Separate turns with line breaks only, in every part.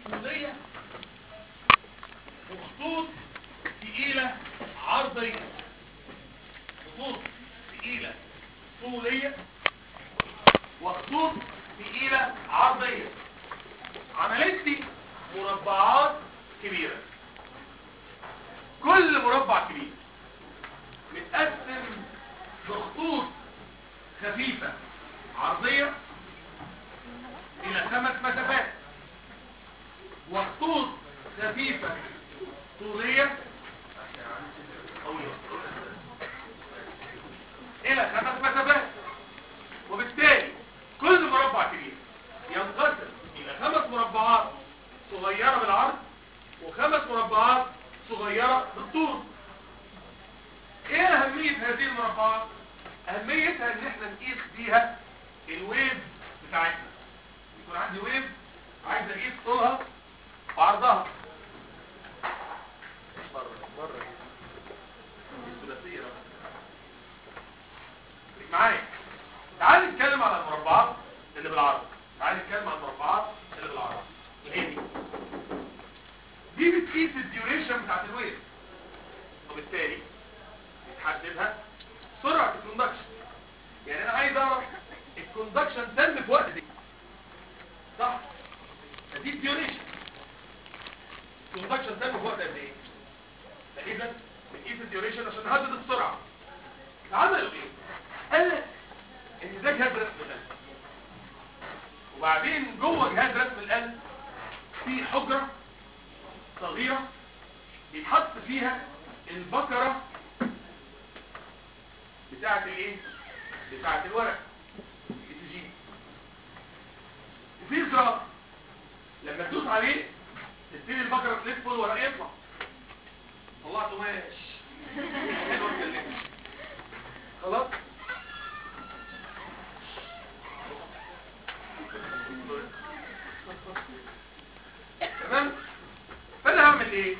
طولية وخطوط تقيلة عرضية خطوط تقيلة طولية وخطوط تقيلة عرضية عملت لي مربعات كبيرة كل مربع كبير متقسم بخطوط خفيفة عرضية إلى خمس مسافات وخطوط خفيفة طولية طويلة. إلى خمس مسافات وبالتالي كل مربع كبير ينقسم إلى خمس مربعات صغيرة بالعرض وخمس مربعات صغيرة بالطول ايه اهمية هذه المربعات اهميتها ان احنا نقيس بيها الويف بتاعتنا يكون عندي ويف عايز اقيس طولها وعرضها بره بره دي الثلاثية بقى. خليك معايا تعال نتكلم على المربعات اللي بالعرض تعال نتكلم على المربعات اللي بالعرض ايه دي دي بتقيس الديوريشن بتاعت الويف وبالتالي بتحددها سرعة الكوندكشن يعني انا عايز اعرف الكوندكشن تم في وقت دي صح دي الديوريشن الكوندكشن تم في وقت قد ايه فاذا بنقيس الديوريشن عشان نحدد السرعة عملوا ايه قال لك ان ده جهاز رسم القلب وبعدين جوه جهاز رسم القلب في حجرة صغيرة بيتحط فيها البكرة بتاعة الايه بتاعة الورق الجي في زرار لما تدوس عليه تبتدي البكرة تلف والورق يطلع طلعته ماشي حلو اتكلمت خلاص تمام فانا هعمل ايه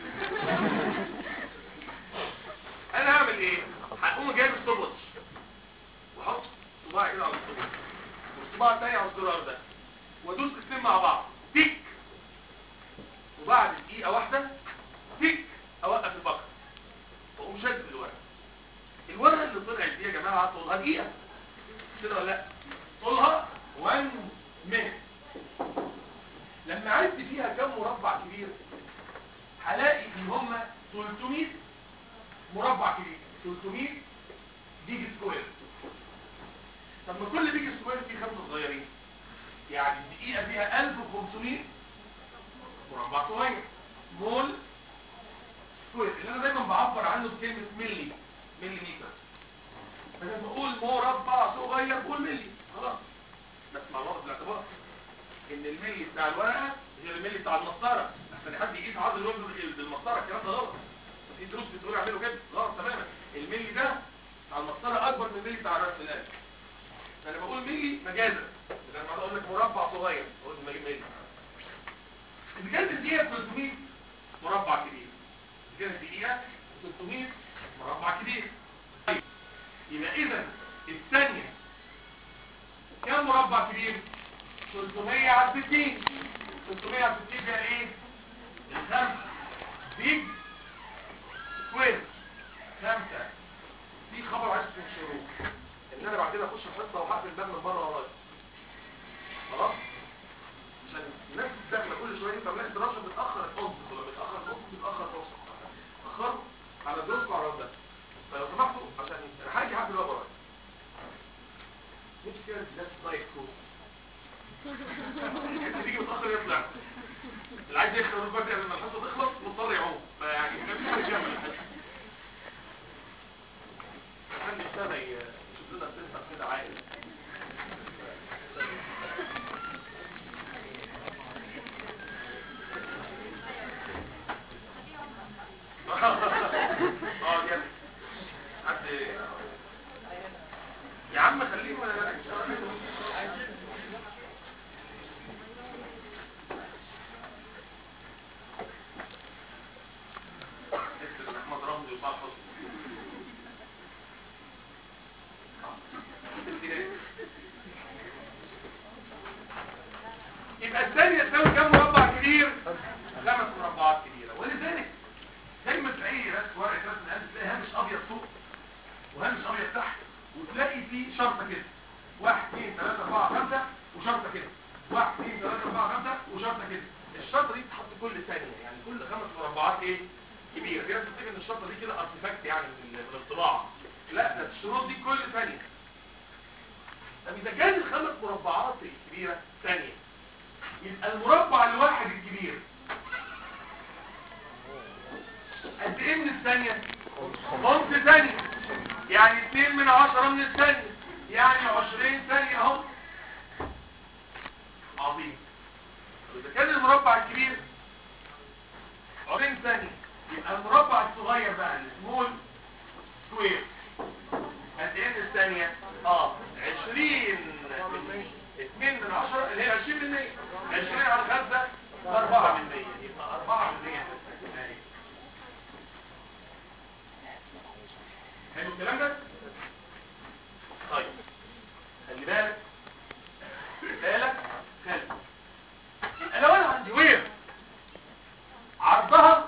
انا هعمل ايه هقوم جايب الستوب واتش واحط صباعي كده على الستوب واتش والصباع التاني على الزرار ده وادوس الاثنين مع بعض تيك وبعد دقيقه واحده تيك اوقف البكر واقوم شادد الورقه الورقه اللي طلعت دي يا جماعه طولها دقيقه كده ولا لا طولها 1 مينت لما عرفت فيها كم مربع كبير هلاقي ان هم 300 مربع كبير 300 بيج سكوير طب ما كل بيج سكوير فيه خمسه صغيرين يعني الدقيقه فيها 1500 مربع صغير مول سكوير اللي انا دايما بعبر عنه بكلمه ملي ملي متر فلما بقول مربع صغير بقول ملي خلاص بس مع الوقت بالاعتبار ان الملي بتاع الورقه غير الملي بتاع المسطره عشان حد يقيس عرض الوجه بالمسطره الكلام ده غلط في دروس بتقول اعملوا كده غلط تماما الملي ده بتاع المسطره اكبر من الملي بتاع راس القلب فانا بقول ملي مجازا لما اقول لك مربع صغير اقول ملي ملي اذا كانت الدقيقه 300 مربع كبير اذا كانت الدقيقه 300 مربع كبير طيب يبقى اذا الثانيه كم مربع كبير 300 على 60 300 على 60 ده ايه الخمسة بيج سكوير خمسة في خبر عايز تنشروه ان انا بعد كده اخش الحصه وهقفل الباب من بره ورايا خلاص عشان الناس داخله كل شويه انت بلاقي الدراسه بتاخر الحصه ولا بتاخر الحصه بتاخر الحصه اخروا على دروسكم على ده فلو سمحتوا عشان انا هاجي هقفل الباب ورايا نفسي كده الناس نايت كوست اللي بيجي متاخر يطلع اللي عايز يخرج بدري لما الحصه تخلص مضطر يعوم فيعني مفيش حاجه يعمل خلي السنه يشوف لنا سنه كده عائل اه جامد حد يا عم خليه اكتب احمد رمزي وصالح حسني يبقى الثانية تساوي كم مربع كبير الشطره دي تتحط كل ثانيه يعني كل خمس مربعات ايه كبيره في ناس بتفتكر ان الشطره دي كده ارتفاكت يعني من من الطباعه لا ده الشروط دي كل ثانيه طب اذا كان الخمس مربعات الكبيره ثانيه يبقى المربع الواحد الكبير قد ايه من الثانيه خمس ثانيه يعني 2 من 10 من الثانيه يعني 20 ثانيه اهو عظيم إذا كان المربع الكبير 20 ثانية يبقى المربع الصغير بقى السمول سكوير قد ايه من الثانية؟ اه 20 2 من 10 اللي هي 20 من 100 20 على 5 4 من 100 يبقى 4 من 100 حلو الكلام ده؟ طيب خلي بالك بالك خلي يبقى لو انا عندي وير عرضها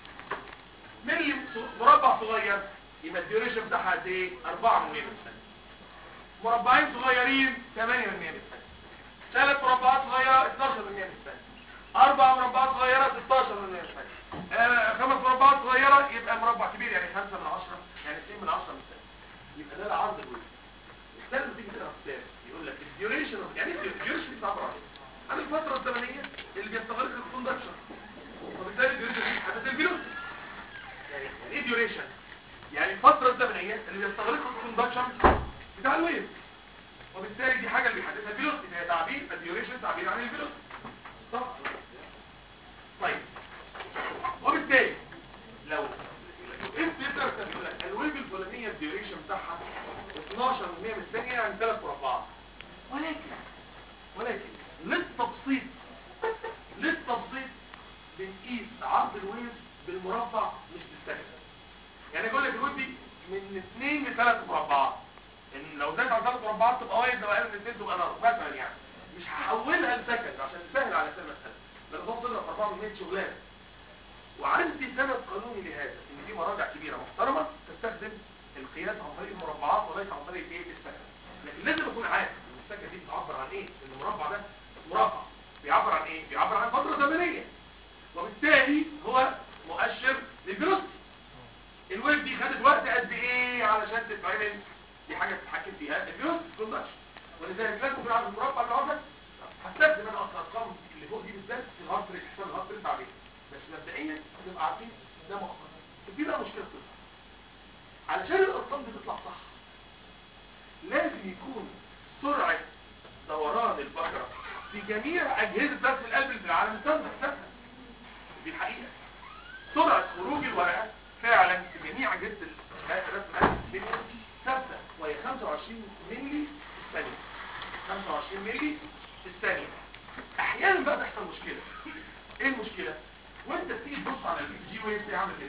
ملي مربع صغير يبقى الديوريشن بتاعها قد ايه 4 من 100 بالثانيه مربعين صغيرين 8 من 100 بالثانيه ثلاث مربعات صغيره 12 من 100 بالثانيه اربع مربعات صغيره 16 من 100 بالثانيه آه خمس مربعات صغيره يبقى مربع كبير يعني 5 من 10 يعني 2 من 10 من الثانيه يبقى ده العرض الوير استنى تيجي تقرا كتاب يقول لك الديوريشن يعني ايه الديوريشن بتعبر عن ايه عن الفترة الزمنية اللي بيستغرق الكوندكشن وبالتالي الديوريشن دي حدث الفيلوس يعني يعني ايه ديوريشن يعني الفترة الزمنية اللي بيستغرق الكوندكشن بتاع الويف وبالتالي دي حاجة اللي بيحدثها الفيلوس هي تعبير الديوريشن تعبير عن الفيلوس صح طيب وبالتالي لو انت تقدر تقول لك الويف الفلانية الديوريشن بتاعها 12 من 100 من الثانية يعني ثلاث مربعات ولكن ولكن للتبسيط للتبسيط بنقيس عرض الويف بالمربع مش بالسكند يعني اقول لك الويف دي من 2 ل 3 مربعات ان لو زادت عن 3 مربعات تبقى وايد لو اقل من 2 تبقى نار مثلا يعني مش هحولها لسكند عشان تسهل على سنه مساله لان ده تضرب 4 من 100 شغلانه وعندي سبب قانوني لهذا ان في مراجع كبيره محترمه تستخدم القياس عن طريق المربعات وليس عن طريق ايه السكند لكن لازم اكون عارف ان السكند دي بتعبر عن ايه ان المربع ده مربع بيعبر عن ايه بيعبر عن فتره زمنيه وبالتالي هو مؤشر للفيلوسيتي الويف دي خدت وقت قد ايه علشان تتعمل دي حاجه تتحكم فيها الفيلوسيتي كوندكشن ولذلك لازم يكون عارف المربع اللي عندك هستخدم انا اصلا الارقام اللي فوق دي بالذات في الهارت ريت حساب الهارت ريت بعدين بس مبدئيا نبقى عارفين ده مؤقت دي بقى مشكله تطلع علشان الارقام دي تطلع صح لازم يكون سرعه دوران البشره في جميع اجهزه رسم القلب اللي في العالم تم حسابها دي الحقيقه سرعه خروج الورقه فعلا في جميع اجهزه رسم القلب في الدنيا ثابته وهي 25 مللي في الثانيه 25 مللي في الثانيه احيانا بقى تحصل مشكله ايه المشكله وانت بتيجي تبص على البي جي ويف دي عامله كده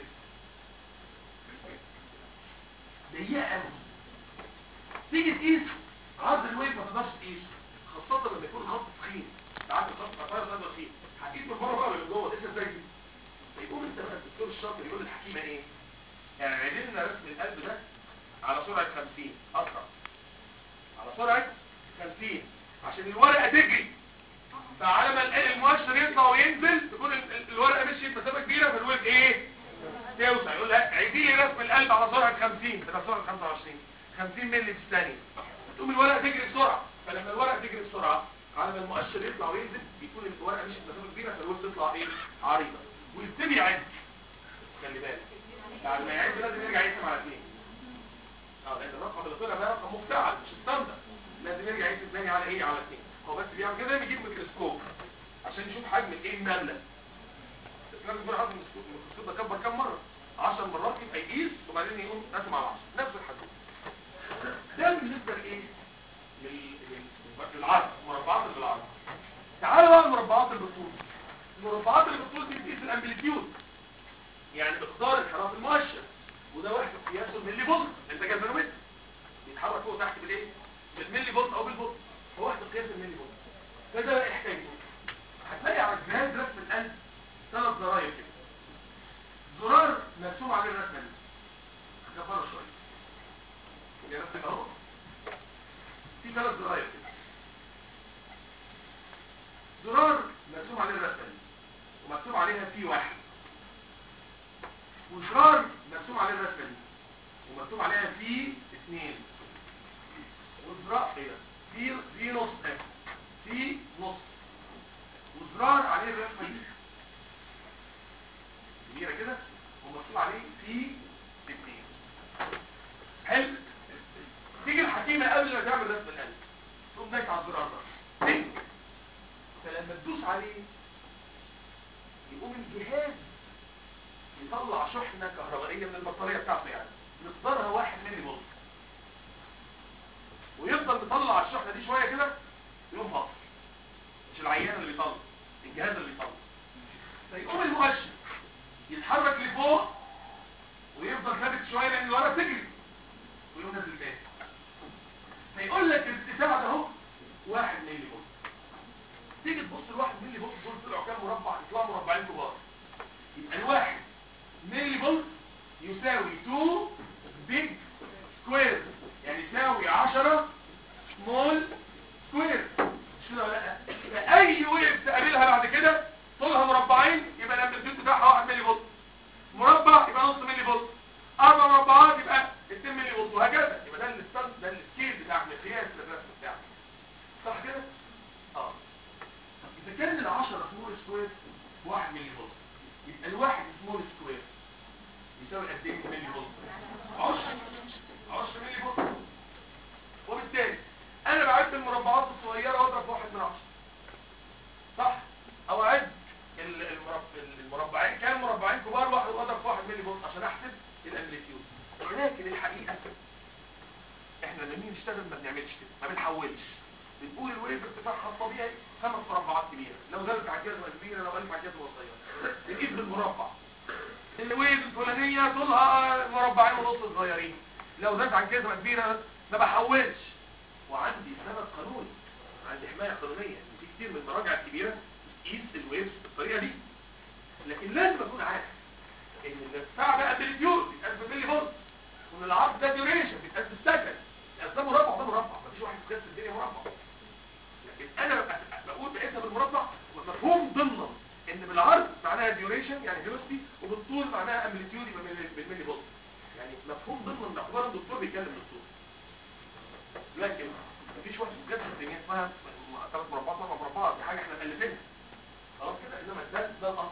ضيقه قوي تيجي تقيس عرض الويف ما تقدرش تقيسه خاصة لما يكون خط تخين تعرف الخط قصير ده تخين هتقيس من بره بقى من جوه لسه ازاي دي فيقوم انت بقى الدكتور الشاطر يقول للحكيمه ايه يعني عايزين لنا رسم القلب ده على سرعه 50 اسرع على سرعه 50 عشان الورقه تجري فعلى ما المؤشر يطلع وينزل تكون الورقه مشيت مسافه كبيره فالويف ايه توسع يقول لها عايزين لي رسم القلب على سرعه 50 تبقى سرعه 25 50 مللي في الثانيه تقوم الورقه تجري بسرعه فلما الورقه تجري بسرعه على ما المؤشر يطلع وينزل بيكون الورقه مشيت مسافه كبيره فالويف تطلع ايه عريضه ويبتدي يعد خلي بالك بعد ما يعد لازم يرجع يقسم على اثنين اه لان الرقم اللي طلع ده رقم مفتعل مش ستاندرد لازم يرجع يقسم ثاني على ايه على اثنين هو بس بيعمل كده يجيب ميكروسكوب عشان يشوف حجم الايه النمله بس لازم يكون حجم الميكروسكوب ده كبر كام مره 10 مرات يبقى يقيس وبعدين يقوم رسم على 10 نفس الحجم ده بالنسبه لايه لل- لل- للعرض المربعات اللي بالعرض تعالوا بقى المربعات اللي بالطول المربعات اللي بالطول دي بتقيس الامبليتيود يعني مقدار انحراف المؤشر وده وحده قياسه الملي فولت انت جالفانومتر بيتحرك فوق تحت بالايه بالملي فولت او بالفولت هو وحده قياس الملي فولت فده بقى يحتاج هتلاقي على الجهاز رسم القلب ثلاث زراير كده زرار مرسوم عليه الرسمه دي كفاره شويه يا رسم اهو في ثلاث زراير كده زرار مرسوم عليه الرسمه دي ومكتوب عليها في واحد وزرار مرسوم عليه الرسمه دي ومكتوب عليها في اثنين وزرار ايه ده في في نص اهي في نص وزرار عليه الرسمه دي كبيره كده ومكتوب عليه في اثنين حلو تيجي الحكيمه قبل ما تعمل رسم القلب تقوم دايس على الزرار ده تك فلما تدوس عليه يقوم الجهاز يطلع شحنة كهربائية من البطارية بتاعته يعني مقدارها واحد ملي فولت ويفضل مطلع الشحنة دي شوية كده يقوم فاصل مش العيان اللي بيطلع الجهاز اللي بيطلع فيقوم المؤشر يتحرك لفوق ويفضل ثابت شوية لان الورقة تجري ويقوم نازل تاني فيقول لك الارتفاع ده اهو واحد ملي فولت تيجي تبص الواحد ملي فولت دول طلعوا كام مربع يطلعوا مربعين كبار يبقى الواحد ملي فولت يساوي 2 بيج سكوير يعني يساوي 10 سمول سكوير مش كده ولا لا يبقى اي ويف تقابلها بعد كده طولها مربعين يبقى الامبليتيود بتاعها 1 ملي فولت مربع يبقى نص ملي فولت اربع مربعات يبقى 2 ملي فولت وهكذا يبقى ده الستاند ده السكيل بتاع مقياس الرسم بتاعك صح كده اه طب اذا كان ال 10 سمول سكوير 1 ملي فولت يبقى الواحد سمول سكوير يساوي قد ايه ملي فولت 10 10 ملي فولت وبالتالي انا بعد المربعات الصغيره واضرب واحد من 10 صح او اعد ال- المرب- المربعين كام مربعين كبار واحد واضرب في واحد ملي فولت عشان احسب الامبليتيود ولكن الحقيقه احنا لما نيجي نشتغل ما بنعملش كده ما بنحولش بنقول الويف ارتفاعها الطبيعي خمس مربعات كبيره لو زادت عن كده تبقى كبيره لو قلت عن كده تبقى صغيره نقيس بالمربع الويف الفلانيه طولها مربعين ونص صغيرين لو زادت عن كده تبقى كبيره ما بحولش وعندي سبب قانوني عندي حمايه قانونيه إن في كتير من المراجع الكبيره بتقيس الويفز بالطريقه دي لكن لازم اكون عارف ان الارتفاع ده امبليتيود بيتقاس بالملي فولت وان العرض ده ديوريشن بيتقاس بالسكند يعني ده مربع ده مربع مفيش واحد في كاس الدنيا مربع لكن انا ببقى بقول بقيسها بالمربع مفهوم ضمنا ان بالعرض معناها ديوريشن يعني فيلوسيتي وبالطول معناها امبليتيود يبقى بالملي- بالملي فولت يعني مفهوم ضمن باعتبار الدكتور بيتكلم بالطول لكن مفيش واحد في كاس الدنيا اسمها ثلاث مربعات اربع مربعات دي حاجه احنا مالفينها خلاص كده انما ده ده الاصل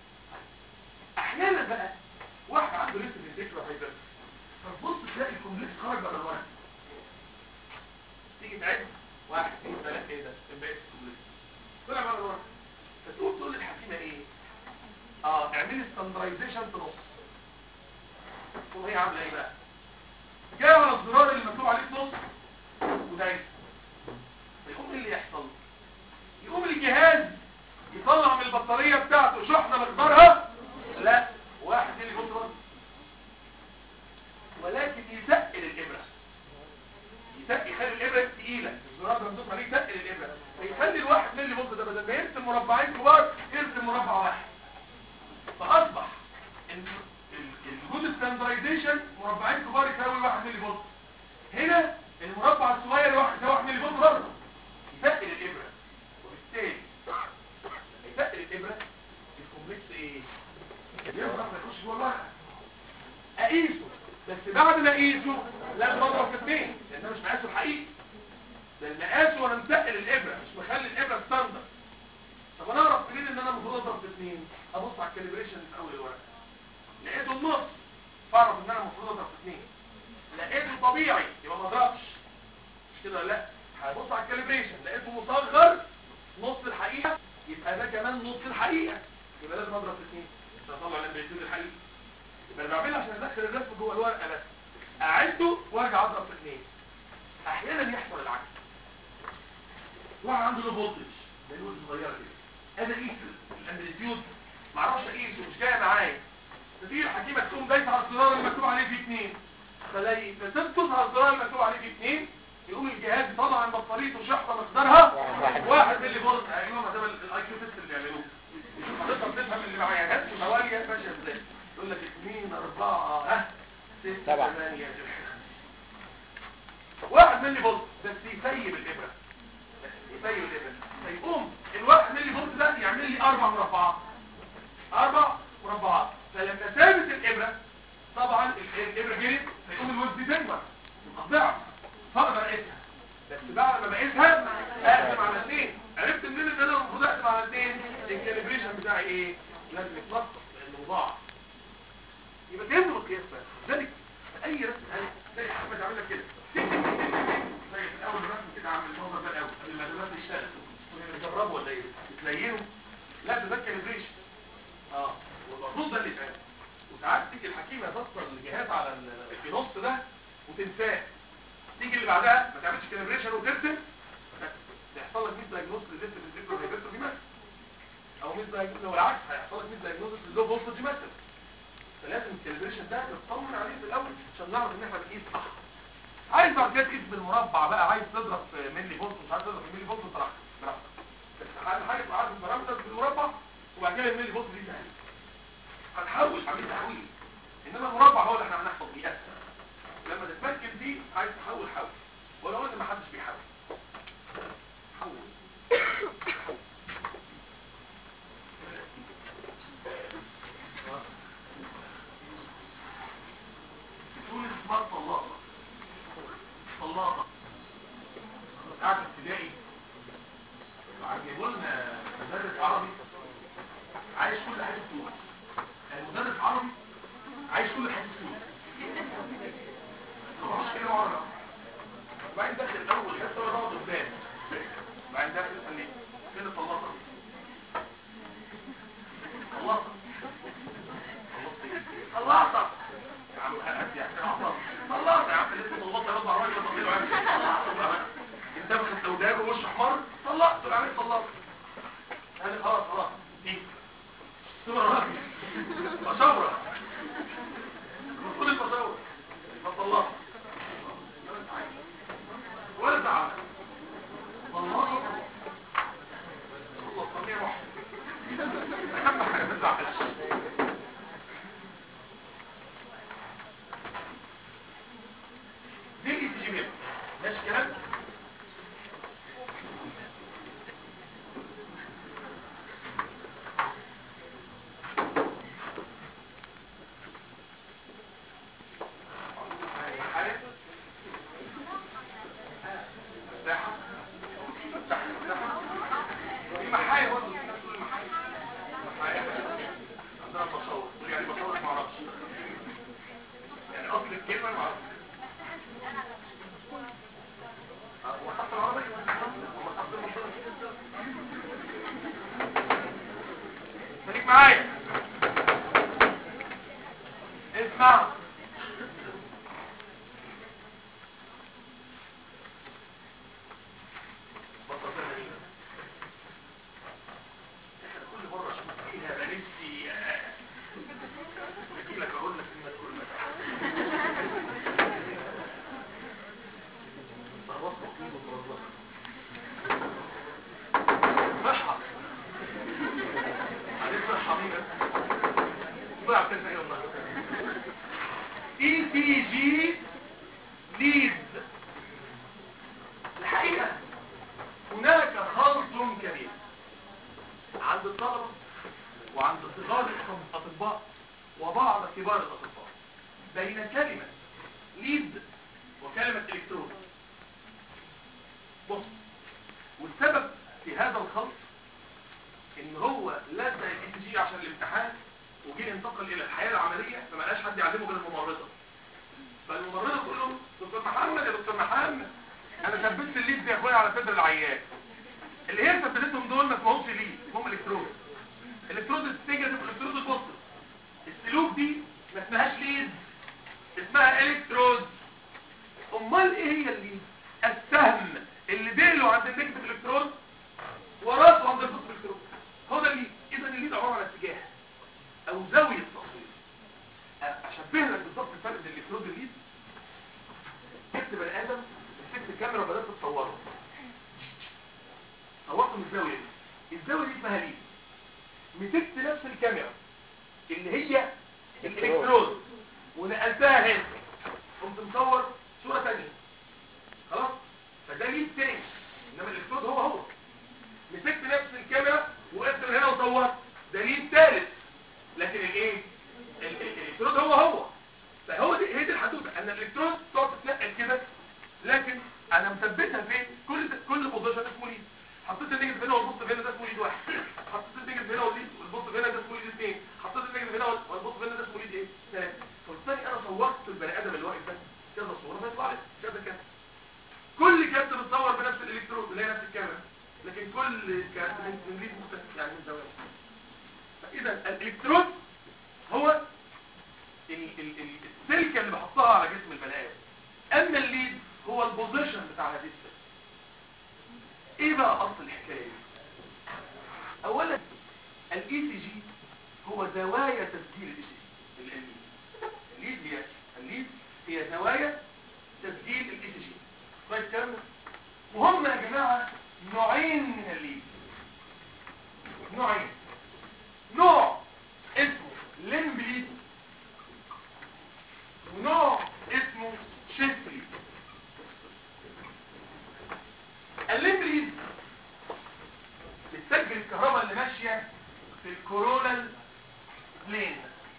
احيانا بقى واحد عنده لسه فيزيكال هايبر فتبص تلاقي الكومبلكس خرج بره الورق تيجي تعد واحد اثنين ثلاثة ايه ده الباقي الكومبلكس طلع بره الورق فتقوم تقول للحكيمة ايه اه اعملي ستاندرايزيشن في نص تقوم هي عاملة ايه بقى جاي على الزرار اللي مكتوب عليه في نص ودايس فيقوم ايه اللي يحصل يقوم الجهاز يطلع من البطارية بتاعته شحنة مقدارها لا واحد اللي يقول رد ولكن يتقل الإبرة يتقل يخلي الإبرة تقيلة الزرار ده ممدوح عليه يتقل الإبرة فيخلي الواحد ملي فولت ده بدل ما يرسم مربعين كبار يرسم مربع واحد فأصبح ان الجود ستاندرايزيشن مربعين كبار يساوي واحد ملي فولت هنا المربع الصغير واحد يساوي واحد ملي فولت برضه يتقل الإبرة وبالتالي لما يتقل الإبرة الكومبلكس ايه؟ ينفع ما يخش جوه الورقه اقيسه بس بعد ما اقيسه لازم اضرب في اثنين لان انا مش مقاسه الحقيقي ده المقاس وانا متقل الابره مش مخلي الابره ستاندرد طب انا اعرف منين ان انا المفروض اضرب في اثنين ابص على الكاليبريشن في اول الورقه لقيته النص فاعرف ان انا المفروض اضرب في اثنين لقيته طبيعي يبقى ما اضربش مش كده ولا لا هبص على الكاليبريشن لقيته مصغر نص الحقيقه يبقى ده كمان نص الحقيقه يبقى لازم اضرب في اثنين عشان اطلع الامبليتيود الحقيقي يبقى انا بعملها عشان ادخل الرسم جوه الورقه بس اعده وارجع اضرب في اثنين احيانا يحصل العكس واحد عنده له فولتج زي الوز صغيره كده انا اقيس الامبليتيود ما اعرفش اقيسه مش جاي معايا فتيجي الحكيمه تقوم دايسه على الزرار اللي مكتوب عليه فيه اثنين فلاقي فتدوس على الزرار اللي مكتوب عليه فيه اثنين يقوم الجهاز يطلع عن بطاريته شحنه مقدارها واحد ملي فولت ايوه ما ده الاي كيو تيست اللي بيعملوه حضرتك بتفهم اللي معايا جت حوالي ماشيه ازاي يقول لك 2 4 ها 6
سبعة.
8 واحد ملي فولت بس يسيب الابره بس يسيب الابره فيقوم الواحد ملي فولت ده يعمل لي اربع مربعات اربع مربعات فلما ثابت الابره طبعا ال- الابره جريت هيقوم الوز دي تكبر تبقى ضعف فاقدر اقيسها بس بعد ما بقيسها اقسم على اثنين عرفت منين ان انا المفروض اقسم على اثنين الكاليبريشن بتاعي ايه لازم يتنطط لانه ضاع يبقى تهمه القياس بقى ذلك في اي رسم قال تلاقي احمد عامل لك كده تك تك تك تك تك. تلاقي في اول رسم كده عامل المنظر ده الاول قبل ما الرسم يشتغل بتجربه ولا ايه تلاقيه لا ده ده كاليبريشن اه والمفروض ده اللي يتعمل وساعات تيجي الحكيمه تفصل الجهاز على ال- في نص ده وتنساه تيجي اللي بعدها ما تعملش كاليبريشن وترسم يحصل لك ميس دايجنوز للليفت بالفيكتور هيبرتو مثلا او ميس دايجنوز لو العكس هيحصل لك ميس دايجنوز للو فولتج مثلا فلازم الكاليبريشن ده نطمن عليه في الاول عشان نعرف ان احنا بنقيس صح عايز بعد كده تقيس بالمربع بقى عايز تضرب في ملي فولت مش عايز تضرب في ملي فولت براحتك براحتك بس اهم حاجه تبقى عارف البارامتر بالمربع وبعد كده الملي فولت دي سهله هنحول عمليه تحويل انما المربع هو اللي احنا هنحفظ بيه اسهل لما تتمكن دي عايز تحول حول ولو ان ما حدش بيحول حول بتقول اسمها طلاقة طلاقة قاعد ابتدائي عجبوا لنا مدرس عربي عايش كل حاجة فلوس المدرس عربي عايش كل حاجة فلوس ما مش كده مرة وبعدين داخل اول حته وانا بقعد قدام وبعدين داخل قال لي فين الطلاقه طلاقه طلاقه يا عم هات يا عم طلاقه يا عم لسه طلقت رد على الراجل اللي طلع انت بخ سوداء ووش احمر طلقت تقول عليه طلاقه قال لي خلاص خلاص دي ثم الراجل مشاوره المفروض المشاوره فطلقت ولا زعل والله الله طبيعي واحد اهم حاجه ما تزعلش دي الاي تي جي ميل ماشي كلام حاجه مساحة مساحة مساحة في محايا برضه في ناس تقول محايا محايا عندنا تصور تقول يعني تصور ما اعرفش يعني اصل الكلمة ما اعرفش هو تحت العربي هو تحت المنطقة خليك معايا اسمع بساطة غريبة. احنا كل مرة اشوف فيها بنفسي اجي لك اقول لك ان تقول لك صرفت طين وترزقت صحة عليك صحة مين ضيع تنسى ايه والله اي تي جي ليد الحقيقة هناك خلط كبير عند الطلبة وعند صغار الأطباء وبعض كبار الأطباء بين كلمة ليد وكلمة إلكترون بص والسبب في هذا الخلط ان هو لزق الاي جي عشان الامتحان وجي انتقل الى الحياة العملية فما لقاش حد يعلمه غير الممرضة فالممرضة تقول له دكتور محمد يا دكتور محمد انا ثبتت الليد يا اخويا على صدر العيان اللي هي ثبتتهم دول ما اسمهمش ليد اسمهم الكترود الكترود النيجاتيف والالكترود البوزيتيف السلوك دي ما اسمهاش ليد اسمها الكترود امال ايه هي الليد السهم اللي ديله عند النيجاتيف الكترون وراسه عند البوزيتيف الكترون هو ده الليد اذا الليد عباره عن اتجاه او زاويه تصوير اشبه لك بالظبط الفرق بين الالكترود والليد جبت بني ادم مسكت الكاميرا وبدات تصوره صورته من الزاويه دي الزاويه دي اسمها ليد مسكت نفس الكاميرا اللي هي الالكترود ونقلتها هنا قمت مصور صوره ثانيه خلاص فده ليد تاني انما الالكترود هو هو مسكت نفس الكاميرا وقفت من هنا وصورت ده ليد ثالث لكن الايه ال- ال- الالكترود هو هو فهو دي هي دي الحدوته ان الالكترود تقعد تتنقل كده لكن انا مثبتها فين كل كل بوزيشن اسمه ليد حطيت النيجاتيف هنا والبوست هنا ده اسمه ليد واحد حطيت النيجاتيف هنا والليد والبوست هنا ده اسمه ليد اثنين حطيت النيجاتيف هنا والبوست هنا ده اسمه ليد ايه ثلاثه فبالتالي انا صورت البني ادم اللي واقف ده كذا صوره فيطلع لي كذا كذا كل كارت بتصور بنفس الالكترود اللي هي نفس الكاميرا لكن كل كارت من من ليد مختلف يعني من زوايا فاذا الالكترود هو ال- ال- ال- السلكه اللي بحطها على جسم البني ادم اما الليد هو البوزيشن بتاع هذه السلكه ايه بقى اصل الحكايه دي اولا الاي سي جي هو زوايا تسجيل الاي سي جي الليد هي الليد هي زوايا تسجيل الاي سي جي كويس كلام وهم يا جماعه نوعين من الليد نوعين نوع اسمه ليمب ليد ونوع اسمه شيست ليد الليمب ليد بتسجل الكهرباء اللي ماشيه في الكورونال بلين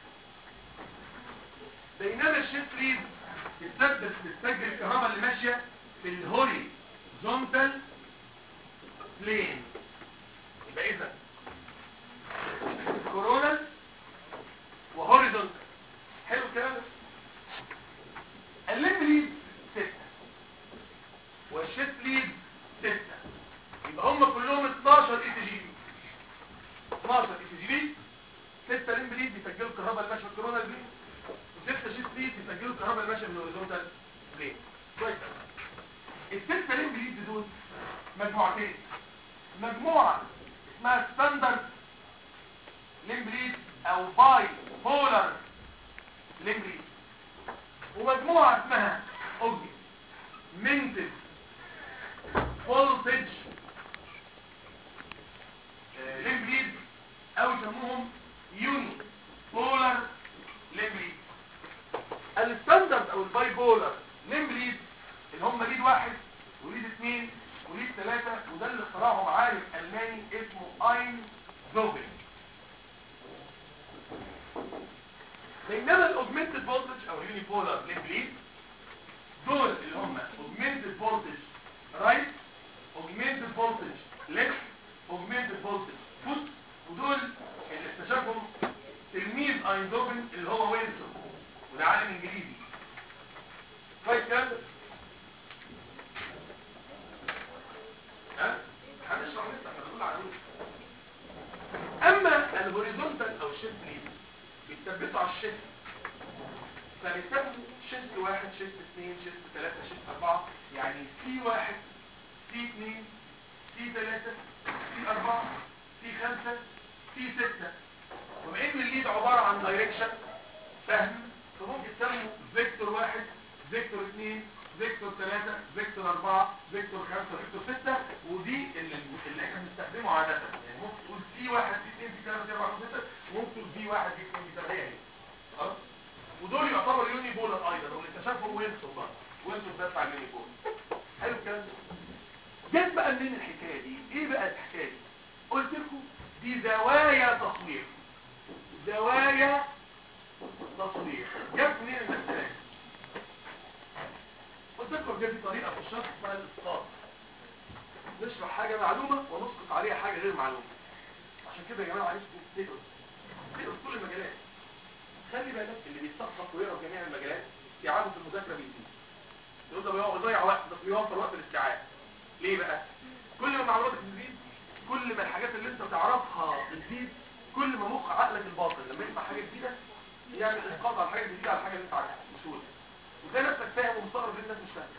بينما الشيست ليد بتسجل بتسجل الكهرباء اللي ماشيه في الهوريزونتال بلين يبقى اذا كورونال وهوريزونتال حلو الكلام ده الليمب ليد ستة والشيست ليد ستة يبقى هم كلهم 12 اي تي جي 12 اي تي جي ليد 6 ليمب ليد بيسجلوا الكهرباء اللي ماشيه في الكورونال بلين و6 شيست ليد بيسجلوا الكهرباء اللي ماشيه في الهوريزونتال بلين كويس الستة ليمب ليد دول مجموعتين مجموعة اسمها ستاندرد ليمبريد او باي بولر ليمبريد ومجموعة اسمها اوجي منتد فولتج ليمبريد او يسموهم يوني بولر ليمبريد الستاندرد او الباي بولر ليمبريد اللي هم ليد واحد وليد اثنين وليد ثلاثة وده اللي اخترعهم عالم ألماني اسمه اين زوبل بينما الاوجمنتد فولتج او اليونيبولار ليمبليد دول اللي هم اوجمنتد فولتج رايت اوجمنتد فولتج ليفت اوجمنتد فولتج فوت ودول اللي اكتشفهم تلميذ اينزوفن اللي هو ويلسون وده عالم انجليزي كويس كده ها هنشرح لسه احنا بنقول على اما الهوريزونتال او الشيفت ليد بيتثبتوا على الشيفت فبيسموا شيفت واحد شيفت اثنين شيفت ثلاثة شيفت اربعة يعني سي واحد سي اثنين سي ثلاثة سي اربعة سي خمسة سي ستة وبما ان الليد عبارة عن دايركشن فهم فممكن تسموا فيكتور واحد فيكتور اثنين فيكتور ثلاثة فيكتور اربعة فيكتور خمسة فيكتور ستة ودي اللي, اللي احنا بنستخدمه عادة يعني ممكن تقول سي واحد سي اثنين سي ثلاثة سي اربعة سي ستة وممكن تقول سي واحد سي اثنين سي ثلاثة هي هي خلاص ودول يعتبر يوني بولر ايضا واللي اكتشفه ويلسون بقى ويلسون ده بتاع اليوني بولر حلو الكلام ده جت بقى منين الحكايه دي ايه بقى الحكايه دي قلت لكم دي زوايا تصوير زوايا تصوير جت منين المساله دي قلت لكم دي طريقه في الشرح اسمها الاسقاط نشرح حاجه معلومه ونسقط عليها حاجه غير معلومه عشان كده يا جماعه عايزكم تقروا تقروا في كل المجالات خلي بالك اللي بيستخلص ويقرا في جميع المجالات استيعابه في المذاكره بيزيد يقول ده بيضيع وقت ده بيوفر وقت الاستيعاب ليه بقى كل ما معلوماتك بتزيد كل ما الحاجات اللي انت تعرفها بتزيد كل ما مخ عقلك الباطن لما يسمع حاجه جديده يعمل اسقاط على الحاجه الجديده على الحاجه اللي انت عارفها بسهوله وتلاقي نفسك فاهم ومستغرب الناس مش فاهمه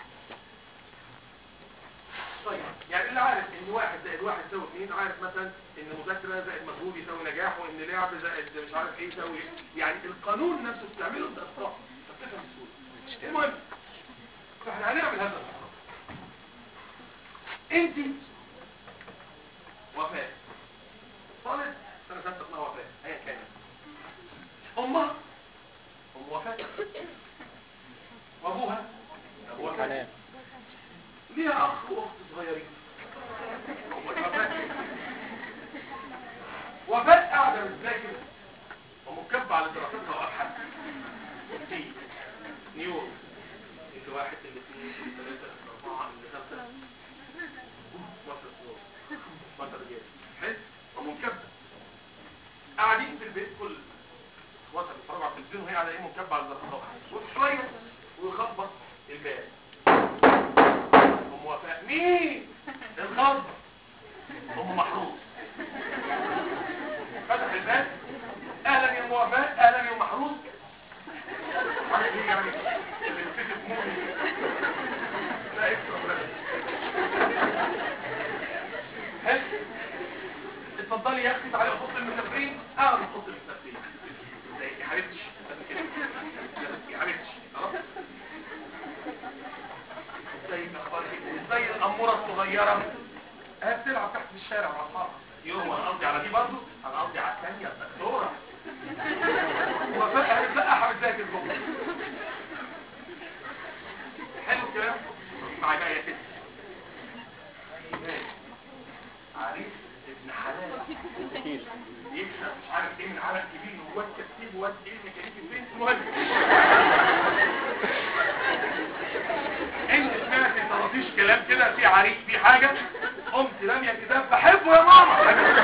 طيب يعني اللي عارف ان واحد زائد واحد يساوي اثنين عارف مثلا ان مذاكره زائد مجهود يساوي نجاح وان لعب زائد مش عارف ايه يساوي ايه يعني القانون نفسه بتعمله انت اسقاط بتفهم بسهوله المهم فاحنا هنعمل هذا الاسقاط انت وفاء طالب سنه ثالثه اسمها وفاء ايا كانت امها ام وفاء وابوها ابو وفاء ليها اخ واخت صغيرين وفاء وفاء قاعده بتذاكر مكبة على دراستها وابحث سي نيورو اللي واحد اللي اثنين اللي ثلاثة اللي أربعة اللي خمسة مصر الصور مصر الرجال حلو ومكبة قاعدين في البيت كل وصل بيتفرجوا على التلفزيون وهي على ايه مكبة على دراستها وشوية ويخبط الباب ام وفاء مين الخبط ام محروس فتح الباب اهلا يا ام وفاء اهلا يا ام محروس عارف ايه يعني بنتكتب مؤمن لا اكتب بلد حلو اتفضلي يا اختي تعالي احط المسافرين اقعد احط المسافرين ازيك يا حبيبتي بس كده يا حبيبتي خلاص ازيك اخبارك ازاي الاموره الصغيره هي بتلعب تحت في الشارع مع اصحابها يوم انا قصدي على دي برضه انا قصدي على الثانيه الدكتوره وفاء هتتلقح بتذاكر جوه حلو الكلام اسمعي بقى يا ستي عريس ابن حلال يكسب مش عارف ايه من عالم كبير وواد تكتيب وواد ايه ميكانيكي فين المهم انت سمعت انت مفيش كلام كده في عريس في حاجه قمت راميه كتاب بحبه يا ماما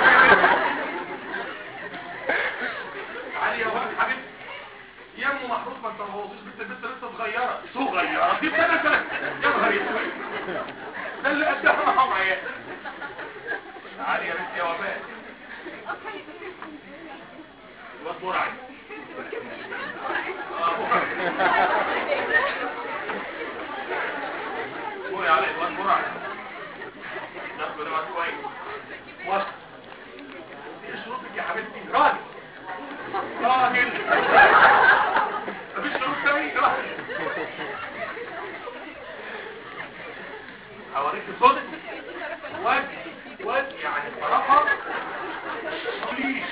تعالي يا ولد حبيبتي يا ام محروس ما انت ما بوظيش بنت البنت لسه صغيره صغيره دي سنه سنه يا نهار اسود ده اللي قدها معاهم عيال تعالي يا بنت يا وفاء الواد برعي اه برعي علي الواد برعي ناخده ده كويس وسط دي شروطك يا حبيبتي راجل راجل مفيش شروط تاني راجل هوريك صوتك واد واد يعني صراحة بوليس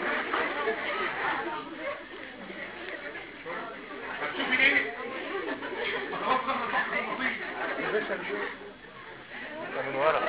هتشوفي ايه؟ خلاص خلاص البحر المصير
من ورا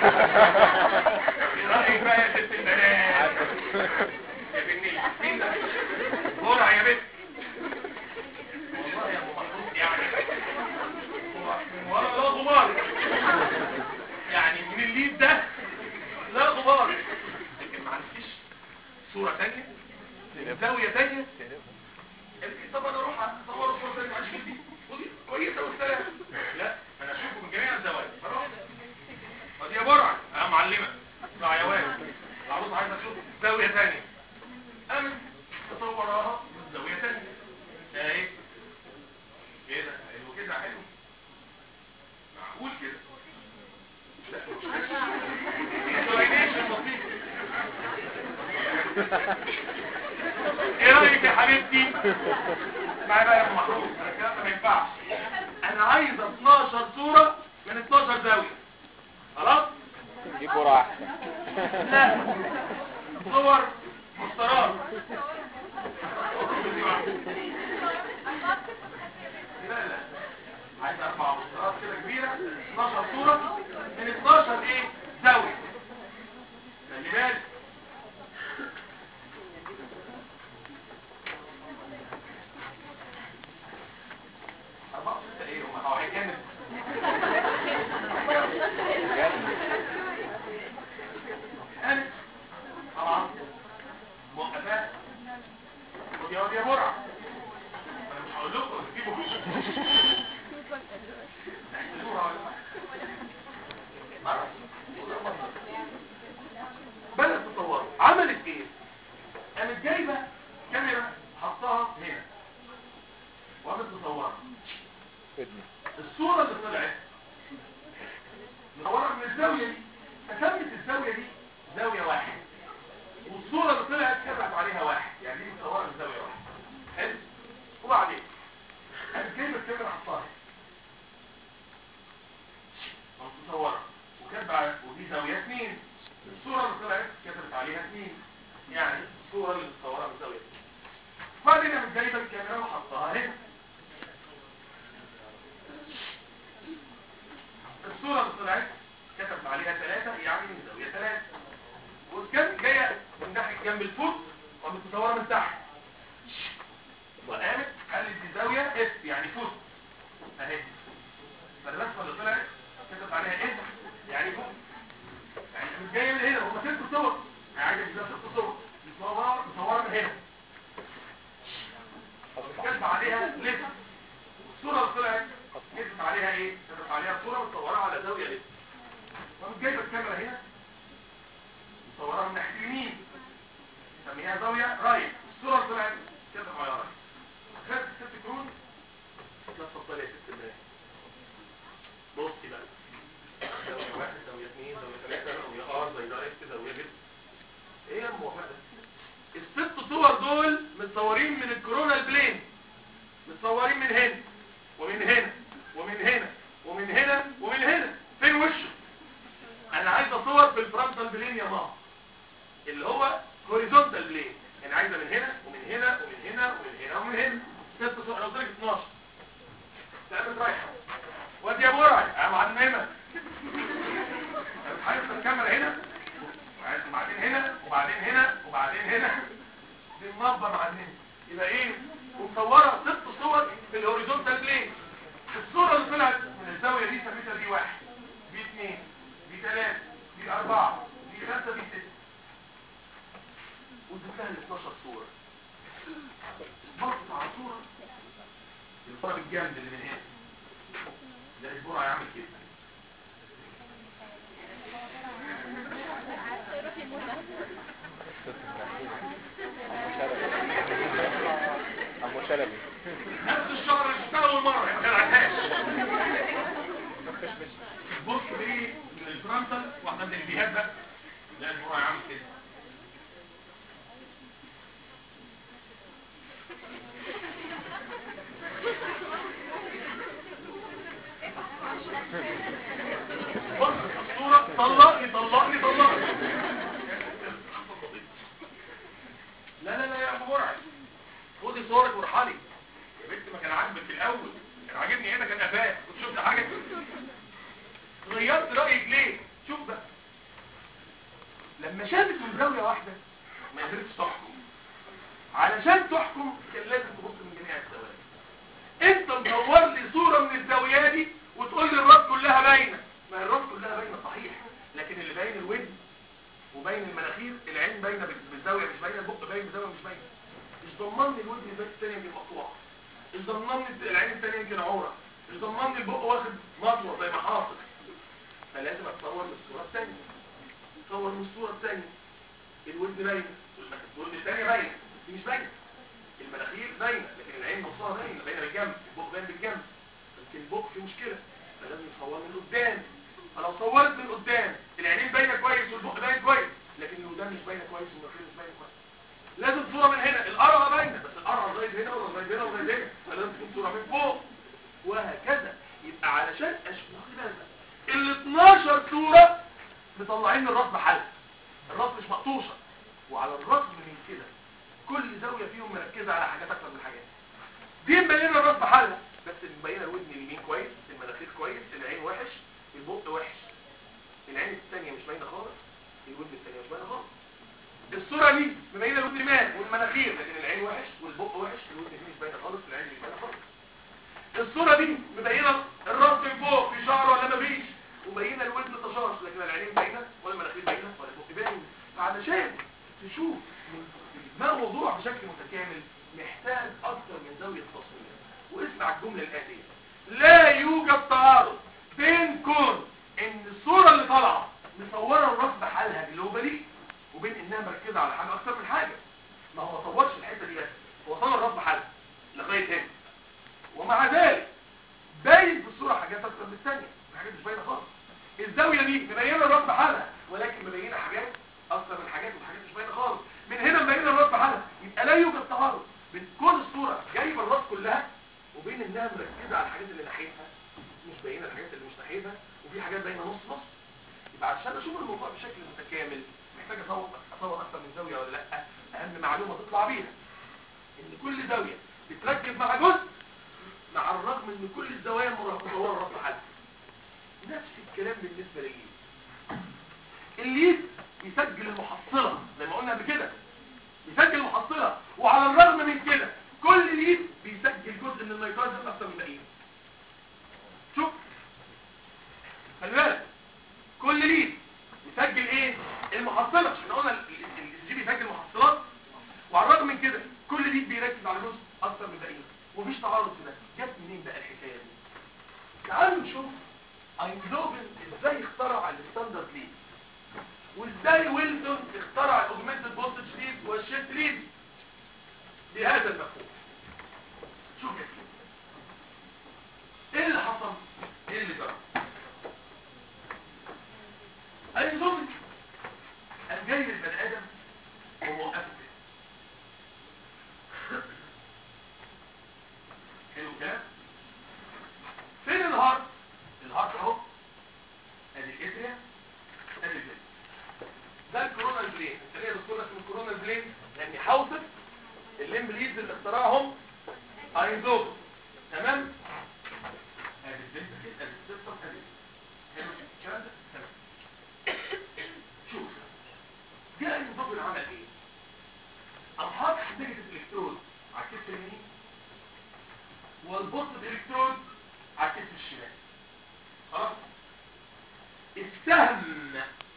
ايه رأيك بقى يا ست البنات؟ يا بني مين ده؟ برع يا بنت والله يا ابو محمود يعني من ورا لا غبار يعني من الليد ده لا غبار لكن ما عنديش صورة تانية زاوية تانية قالت لي طب انا اروح اصور صورة تانية معلش دي ودي كويسة والسلام لا انا اشوفه من جميع الزوايا هروح ودي يا برع يا معلمة اسمع يا واد العروس عايزة تشوف زاوية تانية قامت تصورها من زاوية تانية اهي كده حلو كده حلو معقول كده لا مش Visualization بسيط. ايه رايك يا حبيبتي اسمعي بقى يا ام محروس انا الكلام ده ما ينفعش انا عايزه 12 صوره من 12 زاويه خلاص
دي برا احسن
لا صور مسطرات لا لا عايز اربع مسطرات كده كبيره 12 صوره من 12 ايه زاويه خلي بالك أربعة ستة إيه هم هو هيكمل قالت طبعا موقفات ودي ودي برع انا مش هقول لكم تجيبوا احسبوها ولا مرة. بدأت تصور عملت ايه قامت جايبه كاميرا حطها هنا وقامت تصورها
ابني
الصورة اللي طلعت مصورة من الزاوية دي فسمت الزاوية دي زاوية واحد والصورة اللي طلعت كتبت عليها واحد يعني دي مصورة من زاوية واحد حلو وبعدين قامت جايبة الكاميرا حطها قامت مصورة وكتب على- ودي زاوية اثنين الصورة اللي طلعت كتبت عليها اثنين يعني الصورة اللي مصورة من زاوية اثنين بعدين قامت جايبة الكاميرا وحطها هنا الصورة اللي طلعت كتب عليها ثلاثة يعني من زاوية ثلاثة وكانت جاية من ناحية جنب الفوق ومتصورة من تحت وقامت قالت دي زاويه اس يعني فوت اهي فالرسمه اللي طلعت كتبت عليها اس يعني فوت يعني مش جايه من هنا هم ست صور يعني عايزه تجيب ست صور مصوره مصوره من هنا كتب عليها ليست والصوره اللي طلعت كتب عليها ايه كتب عليها صوره متصوره على زاويه ليست وقامت جايبه الكاميرا هنا مصورها من ناحيه اليمين سميها زاويه رايت الصوره اللي طلعت كتب عليها رايت خدت ست كرون لا اتفضلي يا ست الله بصي بقى زاويه واحد زاويه اثنين زاويه ثلاثه زاويه ار زاويه اكس زاويه جد ايه يا الموافقه الست صور دول متصورين من الكورونا بلين متصورين من هنا ومن هنا ومن هنا ومن هنا ومن هنا فين وشه انا عايز اصور في الفرونتال بلين يا ماما اللي هو هوريزونتال بلين يعني عايزه من هنا ومن هنا ومن هنا ومن هنا ومن هنا ست صور انا قلت لك 12 تعمل رايحه وادي يا مرعي يا معلمه مش عايز الكاميرا هنا وبعدين هنا وبعدين هنا وبعدين هنا دي النبضه معلمه يبقى ايه ومصوره ست صور في الهوريزونتال بلين الصوره اللي طلعت من الزاويه دي سميتها دي واحد دي اثنين دي ثلاثة دي أربعة دي خمسة دي ستة واديتها ال 12 صورة بصت على صورة الصورة بالجنب اللي من هنا ده الاسبوع هيعمل كده
عمو شلبي
نفس الشهر اللي اشتغل اول مرة ما خلعتهاش بص دي الفرنسل واحدة من الفيهات بقى لا الاسبوع هيعمل كده بص الصورة طلقني طلقني طلقني لا لا لا يا ابو مرعي خدي صورك وارحلي يا بنت ما كان عاجبك في الاول كان عاجبني هنا كان قفاك كنت شفت حاجه غيرت رايك ليه شوف بقى لما شافت من زاويه واحده ما قدرتش تحكم علشان تحكم كان لازم تبص من جميع الزوايا انت مصور لي صوره من الزاويه دي وتقول لي الراس كلها باينه ما هي الراس كلها باينه صحيح لكن اللي باين الودن وباين المناخير العين باينه بالزاويه مش باينه البق باين بالزاويه مش باينه مش ضمني الودن الباقي الثانيه يمكن مقطوعه مش ضمني العين الثانيه يمكن عوره مش ضمني البق واخد مطوه زي ما حاصل فلازم اتصور من الصوره الثانيه اتصور من الصوره الثانيه الودن باينه الودن الثانيه باينه دي مش باينه المناخير باينه لكن العين نصها باينه باينه بالجنب البق باين بالجنب لكن البق فيه مشكله فلازم تصور من قدام فلو صورت من قدام العينين باينه كويس والبق باين كويس لكن الودان مش باينه كويس والمناخير مش باينه كويس لازم صورة من هنا القرعة باينة بس القرعة زايد هنا ولا زايد هنا ولا زايد هنا فلازم تكون صورة من فوق وهكذا يبقى علشان اشوف ال 12 صورة مطلعين الراس بحالها الراس مش مقطوشة وعلى الرغم من كده كل زاوية فيهم مركزة على حاجات اكتر من حاجات دي مبينة الراس بحالها بس مبينة الودن اليمين كويس المناخير كويس العين وحش البق وحش العين الثانية مش باينة خالص الودن الثانية مش باينة خالص الصورة دي مبينة الودن مان والمناخير لكن العين وحش والبق وحش الودن دي مش باينة خالص العين مش باينة خالص الصورة دي مبينة الراس من فوق في شعر ولا مفيش ومبينة الودن طشاش لكن العينين باينة ولا المناخير باينة ولا البق باين فعلشان تشوف ما موضوع بشكل متكامل محتاج اكتر من زاوية تصوير واسمع الجملة الآتية لا يوجد تعارض بين كون ان الصورة اللي طالعة مصورة الراس بحالها جلوبالي وبين انها مركزة على حاجة اكتر من حاجة ما هو ما صورش الحتة دي بس هو صور الراس بحالها لغاية هنا ومع ذلك باين في الصورة حاجات اكتر من الثانية حاجات مش باينة خالص الزاوية دي مبينة الراس بحالها ولكن مبينة حاجات اكتر من حاجات وحاجات مش باينة خالص من هنا مبينة الراس بحالها يبقى لا يوجد تعارض بين كل الصورة جايبة الراس كلها وبين انها مركزة على الحاجات اللي ناحيتها مش باينة الحاجات اللي مش ناحيتها وفي حاجات باينة نص نص يبقى عشان اشوف الموضوع بشكل متكامل محتاج اصور اصور اكتر من زاوية ولا لا اهم معلومة تطلع بيها ان كل زاوية بتركب مع جزء مع الرغم ان كل الزوايا مصوره الراس بحالها نفس الكلام بالنسبة لليد الليد بيسجل المحصلة زي ما قلنا قبل كده بيسجل المحصلة وعلى الرغم من كده ان الميوكارديوم اكتر من الباقيين شوف خلي بالك كل ليد يسجل ايه المحصله مش احنا قلنا الجي بيسجل محصلات وعلى الرغم من كده كل ليد بيركز على جزء اكتر من الباقيين ومفيش تعارض في ده جت منين بقى الحكايه دي تعالوا نشوف اينزوفن ازاي اخترع الستاندرد ليد وازاي ويلسون اخترع الاوجمنتد فولتج ليد والشيفت ليد بهذا المفهوم شوف يا سيدي ايه اللي حصل ايه اللي جرى اينزوفن قام جاي للبني ادم وموقفه كده حلو الكلام فين الهارت الهارت اهو ادي الاتريا ادي البلين ده الكورونال بلين انت ليه يا دكتور اسمه الكورونال بلين لاني حوصف الليمب ليدز اللي اخترعهم اينزوفن تمام ادي البلين ادي السيستم ادي حلو الكلام ده تمام شوف جاء اينزوفن عمل ايه قام حاطط نيجاتيف الكترود على الكتف اليمين والبوزيتيف الكترود على الكتف الشمال خلاص السهم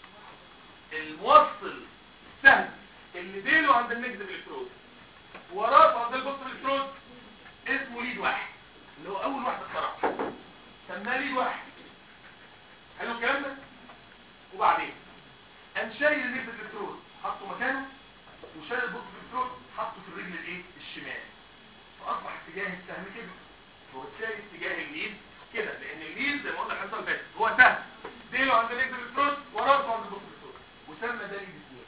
الموصل السهم اللي ديله عند النيجاتيف الكترود وراسه عند البوزيتيف الكترود اسمه ليد واحد اللي هو اول واحد اخترعه سماه ليد واحد حلو الكلام ده وبعدين قام شايل النيجاتيف الكترود حطه مكانه وشايل البوزيتيف الكترود حطه في الرجل الايه الشمال فاصبح اتجاه السهم كده وبالتالي اتجاه الليد كده لان الليد زي ما قلنا الحصه اللي فاتت هو سهم ديله عند النيجاتيف الكترود وراسه عند البوزيتيف الكترود وسمى ده ليد اثنين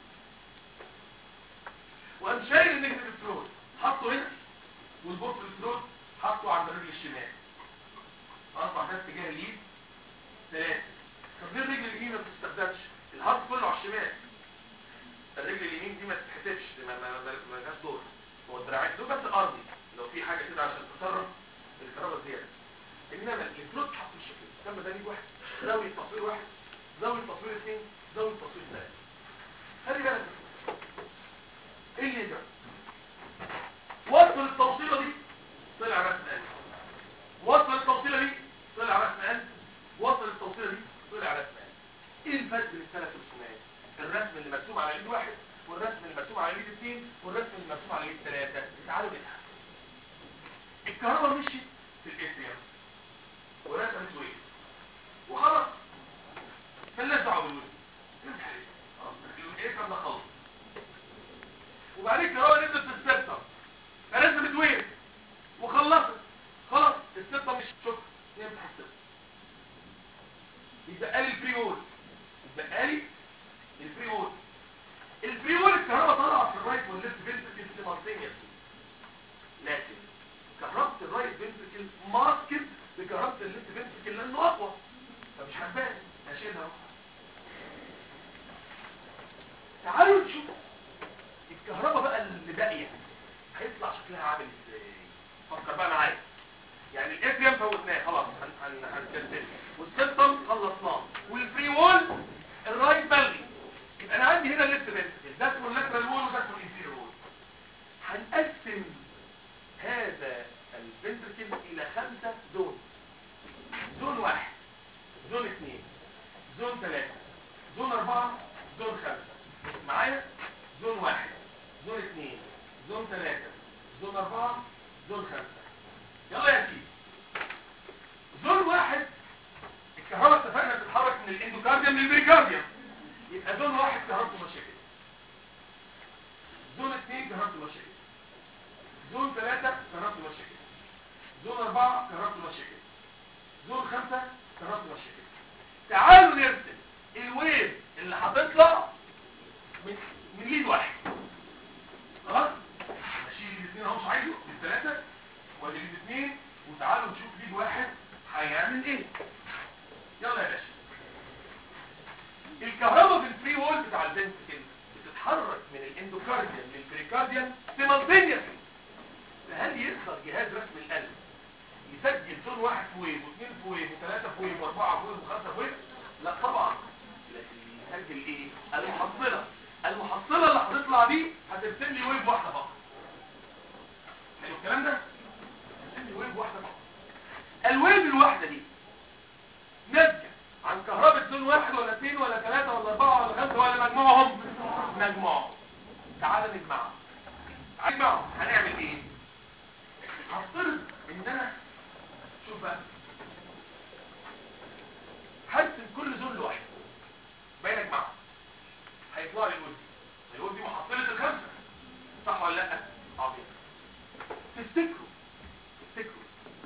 وقام شايل النيجاتيف الكترود حطه هنا والبوزيتيف الكترود حطه عند الرجل الشمال اصبح ده اتجاه الليد ثلاثه طب ليه الرجل اليمين ما بتستخدمش الهارت كله على الشمال الرجل اليمين دي ما تتحسبش دي ما ما ما ما لهاش دور هو الدراعين دول بس ارضي لو في حاجه كده عشان تصرف الكهرباء زياده انما الفلوت حط الشكل كم ده ليه واحد زاويه تصوير واحد زاويه تصوير اثنين زاويه تصوير ثلاثه خلي بالك ايه اللي ده وصل التوصيله دي طلع رسم قلب وصل التوصيله دي طلع رسم قلب وصل التوصيله دي طلع رسم قلب ايه الفرق بين الثلاث رسومات الرسم اللي مرسوم على ايد واحد والرسم اللي مرسوم على ايد اثنين والرسم اللي مرسوم على ايد ثلاثه تعالوا نفهم الكهرباء مشيت في الاتريوم ورسمت ويف وخلاص مالناش دعوه بالويف نمسح ايه كان ده خالص وبعدين الكهرباء نزلت في السبتم فرسمت ويف وخلصت خلاص السبتم مش شكرا نمسح السبتم يتبقى لي الفري وول يتبقى لي الفري وول الفري وول الكهرباء طالعه في الرايت والليفت فينتركل سيمالتينيوسلي لكن كهرباء الرايت فينتركل ماسكت بكهرباء الليفت فينتركل لانه اقوى فمش هتبان هشيلها اهو تعالوا نشوف الكهرباء بقى اللي باقيه هيطلع شكلها عامل ازاي فكر بقى معايا يعني الاتريم فوتناه خلاص هنكنسل والسيستم خلصناه والفري وول الرايت بلغي يبقى انا عندي هنا الليفت فينتركل ده اسمه اللاترال وول وده اسمه الانتيريور وول هنقسم هذا الفنتركل الى خمسة زون زون واحد زون اثنين زون ثلاثة زون اربعة زون خمسة معايا زون واحد زون اثنين زون ثلاثة زون اربعة زون خمسة يلا يا سيدي زون واحد الكهرباء اتفقنا تتحرك من الاندوكارديوم للبريكارديوم يبقى زون واحد كهربته ماشيه كده زون اثنين كهربته ماشيه كده زون ثلاثة كهربته ماشيه كده زون أربعة كهربته ماشيه كده زون خمسة كهربته ماشيه كده تعالوا نرسم الويف اللي هتطلع من من ليد واحد خلاص اشيل الاثنين اهو مش عايزه بالثلاثة وادي ليد اثنين وتعالوا نشوف ليد واحد هيعمل ايه يلا يا باشا الكهرباء في الفري وول بتاع الفنتكل بتتحرك من الاندوكارديوم للبريكارديوم سيمالتينيوسلي فهل يقدر جهاز رسم القلب يسجل زون واحد في ويف واثنين في ويف وثلاثة في ويف واربعة في ويف وخمسة في ويف لا طبعا لكن يسجل ايه المحصلة المحصلة اللي هتطلع دي هترسم لي ويف واحدة فقط حلو الكلام ده هترسم لي ويف واحده فقط الويف الواحده دي ناتجه عن كهرباء زون واحد ولا اثنين ولا ثلاثه ولا اربعه ولا خمسه ولا مجموعهم مجموعهم تعال نجمعهم نجمعهم هنعمل ايه هفترض ان انا شوف بقى هرسم كل زون لوحده بين اجمعهم هيطلع لي الوزن الوزن دي محصله الخمسه صح ولا لا عظيم تفتكروا تفتكروا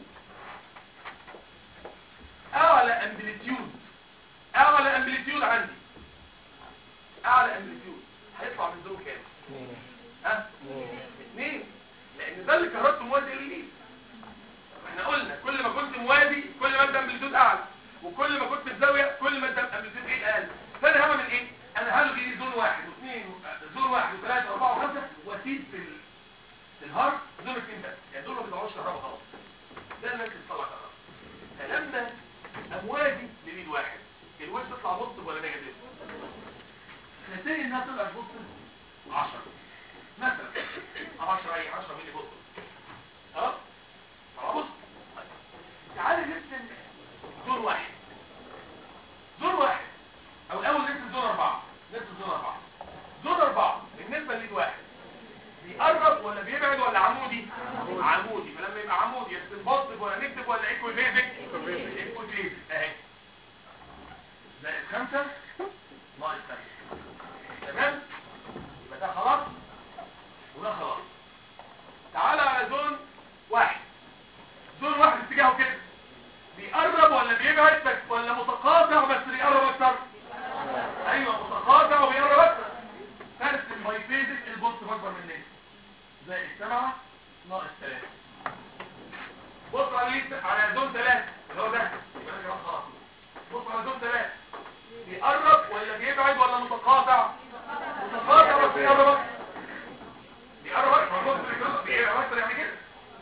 اعلى امبليتيود اعلى امبليتيود عندي اعلى امبليتيود هيطلع من زون كام ها اثنين لان ده اللي كهربته موازي للليد احنا قلنا كل ما كنت موازي كل ما انت امبليتيود اعلى وكل ما كنت في زاويه كل ما انت امبليتيود ايه اقل فانا هعمل ايه انا هلغي زون واحد واثنين زون واحد وثلاثه واربعه وخمسه واسيب في ال- في الهارد زون اثنين بس يعني دول ما بيطلعوش كهرباء خلاص ده الناس اللي بتطلع كهرباء فلما اموازي لليد واحد الويف تطلع بوزيتيف ولا نيجاتيف نتيجه انها تطلع بوزيتيف 10 مثلا 10 اي 10 ملي بوزيتيف اه طبعا بص طيب. تعالى نرسم زون واحد زون واحد او الاول نرسم زون اربعة نرسم زون اربعة زون اربعة بالنسبة لليد واحد بيقرب ولا بيبعد ولا عمودي عمودي فلما يبقى عمودي يرسم بوزيتيف ولا نكتب ولا ايكويفيزك ايكويفيزك اهي زائد خمسة ناقص خمسة تمام يبقى ده خلاص وده خلاص تعالى على زون واحد زون واحد اتجاهه كده بيقرب ولا بيبعد بس ولا متقاطع بس بيقرب اكتر ايوه متقاطع وبيقرب اكتر ترسم بايفيزك البوست اكبر من نجم زائد سبعة ناقص ثلاثة بص على ليست على زون ثلاثة اللي هو ده يبقى انا كمان خلاص بص على زون ثلاثة بيقرب ولا بيبعد ولا متقاطع متقاطع بس بيقرب اكتر بيقرب اكتر بص بيقرب بيقرب اكتر يعني كده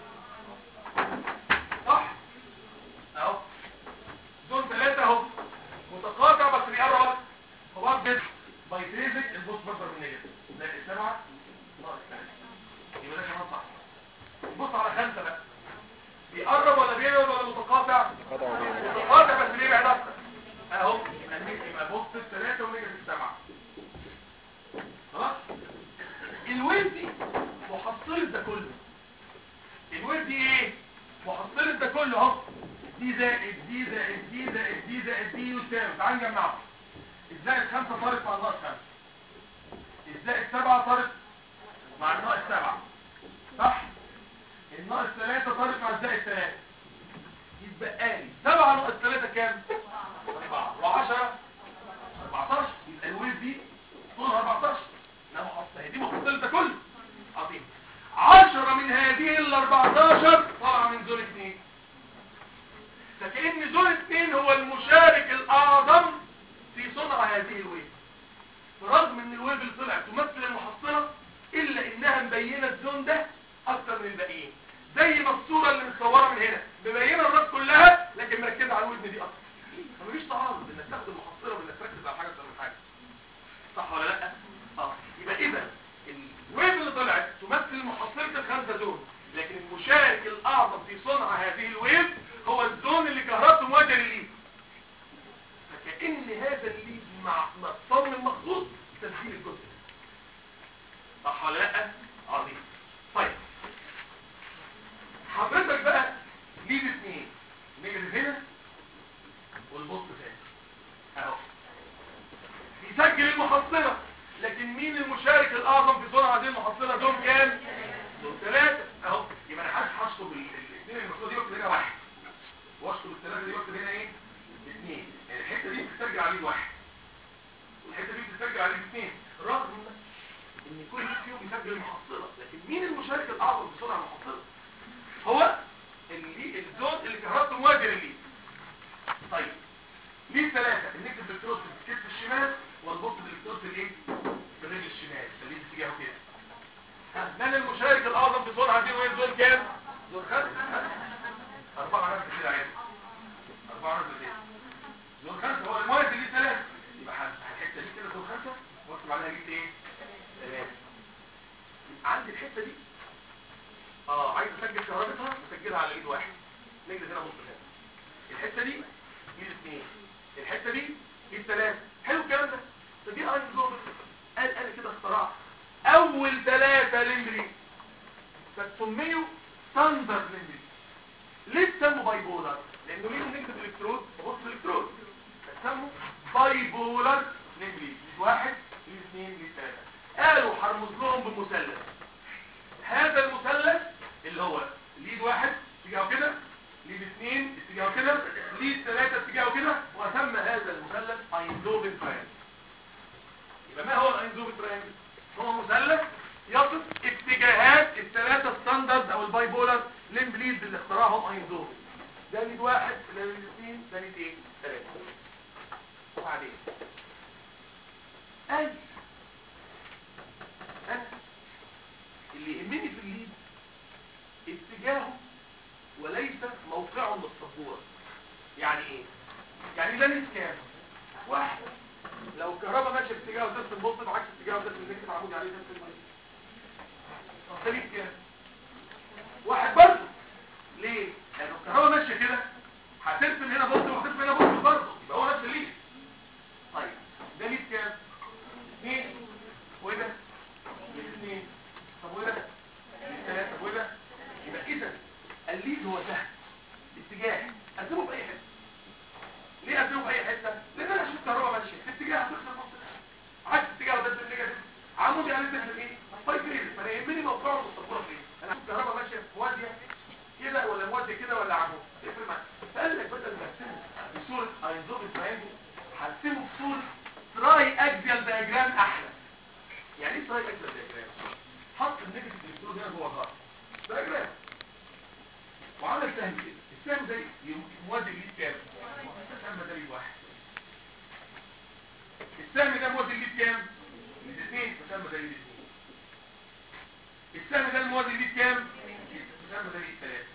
صح اهو زون ثلاثة اهو متقاطع بس بيقرب اكتر هو بيت بايفيزك البوست اكبر من نجم زائد سبعة ناقص ثلاثة يبقى ده كمان صح بص على خمسة بقى بيقرب ولا بيبعد ولا متقاطع
قطع وبيبعد.
متقاطع بس بيبعد اكتر اهو يبقى النجم يبقى بص الثلاثة ونجم السبعة خلاص الويف دي محصلة ده كله الويف دي ايه محصلة ده كله اهو دي زائد دي زائد دي زائد دي زائد دي يساوي تعال نجمعهم الزائد خمسة طارت مع الناقص خمسة الزائد سبعة طارت مع الناقص سبعة صح الناقص ثلاثة طارت مع الزائد ثلاثة يتبقى لي سبعة ناقص ثلاثة كام؟ أربعة وعشرة 14 يبقى الويف دي طولها 14 لا محصلة دي محصلة ده كله عظيم 10 من هذه ال 14 طالعة من زون 2 فكأن زون 2 هو المشارك الأعظم في صنع هذه الويف برغم ان الويف اللي طلعت تمثل المحصلة الا انها مبينة الزون ده اكتر من الباقيين زي ما الصورة اللي متصورة من هنا مبينة الراس كلها لكن مركزة على الودن دي اكتر فمفيش تعارض انك تاخد المحصلة وانك تركز على حاجة اكتر من حاجة صح ولا لا؟ اه يبقى اذا الويف اللي طلعت تمثل محصلة الخمسة زون لكن المشارك الاعظم في صنع هذه الويف هو الزون اللي كهربته مواجهة للليد فكأن هذا الليد مع متصمم مخصوص لتسجيل الجزء ده. صح ولا لا؟ عظيم طيب حضرتك بقى ليد اثنين نجد هنا والبص تاني اهو يسجل المحصلة لكن مين المشارك الاعظم في صنع هذه المحصلة دول كام؟ دول ثلاثة اهو يبقى انا هشطب الاثنين المحصلة دي واكتب هنا واحد واشطب الثلاثة دي واكتب هنا ايه؟ اثنين يعني الحتة دي بتسجل عليه واحد والحتة دي بتسجل عليه اثنين رغم ان كل واحد فيهم بيسجل المحصلة لكن مين المشارك الاعظم في صنع المحصلة؟ هو اللي الزون اللي كهربته مواجه للليد طيب ليه ثلاثة النكتب بالكروس في الكتف الشمال والبوست بالكروس الايه في الرجل الشمال اللي اتجاهه كده ها، من المشارك الاعظم في صنع هذه وين زون كام زون خمسة ها؟ اربعة نفس كده عادي اربعة نفس كده زون خمسة هو المواد اللي ثلاثة يبقى هفتح الحتة دي كده زون خمسة واكتب عليها جبت ايه ثلاثة يبقى عندي الحتة دي اه عايز اسجل كهربتها اسجلها على ايد واحد نجلس هنا نص هنا الحته دي ايد اثنين الحته دي ايد ثلاثه حلو الكلام ده فدي اينزوبل قال قال كده اختراع اول ثلاثه لمبري فتسميه ستاندرد لمبري ليه تسموا باي بولر لانه ليهم نيجاتيف الكترود وبص الكترود فتسموا باي بولر لمبري واحد ليه اثنين ليه ثلاثه قالوا هرمز لهم بمثلث هذا المثلث اللي هو ليد واحد اتجاهه كده ليد اثنين اتجاهه كده ليد ثلاثة اتجاهه كده وسمى هذا المثلث اينزوبن تراينجل يبقى ما هو الاينزوبن تراينجل هو مثلث يصف اتجاهات الثلاثة ستاندرد او الباي بولر ليمب ليد اللي اخترعهم اينزوبن ده ليد واحد ده ليد اثنين ده ليد ايه ثلاثة وبعدين اي انا اللي يهمني في الليد اتجاهه وليس موقعه من السبوره يعني ايه يعني ده ليد كام واحد لو الكهرباء ماشيه في اتجاه ودرس البوزيتيف عكس اتجاه ودرس النيجاتيف عمودي عليه نفس الميه طب ده ليد كام واحد برضه ليه لان الكهرباء ماشيه كده هترسم هنا بوزيتيف وهترسم هنا بوزيتيف برضه يبقى هو نفس الليد طيب ده ليد كام اثنين وده ليد اثنين طب وده ثلاثة طب وده يبقى اذا الليد هو سهل اتجاه اقسمه في اي حته ليه اقسمه في اي حته لان انا اشوف كهرباء ماشيه في اتجاه هتخسر نص عكس اتجاه ده النيجاتيف عمودي عليه تحت ايه طيب ايه فانا يهمني موقعه الصفوره فين انا اشوف كهرباء ماشيه موازيه كده ولا موازيه كده ولا عمود يفرق معاك فقال لك بدل ما ارسمه بصوره اينزوبن تراينجل هرسمه بصوره تراي اكزيال دايجرام احلى يعني ايه تراي اكزيال دايجرام حط النيجاتيف الكترون هنا جوه الظهر دايجرام وعمل سهم كده السهم ده موازي ليه كام السهم ده ليه واحد السهم ده موازي ليه كام ليه اثنين السهم ده ليه اثنين السهم ده الموازي ليه كام السهم ده ليه ثلاثة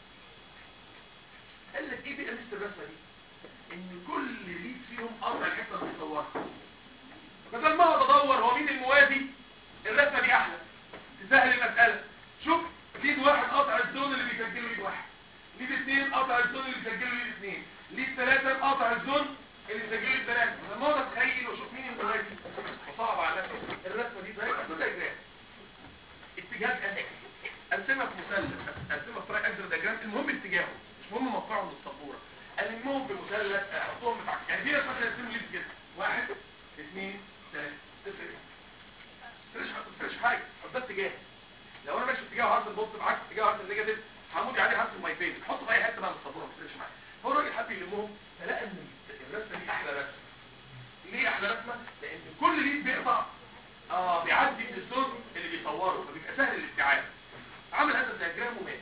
قال لك ايه بقى مست الرسمه دي ان كل ليد فيهم قطع الحته اللي بيصورها بدل ما اقعد ادور هو مين الموازي الرسمه دي احلى تسهل المساله شوف ليد واحد قطع الزون اللي بيسجله ليد واحد ليد اثنين قطع الزون اللي بيسجله ليد اثنين ليد ثلاثة قطع الزون اللي بيسجله ليد ثلاثة لما اقعد اتخيل واشوف مين الموازي وصعب على نفسي الرسمه دي زي كده جرام اتجاه اساسي ارسمها في مثلث ارسمها في طريقه اجر دياجرام المهم اتجاهه مش مهم موقعه من السبوره المهم بمثلث احطهم في عكس يعني في ناس مثلا يرسموا ليد كده واحد اثنين ثلاثة تفرق تفرقش تفرقش حاجه ده اتجاه لو انا ماشي في اتجاه عرض البوست بعكس اتجاه عرض النيجاتيف همودي عليه هرسم مايبين حطه في اي حته بقى من السبوره ما تفرقش معايا هو الراجل حب يلمهم فلقى ان الرسمه دي احلى رسمه ليه احلى رسمه لان كل ليد بيقطع اه بيعدي من الزون اللي بيصوره فبيبقى سهل الاستيعاب عمل هذا الدياجرام ومات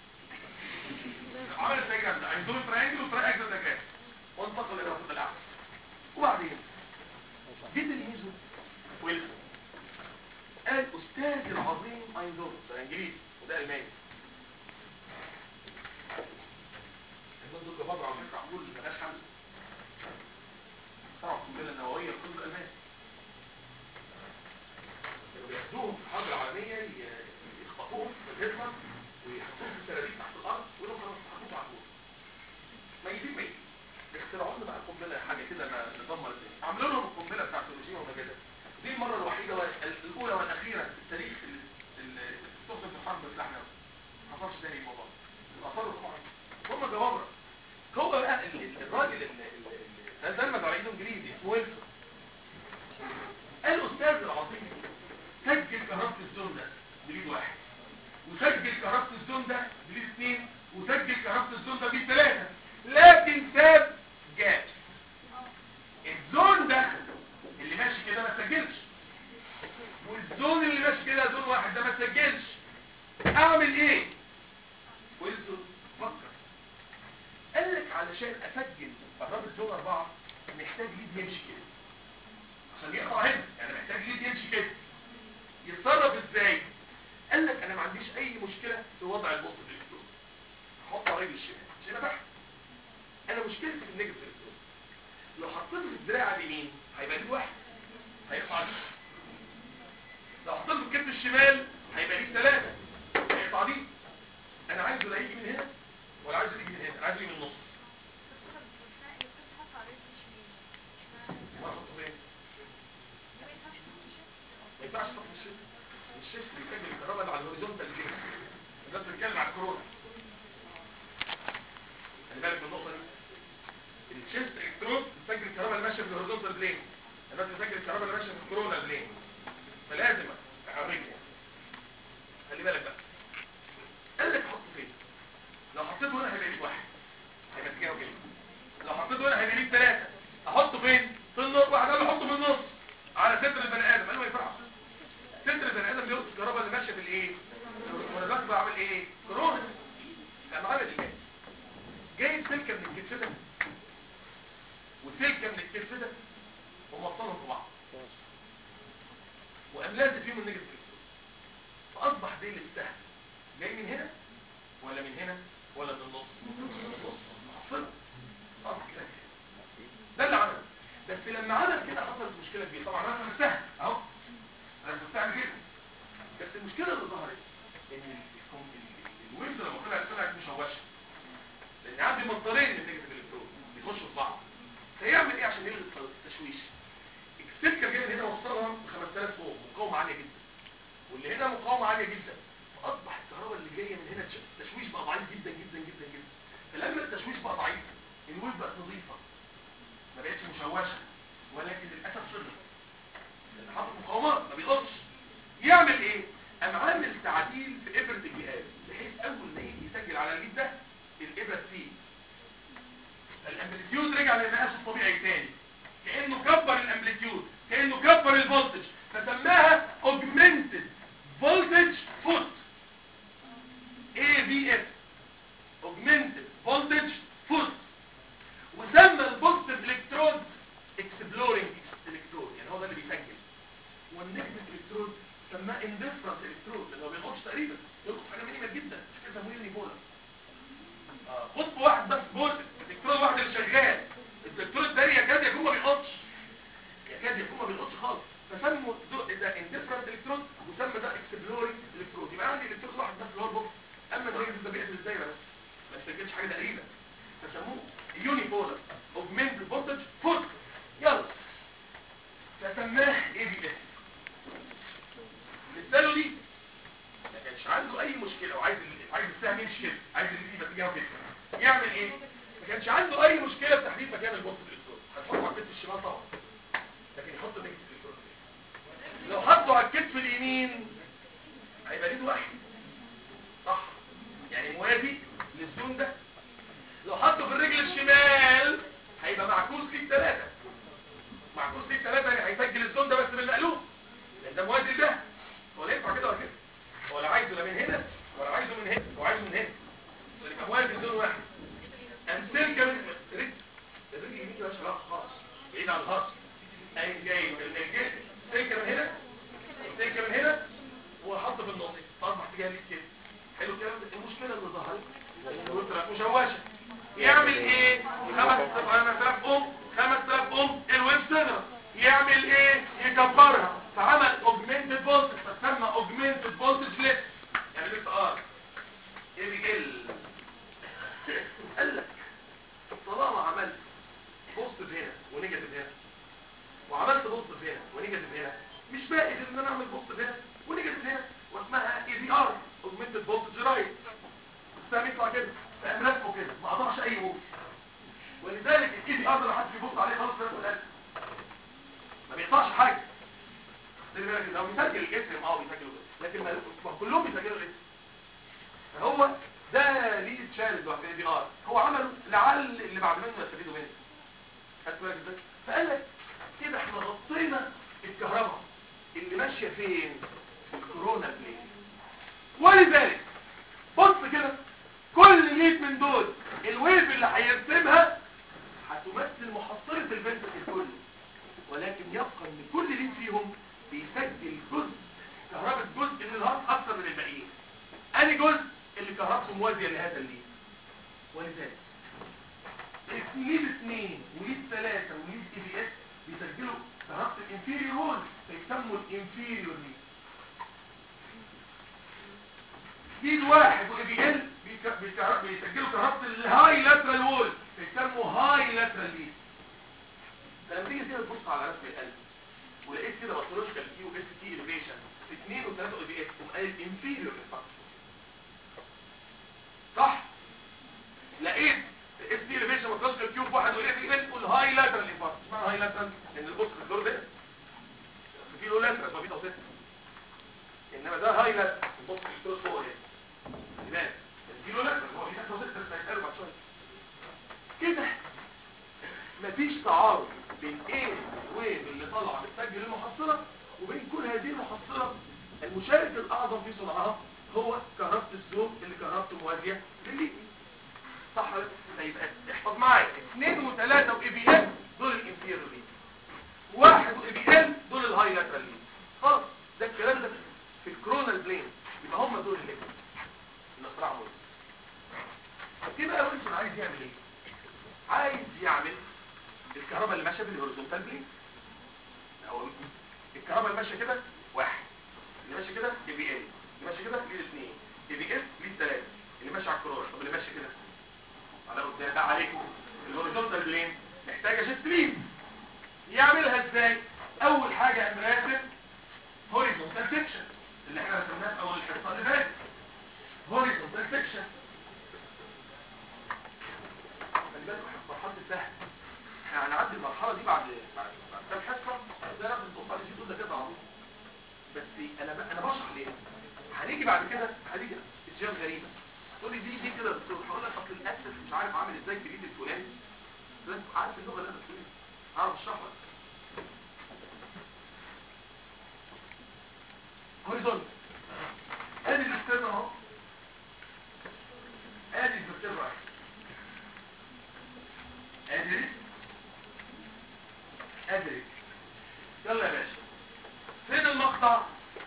عمل الدياجرام ده عندهم تراينجل وتراي اكزل دياجرام وانتقل الى الخط الاعلى وبعدين جه تلميذه ويلسون قال استاذ العظيم اينزون ده انجليزي وده الماني اينزون دول بابا على فكره عقول ملهاش حل طبعا القنبله النوويه القنبله الالماني كانوا بياخدوهم في الحرب العالميه ي- يخطفوهم في الهجمه ويحطوهم في السراديب تحت الارض ويقولوا خلاص هتموتوا على طول ميتين ميتين اخترعوا لنا بقى قنبله حاجه كده ما ندمر الدنيا عملوا لهم القنبله بتاعت هيروشيما وناجازاكي دي المره الوحيده والاولى والاخيره في التاريخ اللي اللي استخدم في حرب السلاح النووي ما حصلش تاني الموضوع ده. الاثار طبعا هم جوابره هو بقى ال- ال- الراجل اللي اللي تزمت على ايده انجليزي اسمه ويلسون الاستاذ العظيم سجل كهربة الزون ده بليد واحد وسجل كهربة الزون ده بليد اثنين وسجل كهربة الزون ده بليد ثلاثة لكن ساب جاب الزون ده اللي ماشي كده ما سجلش والزون اللي ماشي كده زون واحد ده ما سجلش اعمل ايه ويلسون فكر قال لك علشان اسجل كهربة زون اربعة محتاج ليد يمشي كده عشان يقطع هنا يعني محتاج ليد يمشي كده يتصرف ازاي قال لك انا ما عنديش اي مشكلة في وضع البوست الالكترون احط على رجل الشمال مش هنا بحث انا مشكلتي في النيجاتيف الكترون لو حطيته في الدراع اليمين هيبقى ليه واحد هيقطع دي لو حطيته في الكتف الشمال هيبقى ليه ثلاثة هيقطع دي عايز من النص ما احطه فين ما ينفعش تحط الشيفت الشيفت بيسجل الكهرباء اللي على الهوريزونتال كده الناس بتتكلم على الكورونا خلي بالك من النقطه دي الشيفت الكترون بتسجل الكهرباء اللي ماشيه في الهوريزونتال بلين الناس بتسجل الكهرباء اللي ماشيه في الكورونا بلين فلازم اوريك خلي بالك بقى قال لك حطه فين لو حطيته هنا هيبقى ليك واحد هيبقى كده وكده لو حطيته هنا هيبقى ليك ثلاثه احطه فين في النص واحد قال له حطه في النص على صدر البني ادم قال ما ينفعش صدر البني ادم بيوصل الكهرباء اللي ماشيه في الايه وانا دلوقتي بعمل ايه كورونا قام عامل ايه جايب سلكه من الكتف ده وسلكه من الكتف ده وموصلهم في بعض وقام لازم فيهم النيجاتيف الكترون فاصبح دي السهم جاي من هنا ولا من هنا ولا من النص من النص محصله خلاص كده ده اللي عمله بس لما عمل كده حصلت مشكله كبيره طبعا انا فهمتها اهو انا فهمتها كده بس المشكله اللي ظهرت ان الويفز لما طلعت طلعت مشوشه لان عندي مصدرين من نيجاتيف الكترون بيخشوا في بعض فيعمل ايه عشان يلغي التشويش السلكه جايه من هنا وصلها ب 5000 اوم مقاومه عاليه جدا واللي هنا مقاومه عاليه جدا فاصبح الكهرباء اللي جايه من هنا التشويش بقى ضعيف جدا جدا جدا جدا فلما التشويش بقى ضعيف الويف بقت نظيفه ما بقتش مشوشه ولكن للاسف صغر لان حاطط مقاومات ما بيقصش يعمل ايه قام عامل تعديل في ابره الجهاز بحيث اول ما يجي يسجل على الجيب ده الابره تسيب الامبليتيود رجع للمقاس الطبيعي تاني كانه كبر الامبليتيود كانه كبر الفولتج فسماها augmented voltage foot AVS augmented voltage foot وسمى البوزيتيف الكترود اكسبلورنج الكترود يعني هو ده اللي بيسجل والنيجاتيف الكترود سماه اندفرنس الكترود لانه ما بيلقطش تقريبا يلقط حاجه مينيمال جدا مش كده سموه يونيبولر اه خد واحد بس بوزيتيف الالكترود واحد اللي شغال الالكترود الثاني يكاد يكون ما بيلقطش يكاد يكون ما بيلقطش خالص فسموا ده اندفرنس الكترود وسمى ده اكسبلورنج الكترود يبقى عندي الالكترود واحد بس اللي هو البوكس اما النيجاتيف ده بيقفل ازاي بس ما يسجلش حاجه تقريبا فسموه يونيبولر اوجمنت فولتج فوت يلا فسماه اي بي اس مثاله دي ما كانش عنده اي مشكله وعايز عايز السهم يمشي كده عايز اللي تجاه كده يعمل ايه ما كانش عنده اي مشكله في تحديد مكان البوست الالكترون هتحطه على الكتف الشمال طبعا لكن يحط النيجاتيف الالكترون لو حطه على الكتف اليمين هيبقى ليه واحد صح يعني موازي للزون ده لو حطه في الرجل الشمال هيبقى معكوس ليه ثلاثة معكوس ليه ثلاثة يعني هيسجل الزون ده بس بالمقلوب لان ده موازي ده هو لا ينفع كده ولا كده هو لا عايزه لا من هنا ولا عايزه من هنا هو عايزه من هنا عشان يبقى موازي زون واحد امثال كمان الرجل الرجل اليمين ده شغال خالص بعيد عن الهرس اي جاي الجسم سلكه من هنا سلكه من هنا وحط في النص فاصبح اتجاه ليه كده حلو الكلام ده المشكله اللي ظهرت الوتر مشوشه يعمل ايه 5000 ام 5000 ام الويب سينر يعمل ايه يكبرها فعمل اوجمنتد فولتج فسمى اوجمنتد فولتج ليست يعني ليست ار ايه بيقل قال لك طالما عملت بوزيتيف هنا ونيجاتيف هنا وعملت بوزيتيف هنا ونيجاتيف هنا مش باقي غير ان انا اعمل بوزيتيف هنا ونيجاتيف هنا واسمها اي دي ار اوجمنتد فولتج رايت السهم يطلع كده فقام راسمه كده ما قطعش اي وش ولذلك الاي دي ار لو حد بيبص عليه خالص راسمه القلب ما بيقطعش حاجه خلي بالك لو بيسجل الاسم اه بيسجل لكن ما كلهم بيسجلوا الاسم فهو ده ليه تشالنج لوحده الاي دي ار هو عمله لعل اللي بعد منه يستفيدوا منه خدت بالك ازاي فقال لك كده احنا غطينا الكهرباء اللي ماشيه فين في الكورونا بلين ولذلك بص كده كل ليد من دول الويف اللي هيرسمها هتمثل محصلة البنت الكل ولكن يبقى ان كل ليد فيهم بيسجل جزء كهرباء جزء من الهارت اكثر من الباقيين اني جزء اللي كهربته موازية لهذا الليد ولذلك ليد اثنين وليد ثلاثة وليد اي بي اس بيسجلوا كهربة الانفيريور هول فيسموا الانفيريور ليد ليد واحد واي بي ال بيك- بيك- بيسجلوا كهربة الهاي لاترال وول بيسموا هاي لاترال ليد لما تيجي كده تبص على رسم القلب ولقيت كده باثولوجيكال كيو اس تي اليفيشن 2 و3 او بي اس تقوم قايل انفيريور صح لقيت اس تي اليفيشن باثولوجيكال كيو في واحد ولقيت ايفنت تقول هاي لاترال انفاركت اشمعنى هاي لاترال لان البص في الدور ده في له لاترال فبيتا وستة انما ده هاي لاترال البص في الدور فوق هنا تمام في له لاترال هو في بيتا وستة بس هيتقالوا بعد شويه كده مفيش تعارض بين ايه ويف اللي طالعه بتسجل المحصله وبين كل هذه المحصله المشارك الاعظم في صنعها هو كهربة الزوم اللي كهربته موازيه للليد صح ولا لا؟ يبقى احفظ معايا اثنين وثلاثة واي بي ال دول الانفيرور ليد واحد واي بي ال دول الهاي لاترال ليد خلاص ده الكلام ده في الكرونال بلين يبقى هم دول اللي نصرع موز طب كده بقى ويلسون عايز يعمل ايه عايز يعمل الكهرباء اللي ماشيه بالهوريزونتال بلين او الكهرباء اللي ماشيه كده واحد اللي ماشيه كده اي بي ال اللي ماشيه كده ليد اثنين اي بي اس ليد ثلاثه اللي ماشي على الكرور طب اللي ماشي كده على قدام بقى عليكم الهوريزونتال بلين محتاجه شيفت ليد يعملها ازاي اول حاجه قام راسم هوريزونتال سكشن اللي احنا رسمناه في اول الحصه اللي فاتت هوريزونتال سكشن خلي بالكم احنا في مرحله السهل احنا هنعدي المرحله دي بعد بعد بعد كام حصه ده لازم تبص على الجدول ده كده على طول بس انا ب... انا بشرح ليه هنيجي بعد كده هنيجي اشياء غريبه تقول لي دي دي كده يا دكتور هقول لك اصل الاسس مش عارف عامل ازاي في الايد الفلاني لازم عارف اللغه اللي انا بتقولها اعرف اشرح لك هوريزونت ادي الاسترن اهو ادي الفرتبرا ادي ادي يلا يا باشا فين المقطع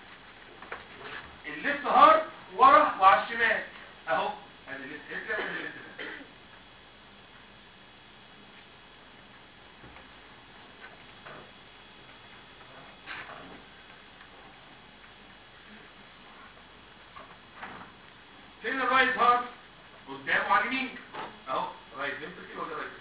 الليفت هارد ورا وعلى الشمال اهو ادي الليفت هيد ادي الليفت هيد. فين الرايت هارد قدامه على اليمين اهو رايت فنتركل ولا رايت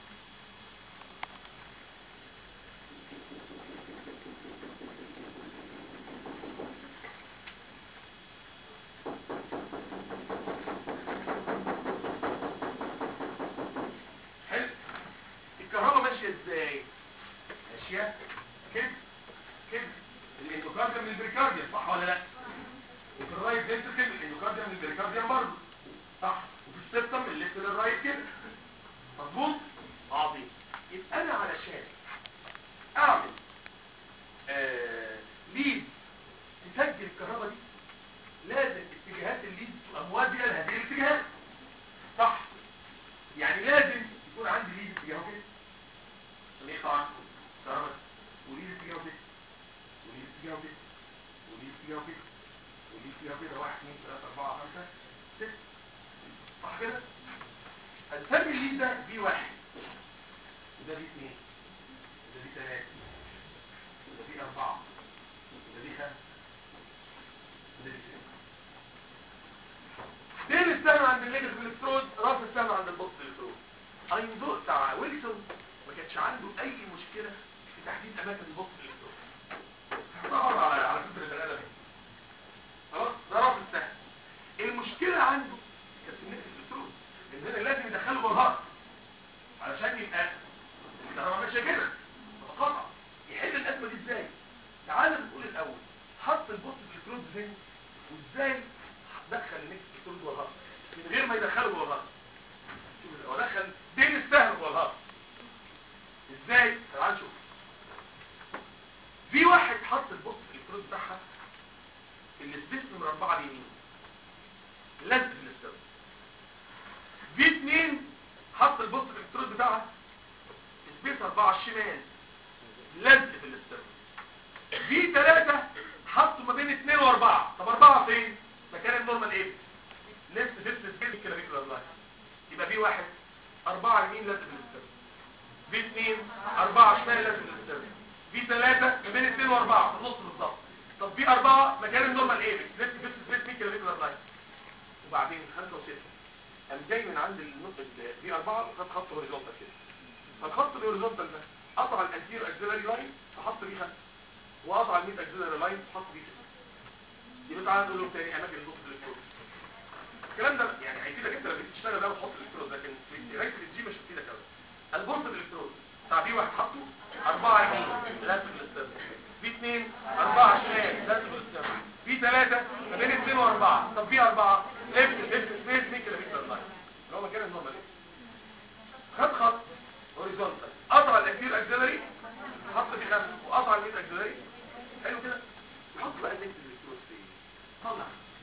حلو الكهرباء ماشيه ازاي ماشيه كده كده الاندوكارديوم من البريكارديوم صح ولا لا وفي الرايت فنتركل الاندوكارديوم من البريكارديوم برضه صح وفي السيستم الليفت للرايت كده مظبوط عظيم يبقى انا علشان اعمل آه ليد تسجل الكهرباء دي لازم اتجاهات الليد تبقى موازيه لهذه الاتجاهات صح يعني لازم يكون عندي ليد اتجاهه كده عشان يقطع كهرباء وليد اتجاهه كده وليد اتجاهه كده وليد اتجاهه كده وليد اتجاهه كده واحد اثنين ثلاثة أربعة خمسة ستة صح كده؟ هنسمي الليد ده بي واحد وده بي اثنين وده بي ثلاثة وده بي أربعة وده بي خمسة وده بي ستة فين السهم عند النيجاتيف الكترود راس السهم عند البوست الكترود اينزو بتاع ويلسون ما كانش عنده اي مشكله في تحديد اماكن البوست الكترود طبعا على على فكره البني ادم خلاص ده راس السهم المشكله عنده كانت في النيجاتيف الكترود ان هنا لازم يدخله بالهارت علشان يبقى الكهرباء ماشيه كده متقاطعه يحل الازمه دي ازاي تعال نقول الاول حط البوست الكترود فين وازاي دخل النكس الكترود جوه الهارت من غير ما يدخله جوه الهارت شوف هو دخل بين السهم جوه الهارت ازاي تعال نشوف في واحد حط البوست الكترود بتاعها في السبيس نمرة 4 اليمين لازق في الاسترن في اتنين حط البوست الكترود بتاعها في سبيس 4 على الشمال لازق في الاسترن في ثلاثة حطوا ما بين اتنين واربعة طب اربعة فين؟ مكان النورمال ايه؟ ليفت فيفت سبيس الكلاميكولار لاين يبقى في واحد أربعة يمين لازم الاسترن في اثنين أربعة شمال لازم الاسترن في ثلاثة ما بين اثنين واربعة في النص بالظبط طب في أربعة مكان النورمال ايه؟ ليفت فيفت سبيس الكلاميكولار لاين وبعدين خمسة وستة قام جاي من عند النقطه دي اربعه وخد خط هوريزونتال كده فالخط الهوريزونتال ده قطع الانتير اكسلري لاين فحط بيه خمسه وقطع الميد اكسلري لاين فحط بيه سته يبقى تعالى نقول له تاني اماكن النقطه الالكترون الكلام ده يعني هيفيدك انت لما تيجي تشتغل بقى وتحط الالكترون لكن في قرايه الجي مش هتفيدك قوي البورت الالكترون بتاع في واحد حاطه أربعة يمين لازم الاستاذ في اثنين أربعة شمال لازم الاستاذ في ثلاثة ما بين اثنين وأربعة طب في أربعة ليفت ليفت سبيس مين كده ميكسر لاين اللي هو مكان النورمال خد خط هوريزونتال قطع الاكتير اكسلري حط في خمسة وقطع الميد اكسلري حلو كده يحط بقى اللينك الالكترون فين طلع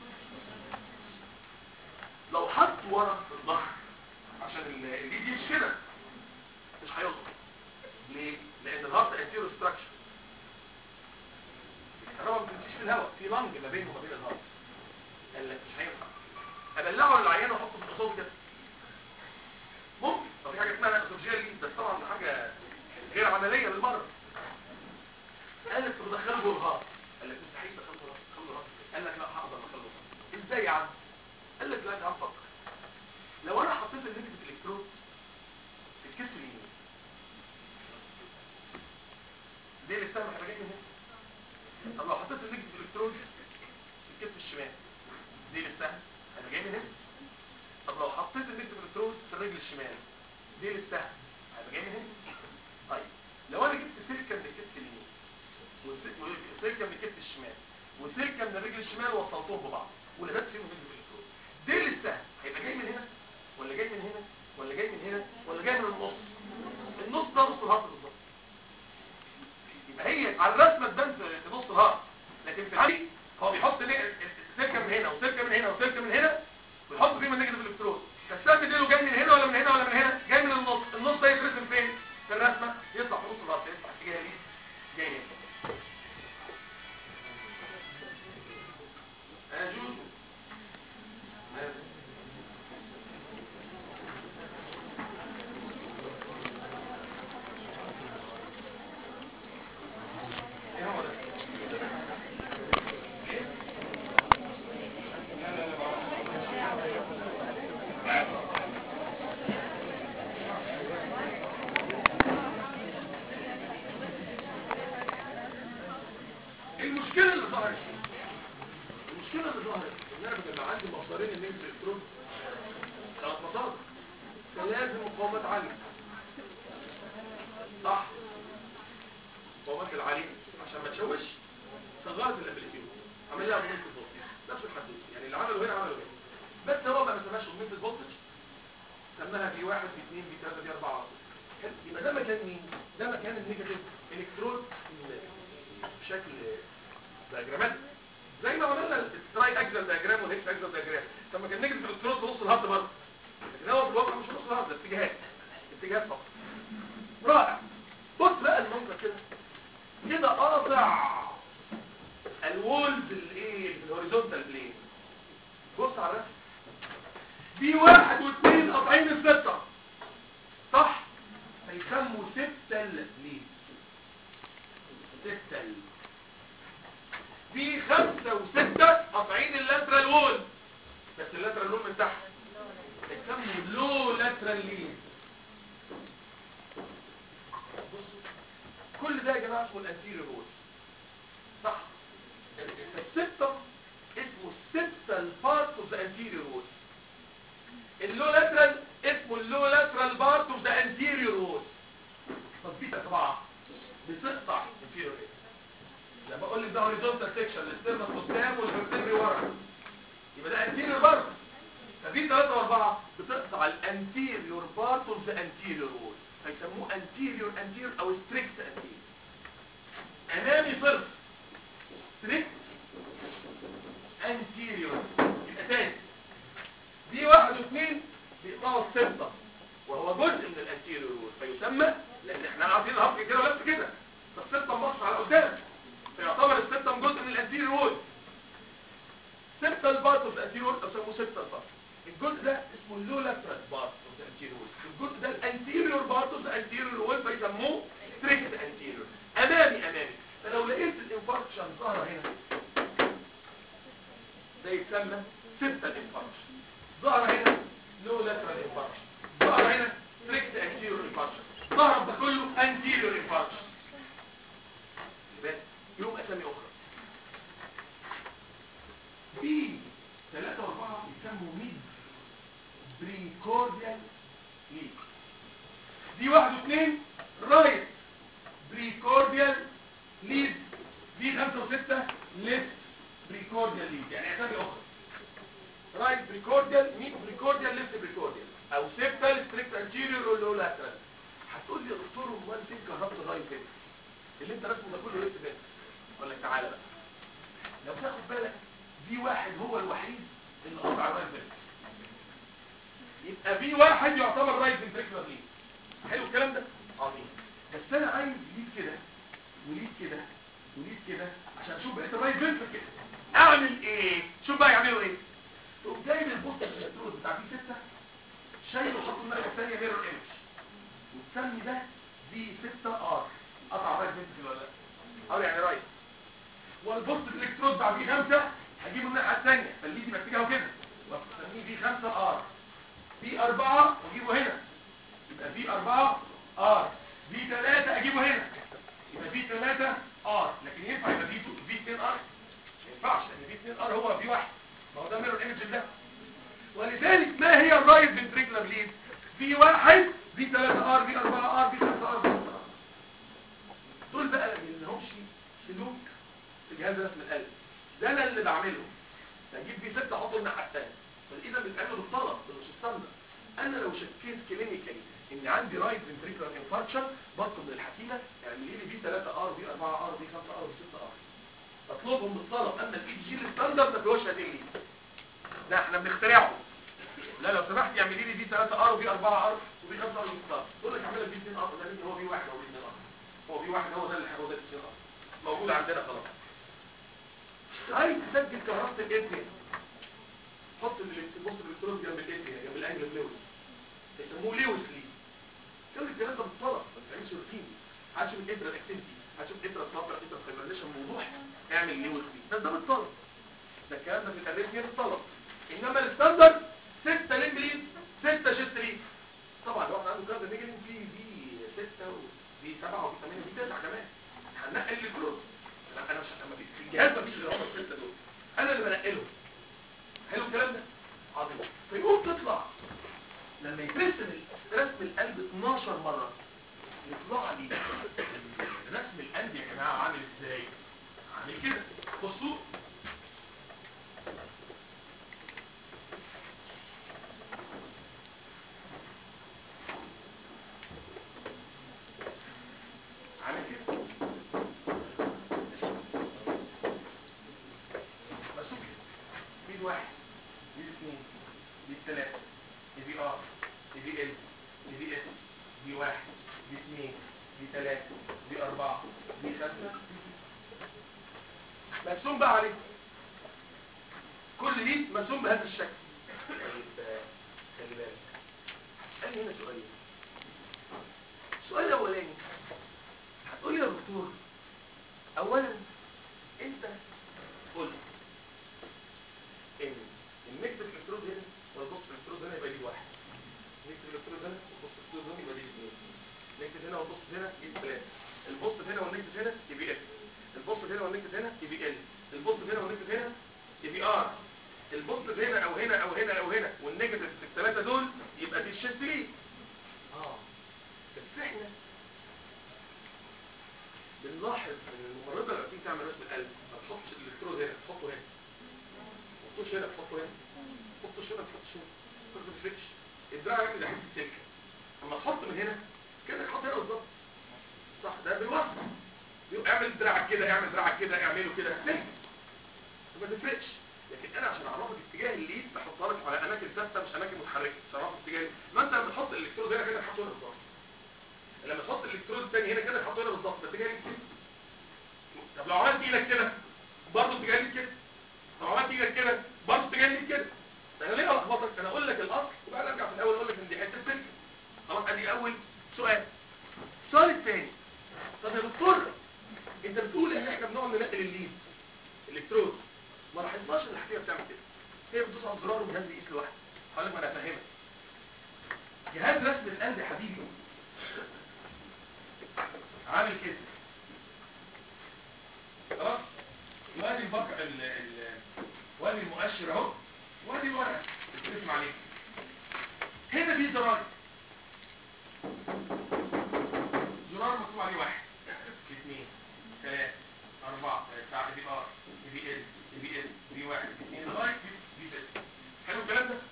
لو حط ورا في الظهر عشان اللي دي مش كده مش هيوصل ليه؟ لان الهارت انتيرو ستراكشر الكهرباء ما بتمشيش في الهواء في لنج ما بينه وما بين الهارت قال لك مش هينفع ابلعه للعيان واحطه في الاسوف كده ممكن طب في حاجه اسمها اسوفجيال بس طبعا ده حاجه غير عمليه بالمره قال لك طب دخله جوه الهارت قال لك مستحيل تدخله جوه الهارت قال لك لا هقدر ادخله جوه الهارت ازاي يا عم قال لك لا تعال فكر لو انا حطيت النيجاتيف الكترود في الكتف اليمين دي اللي استعمل حاجات من هنا طب لو حطيت النيجاتيف الكترود في الكتف الشمال دي اللي استعمل انا جاي من هنا طب لو حطيت النيجاتيف الكترود في الرجل الشمال دي اللي استعمل انا جاي من هنا طيب لو انا جبت سلكه من الكتف اليمين وسلكه من الكتف الشمال وسلكه من الرجل الشمال ووصلتهم ببعض ولبست فيهم النيجاتيف الكترود دي اللي استعمل هيبقى جاي من هنا ولا جاي من هنا ولا جاي من هنا ولا جاي من النص النص ده نص الهارت بالظبط يبقى هي على الرسمه تبان في نص الهارت لكن في الحقيقه هو بيحط سلكه من هنا وسلكه من هنا وسلكه من هنا ويحط فيهم النيجاتيف الكترون فالسهم ديله جاي من هنا ولا من هنا ولا من هنا جاي من النص النص ده يترسم فين في الرسمه يطلع في نص الهارت يطلع اتجاه اليمين جاي هنا اجوز ايه هو ده المشكلة اللي ظهرت المشكلة اللي ظهرت ان انا بتبقى عندي مصدرين النيجاتيف الكترون ثلاث مصادر فلازم مقاومات عالية صح مقاومات العالية عشان ما تشوش صغرت الامبليتيود عمل لها مومنت فولتج نفس الحدود يعني اللي عمله هنا عمله هنا بس هو ما سماش مومنت فولتج سماها في واحد في اثنين في ثلاثة في أربعة حلو؟ يبقى ده مكان مين؟ ده مكان النيجاتيف الكترون بشكل دياجرامات زي ما عملنا الستراي اكزل دياجرام والهيكس اكزل دياجرام طب ما كان نيجاتيف الكترون في نص الهارد برضه لكن هو في الواقع مش نص الهارد ده اتجاهات اتجاهات فقط رائع بص بقى المنظر كده كده قاطع الوولز الايه الهوريزونتال بلين بص على الرسم دي واحد واثنين قاطعين الستة صح فيسموا ستة ليه ستة في خمسة وستة قاطعين اللاترال وول بس اللاترال وول من تحت يسموا لو لاترال لين بصوا كل ده يا جماعة اسمه الانتيريور وول صح الستة اسمه الستة البارت اوف ذا انتيريور وول اللو لاترال اسمه اللو لاترال بارت اوف ذا انتيريور وول طب في طبعا بتقطع انتيريور ايه لما اقول لك ده هوريزونتال سيكشن الاسترنال قدام والفرتبري ورا يبقى ده انتيريور بارت ففي ثلاثة واربعة بتقطع الانتيريور بارت اوف ذا انتيريور وول فيسموه انتيريور انتيريور او ستريكت انتيريور امامي صرف ستريكت انتيريور يبقى تاني دي واحد واثنين بيقطعوا السبطة وهو جزء من الانتيريور وول فيسمى لان احنا عارفين الهبط كده ولف كده فالسبطة مبص على قدام فيعتبر السبتم جزء من الانتيريور وول سبتال بارت اوف الانتيريور وول او سموه سبتال بارت الجزء ده اسمه اللو لاترال بارت اوف الانتيريور وول الجزء ده الانتيريور بارت اوف الانتيريور وول فيسموه ستريكت انتيريور امامي امامي فلو لقيت الانفاركشن ظهر هنا ده يتسمى سبتال انفاركشن ظهر هنا لو لاترال انفاركشن ظهر هنا ستريكت انتيريور انفاركشن ظهر ده كله انتيريور انفاركشن يبقى يوم اسامي اخرى في ثلاثة واربعة يسموا ميد بريكورديال ليد دي واحد واثنين رايت بريكورديال ليد دي خمسة وستة ليفت بريكورديال ليد يعني اسامي اخرى رايت بريكورديال ميد بريكورديال ليفت بريكورديال او سيبتال ستريكت انتيريور ولا لاترال هتقول لي يا دكتور امال فين كهربت الرايت فين اللي انت رسمه ده كله ليفت فين اقول لك تعالى بقى لو تاخد بالك في واحد هو الوحيد اللي قطع الرايت فين يبقى في واحد يعتبر رايت فنتريكولار ليد حلو الكلام ده عظيم بس انا عايز ليد كده وليد كده وليد كده عشان اشوف بقيه الرايت فنتريكل كده اعمل ايه شوف بقى يعملوا ايه تقوم جايب البوست الالكترود بتاع في 6 شايله وحطه الناحيه الثانيه ميرور ايمج وتسمي ده في 6 ار قطع رايت فنتريكل ولا لا او يعني رايت والبوست الالكترود بتاع في 5 هجيبه الناحيه الثانيه خليه يبقى اتجاهه كده واسميه في 5 ار في 4 واجيبه هنا يبقى في 4 ار في 3 اجيبه هنا يبقى في 3 ار لكن ينفع يبقى في في 2 ار ما ينفعش لان في 2 ار هو في واحد ما هو ده ميرور ايمج ده ولذلك ما هي الرايت فنتريكولار ليد في واحد في 3 ار في 4 ار في 5 ار في 6 ار دول بقى اللي لهمش سلوك في جهاز رسم القلب ده انا اللي بعمله بجيب بيه 6 احطه الناحيه الثانيه فاذا بيتعمل بالطلب ده مش ستاندرد انا لو شكيت كلينيكالي ان عندي رايت فنتريكولار انفاركشن بطلب من الحكيمه اعملي لي بي 3 ار بي 4 ار بي 5 ار بي 6 ار بطلبهم بالطلب اما الاي جي الستاندرد ما فيهوش هذه ده احنا بنخترعه لا لو سمحت اعملي لي بي 3 ار وبي 4 ار وبي 5 ار وبي 6 ار تقول لك اعمل لك بي 2 ار ده مين هو بي 1 هو بي 2 ار هو بي 1 هو ده اللي هو ده بي 2 ار موجود عندنا خلاص عايز تسجل كهربة الابن حط البوست الالكترون جنب الابن جنب الانجل لويس يسموه لويس لي كل الكلام ده بالطلب ما تعملش روتين هتشوف الابره الاكتيفيتي هتشوف الابره الصفراء الابره الفايبريشن موضوع اعمل لويس لي بس ده بالطلب ده الكلام ده في الاريثميا بالطلب انما الستاندرد 6 لين بليد 6 شيست ليد طبعا لو احنا عنده كارد نيجاتيف في في 6 وفي 7 وفي 8 وفي 9 كمان هننقل الكلوز انا انا مش انا في الجهاز مفيش غير هم السته دول انا اللي بنقلهم حلو الكلام ده عظيم فيقوم تطلع لما يترسم رسم القلب 12 مره يطلع لي رسم القلب يا جماعه عامل ازاي عامل كده بصوا عامل كده مرسوم كده بيد واحد بيد اثنين بيد ثلاثة بي ار بي ال بي اس بي واحد بي اثنين بي ثلاثة بي أربعة بي خمسة مرسوم بقى عليه كل دي مرسوم بهذا الشكل طيب خلي بالك هتسألني هنا سؤالين السؤال الأولاني هتقول لي يا دكتور أولا أنت قول ان النيجاتيف الكترود هنا والبوست الكترود هنا يبقى دي واحد النيجاتيف الكترود هنا والبوست الكترود هنا يبقى دي اثنين النيجاتيف هنا والبوست هنا يبقى ثلاثة البوست هنا والنيجاتيف هنا يبقى اف البوست هنا والنيجاتيف هنا يبقى ال البوست هنا والنيجاتيف هنا يبقى ار البوست هنا او هنا او هنا او هنا والنيجاتيف الثلاثة دول يبقى دي الشيست ليه اه بس احنا بنلاحظ ان الممرضة لما تيجي تعمل رسم القلب ما تحطش الالكترود هنا تحطه هنا تحطوش هنا تحطه هنا تحطوش هنا تحطوش هنا ما تفرقش الدراع يعمل ده حته سلكه اما تحط من هنا كده تحط هنا بالظبط صح ده بالوصف اعمل دراعك كده اعمل دراعك كده اعمله كده سلك ما تفرقش لكن انا عشان اعرفك اتجاه الليد بحطها لك على اماكن ثابته مش اماكن متحركه عشان اعرفك اتجاه ما انت لما تحط الالكترود هنا كده تحطه هنا بالظبط لما تحط الالكترود الثاني هنا كده تحطه هنا بالظبط ده اتجاه الليد طب لو عملت ايدك كده برضه اتجاه الليد كده لو عملت ايدك كده برضه اتجاه الليد كده انا ليه الخبطك انا اقول لك الاصل وبعدين ارجع في الاول اقول لك ان دي حته سلك خلاص ادي اول سؤال السؤال الثاني طب يا دكتور انت بتقول ان احنا بنقعد ننقل الليد الالكترود ما لاحظناش ان الحكايه بتعمل كده هي بتدوس على الزرار والجهاز بيقيس لوحده هقول لك ما انا افهمك جهاز رسم القلب يا حبيبي عامل كده خلاص وادي البقع ال ال وادي المؤشر اهو وادي الورقه اللي بترسم عليه هنا في زرار زرار مكتوب عليه واحد اثنين ثلاثة أربعة بتاع بي ار بي ال بي ال بي واحد بي اثنين لغاية بي ستة حلو الكلام ده؟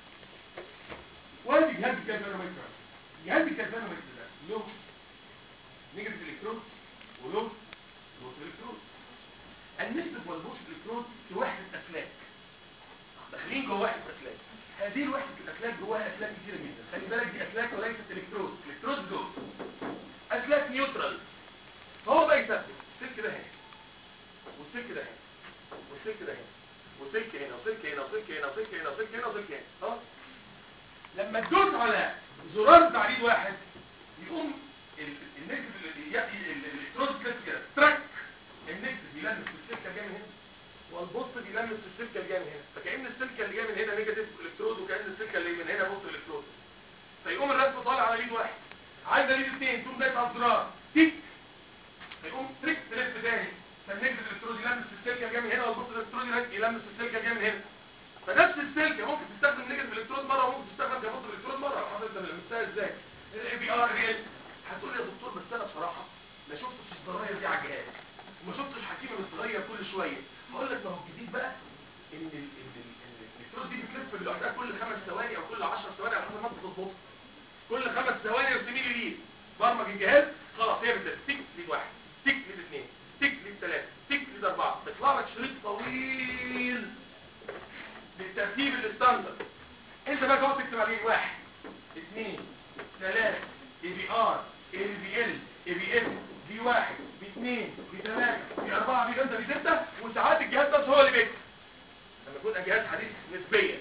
وادي جهاز الكالفانومتر جهاز الكالفانومتر ده له نيجاتيف الكترون وله بوست الكترون النسبة والبوست الكترون في وحدة أفلاك داخلين جوه وحدة أفلاك هذه الوحدة الأفلاك جواها أفلاك كتيرة جدا خلي بالك دي أفلاك وليست الكترود الكترود دول أفلاك نيوترال فهو بقى يثبت السلك ده هنا والسلك ده هنا والسلك ده هنا وسلك هنا وسلك هنا وسلك هنا وسلك هنا وسلك هنا وسلك هنا خلاص لما تدوس على زرار تعريض واحد يقوم ال- النيجاتيف ال- ال- ال- الالكترون كده كده تراك النيجاتيف يلمس في السلكه اللي جايه من هنا والبوست بيلمس في السلكه اللي جايه من هنا فكأن السلكه اللي جايه من هنا نيجاتيف الكترود وكأن السلكه اللي من هنا بوست الكترود فيقوم الرسم طالع على ايد واحد عايز ايد اثنين تقوم دايس على الزرار تيك فيقوم تريك تلف تاني فالنيجاتيف الالكترود يلمس في السلكه اللي جايه من هنا والبوست الالكترود يلمس في السلكه اللي جايه من هنا فنفس السلكه ممكن تستخدم نيجاتيف الكترود مره وممكن تستخدم كبوست الكترود مره حضرتك انت لمستها ازاي الاي بي ار ريل هتقول لي يا دكتور بس انا بصراحه ما شفتش الزراير دي على الجهاز وما شفتش حكيمه بتتغير كل شويه هقول لك ما هو الجديد بقى ان ال- ان ال- ان الالكترود دي بتلف لوحدها كل خمس ثواني او كل 10 ثواني على حسب ما انت تظبطها كل خمس ثواني ارسمي لي ليد برمج الجهاز خلاص هي بتلف تك ليد واحد تك ليد اثنين تك ليد ثلاثه تك ليد اربعه بيطلع لك شريط طويل بالترتيب الستاندرد انت بقى تقعد تكتب عليه واحد اثنين ثلاثة اي بي ار اي بي ال اي بي ال بي واحد بي اثنين بي ثلاثة بي اربعة بي خمسة بي ستة وساعات الجهاز بس هو اللي بيكتب لما يكون الجهاز حديث نسبيا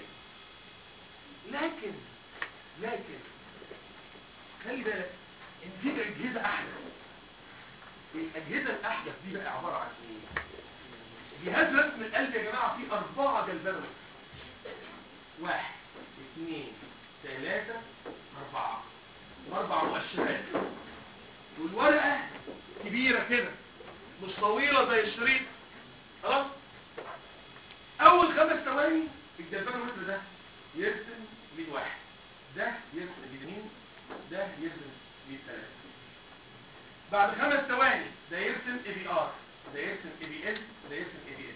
لكن لكن خلي بالك ان في اجهزة احدث الاجهزة الاحدث دي بقى عبارة عن ايه جهاز رسم القلب يا جماعة فيه اربعة جلبانوس واحد اثنين ثلاثة اربعة واربع مؤشرات والورقة كبيرة كده مش طويلة زي الشريط خلاص اول خمس ثواني الجلبانومتر ده يرسم ليد واحد ده يرسم ليدين ده يرسم ليد ثلاثة بعد خمس ثواني ده يرسم اي بي ار ده يرسم اي بي اس ده يرسم اي بي اس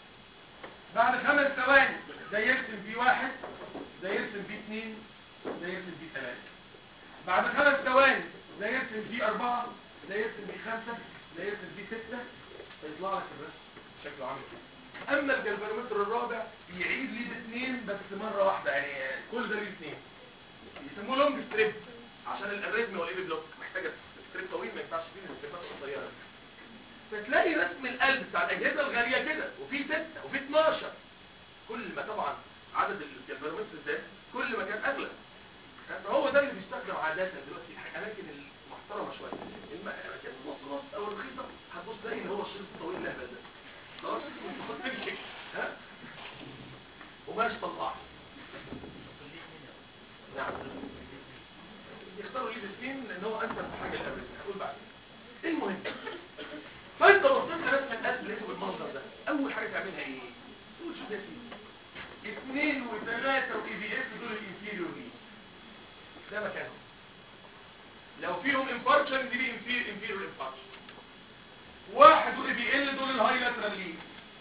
بعد خمس ثواني ده يرسم بي واحد ده يرسم بي اثنين ده يرسم بي ثلاثة بعد خمس ثواني ده يرسم بي أربعة ده يرسم بي خمسة ده يرسم بي ستة فيطلع لك الرسم شكله عامل كده أما الجلبانومتر الرابع يعيد ليد اثنين بس مرة واحدة يعني كل ده ليد اثنين يسموه لونج ستريب عشان الاريتم والاي بلوك محتاجة ستريب طويل ما ينفعش فيه الستريبات القصيرة فتلاقي رسم القلب بتاع الأجهزة الغالية كده وفي ستة وفي 12 كل ما طبعا عدد الجلبانومتر زاد كل ما كان أغلى فهو ده اللي بيستخدم عادة دلوقتي في الأماكن المحترمة شوية الأماكن نص نص أو الرخيصة هتبص تلاقي اللي هو الشريط الطويل الأهبل ده خلاص تمسك ها وماشي طلع نعم يختاروا ليه الاثنين لان هو انسب حاجه الابرز هقول بعدين المهم فانت بصيت لرسم القلب لقيته بالمنظر ده اول حاجه تعملها ايه تقول شوف يا سيدي اثنين وثلاثه واي بي اس دول الانفيريور ليه ده مكانهم لو فيهم انفاركشن دي انفيريور انفاركشن واحد واي بي ال دول الهاي لاترال ليه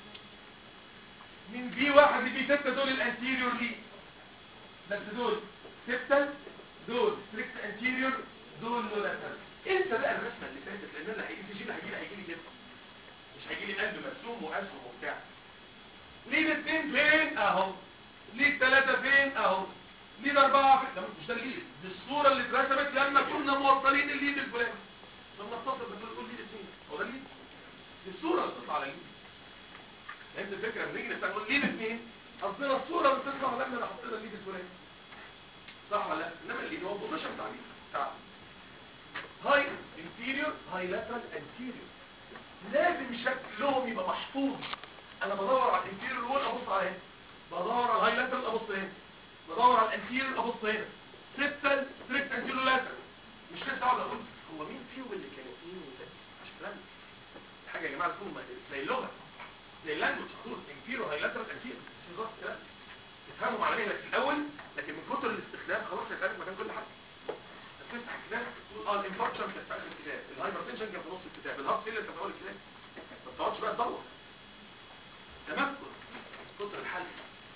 من بي واحد لبي ستة دول الانتيريور ليه بس دول ستة دول ستريكت انتيريور دول لو لاترال انسى بقى الرسمه اللي فاتت لان انا هيجي لي هيجي لي هيجي لي كده مش هيجي لي قلب مرسوم واسهم وبتاع ليه الاثنين فين اهو ليه الثلاثه فين اهو ليه الاربعه فين ده مش ده الليد دي الصوره اللي اترسمت لما كنا موصلين الليد الفلاني لما اتصل بتقول ليد اثنين هو ده الليد دي الصوره اللي بتطلع على الليد فهمت الفكره بنيجي نقول ليه الاثنين قصدنا الصوره اللي بتطلع لما انا حطينا الليد الفلاني صح ولا لا انما الليد هو البوزيشن بتاع الليد بتاع هاي انتيريور هاي لاترال انتيريور لازم شكلهم يبقى محفوظ انا بدور على الانتيريور وول ابص على هنا بدور على الهاي لاترال ابص هنا بدور على الانتيريور ابص هنا سيبتال ستريكت انتيرو لاترال مش لسه اقعد اقول هو مين فيهم اللي كان اثنين وثلاثه مش كلام حاجه يا جماعه تكون زي اللغه زي اللانجوج خطوط انفيرو هايلاترال انفيرو مش بالظبط كلام تفهموا معلوميه لك في الاول لكن من كتر الاستخدام خلاص هيتعرف مكان كل حاجه تفتح الكتاب تقول اه الانفاركشن كانت في اخر الكتاب الهايبرتنشن كان في نص الكتاب الهارت فيلر كان في اول الكتاب ما تقعدش بقى تدور تمكن كتر الحل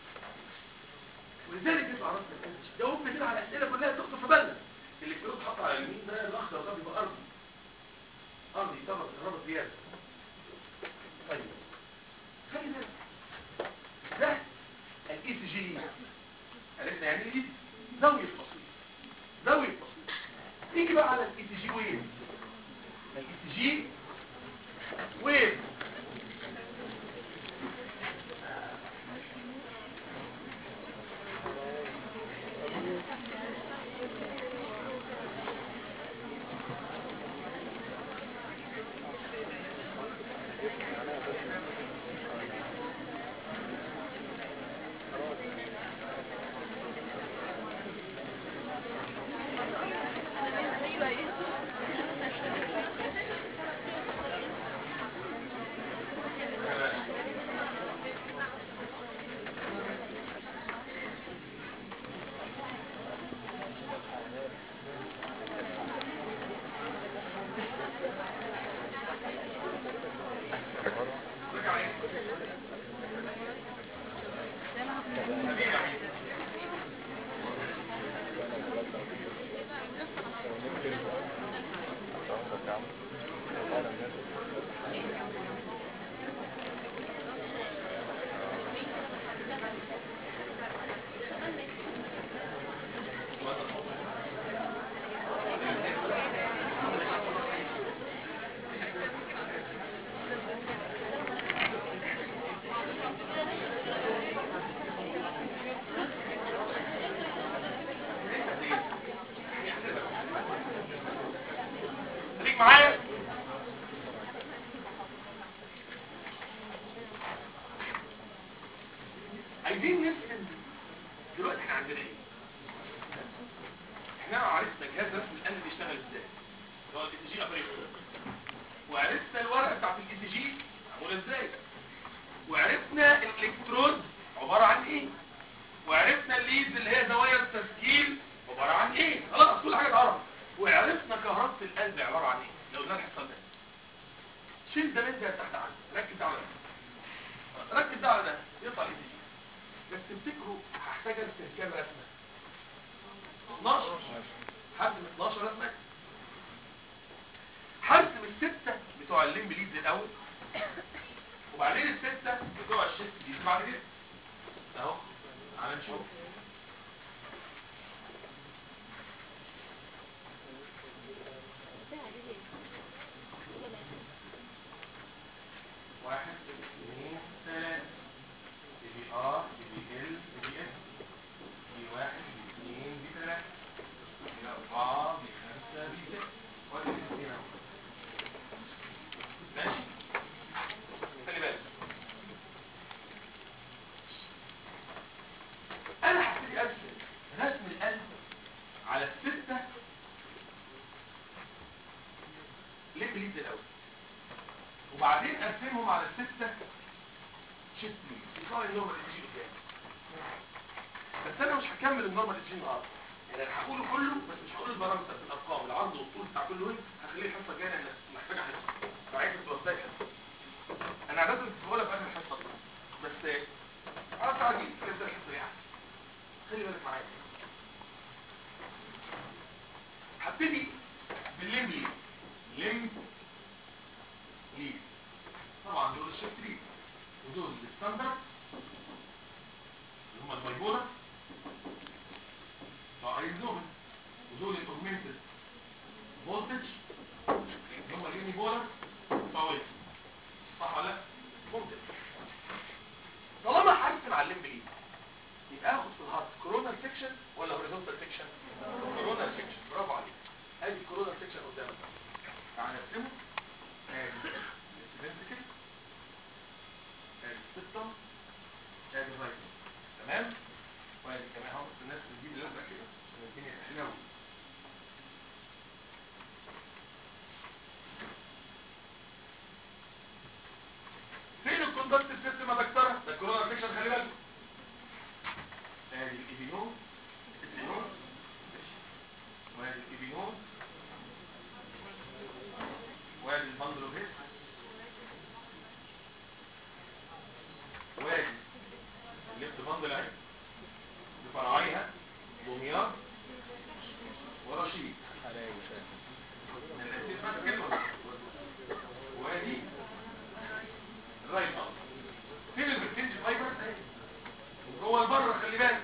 ولذلك يطلع راسنا الانتش جاوبنا كده على الاسئله كلها تخطر في بالنا الالكترود حط على اليمين ده الاخضر ده بيبقى ارضي ارضي طبعا الرابط زياده طيب خلي بالك ده الاي سي جي عرفنا يعني ايه زاويه فصيل زاويه فصيل نيجي بقى على الاي سي جي ويف الاي سي جي ويف خليك معايا عايزين نفهم دلوقتي احنا عندنا ايه احنا عرفنا جهاز رسم القلب بيشتغل ازاي اللي هو الاي سي جي ابريشن وعرفنا الورقه بتاعت الاي سي جي معموله ازاي وعرفنا الالكترود عباره عن ايه وعرفنا الليدز اللي هي زوايا التسجيل عباره عن ايه خلاص كل حاجه اتعرفت وعرفنا كهربة القلب عبارة عن ايه لو قلنا الحصة ده شيل ده من ده تحت عنه ركز على ده ركز ده على ده يطلع ايه دي بس تفتكروا هحتاج ارسم كام رسمة 12 هرسم 12 رسمة هرسم الستة بتوع الليمب ليدز الاول وبعدين الستة بتوع الشيست ليدز بعد كده اهو تعالى نشوف واحد اثنين ثلاثة دي ار دي ال دي اس دي واحد دي اثنين دي ثلاثة دي أربعة دي خمسة دي ستة وادي الاثنين اهو ماشي خلي بالك انا هبتدي ارسم رسم القلب على الستة ليه بليد الاول وبعدين ارسمهم على الستة شيست ليد يطلع لي النورمال اي جي قدام بس انا مش هكمل النورمال اي جي النهارده يعني انا هقوله كله بس مش هقول البارامتر الارقام العرض والطول بتاع كل وين هخليه الحصه الجايه لان محتاجه حصه فعايز توزعي حصه انا عاده كنت بقولها في اخر الحصه دي بس عارف عجيب كده الحصه دي احسن خلي بالك معايا هبتدي بالليم ليد ليم ليد طبعا دول الشيفت ليد ودول الستاندرد اللي هم البايبولا بتوع ايزومن ودول الاوجمنتد فولتج اللي هم اليونيبولا بتوع ويلز صح ولا لا؟ ممتاز طالما هرسم على الليمب ليد يبقى اخد في الهارت كورونال سيكشن ولا هوريزونتال سيكشن كورونال سيكشن برافو عليك ادي الكورونال سيكشن قدامك تعال نرسمه ادي الفنتكل ادي السيستم ادي الرايت تمام وادي كمان اهو بس الناس بتجيب الازرق كده عشان الدنيا تحلو فين الكوندكت سيستم يا دكتوره ده الكورونا افكشن خلي بالك ادي الايبينوم الايبينوم وادي الايبينوم وادي البندل هيس وادي الليفت بندل اهي بفرعيها دمياط ورشيد
حلاوي وشاي
من الاساس بس كده وادي الرايت بندل فين البرتنج فايبر اهي جوه البره خلي بالك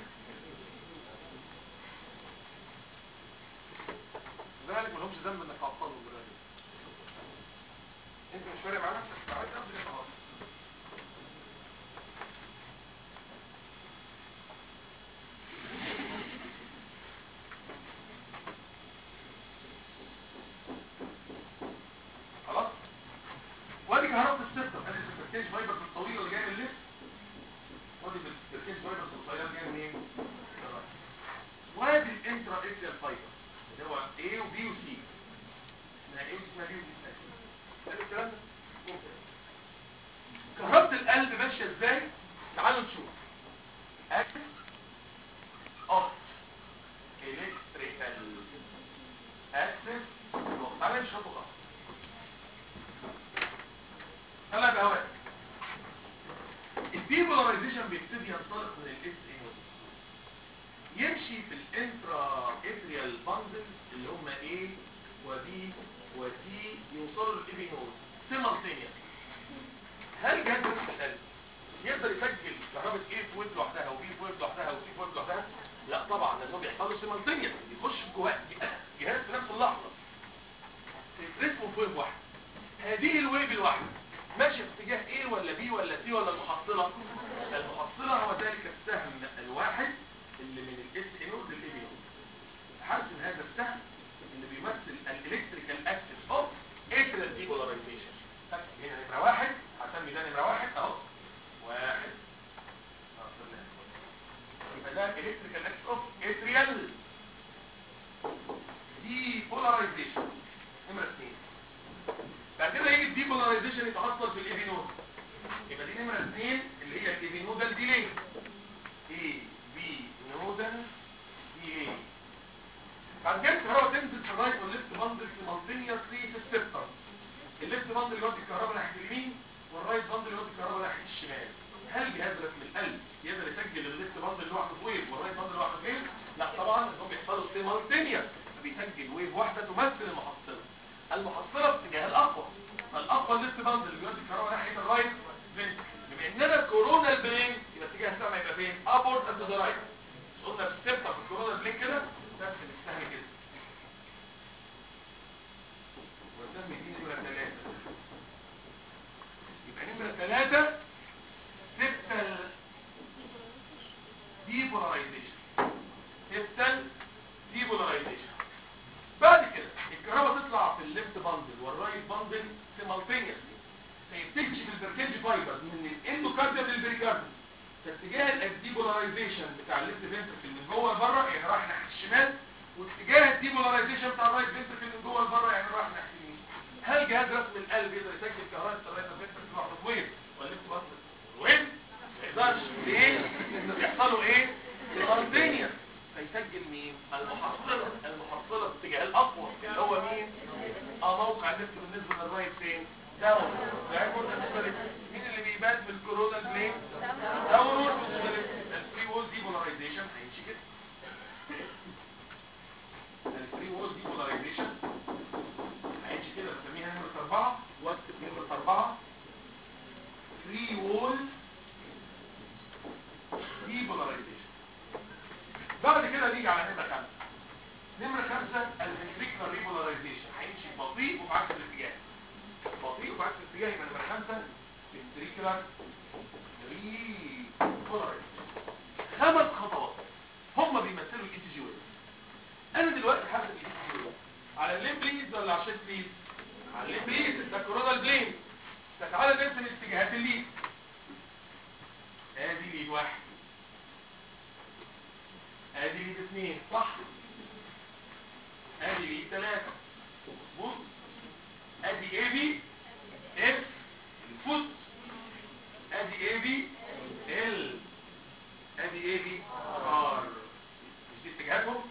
ذلك ملهمش ذنب انك تعطلهم بالراجل انت مش فارق مع نفسك عايز تاخد اللي خلاص خلاص وادي كهرباء السيستم ادي البرتنج فايبر الطويله اللي جايه من الليفت وادي البرتنج فايبر القصيره اللي جايه منين من الرايت. وادي الانترا اتريال فايبر اللي هو A و B و C اسمها A و اسمها B و C اسمها C حلو الكلام ده؟ ممتاز كهرباء القلب ماشيه ازاي؟ تعالوا نشوف اكس اوت الكتريكال اكسس تعالى نمشي خطوه خطوه هلا بهواك الديبولاريزيشن بيبتدي ينطلق من الاس اي يمشي في الانترا اتريال باندل اللي هم A و B و C يوصلوا للاي نود سيمالتينيوس هل جهاز بس القلب يقدر يسجل كهرباء A في ويب لوحدها و B في ويب لوحدها و C في ويب لوحدها؟ لا طبعا لانه بيحصل له سيمالتينيوس يخش جواه جهاز في نفس اللحظه اسمه في ويب واحد هذه الويب الواحده ماشيه في اتجاه A ولا B ولا C ولا المحصله؟ المحصله هو ذلك السهم الواحد اللي من الاس نود للاي بي نود حرسم هذا السهم اللي بيمثل الالكتريكال اكسس اوف اتريال ديبولاريزيشن هنا نمره واحد هسمي ده نمره واحد اهو واحد يبقى ده الكتريكال اكسس اوف اتريال ديبولاريزيشن نمره اثنين بعد كده يجي الديبولاريزيشن يتحصل في الاي بي نود يبقى دي نمره اثنين اللي هي الاي بي نودال ديلي اي بي نودال دي بعد كده الكهرباء تنزل في الرايت والليفت باندل سيمالتينيوسلي في السبتر الليفت باندل يودي الكهرباء ناحيه اليمين والرايت باندل يودي الكهرباء ناحيه الشمال هل جهاز رسم القلب يقدر يسجل الليفت باندل لوحده في ويف والرايت باندل لوحده في ويف لا طبعا انهم بيحصلوا سيمالتينيوس فبيسجل ويف واحده تمثل المحصله المحصله باتجاه الاقوى فالاقوى الليفت باندل اللي بيودي الكهرباء ناحيه الرايت فين بما اننا كورونا البرين يبقى اتجاه السهم يبقى فين ابورد اند ذا رايت قلنا في السبتر في الكورونا البرين كده نفس السهم كده والسهم دي نمره ثلاثه يبقى نمره ثلاثه سبتال ديبولارايزيشن سبتال ديبولارايزيشن بعد كده الكهرباء تطلع في الليفت باندل والرايت باندل سيمالتينيوسلي فيبتدي في البركنج فايبر من الاندوكارديوم للبريكارديوم فاتجاه الديبولارايزيشن بتاع الليفت فنتركل من جوه لبره يعني رايح ناحيه الشمال واتجاه الديبولارايزيشن بتاع الرايت فنتركل من جوه لبره يعني رايح ناحيه اليمين هل جهاز رسم القلب يقدر يسجل كهرباء الرايت فنتركل لوحده في وين والليفت باندل وين ما يقدرش ليه لان بيحصلوا ايه سيمالتينيوس فيسجل مين المحصله المحصله باتجاه الاقوى اللي هو مين اه موقع الليفت بالنسبه للرايت فين داون داون مين اللي بيبان في الكورونا بلين داون الفري وول ديبولاريزيشن هيمشي كده الفري وول ديبولاريزيشن هيمشي كده بنسميها نمره اربعه واكتب نمره اربعه فري وول ديبولاريزيشن بعد كده نيجي على نمره خمسه نمره خمسه الفنتريكولار ريبولاريزيشن هيمشي بطيء وبعكس الاتجاه بطيء وبعكس الاتجاه يبقى نمره خمسه فنتريكولار ريبولاريزيشن خمس خطوات هم بيمثلوا الاي تي جي ويف انا دلوقتي حاسب الاي تي جي ويف على الليم بليز ولا على الشيت بليز على الليم بليز ده كورونال بلين فتعالى نرسم اتجاهات الليد ادي ليد واحد ادي ليد اثنين صح ادي ليد ثلاثة مظبوط ادي اي بي اف الفوت ادي اي بي ال ادي اي بي ار مش دي اتجاهاتهم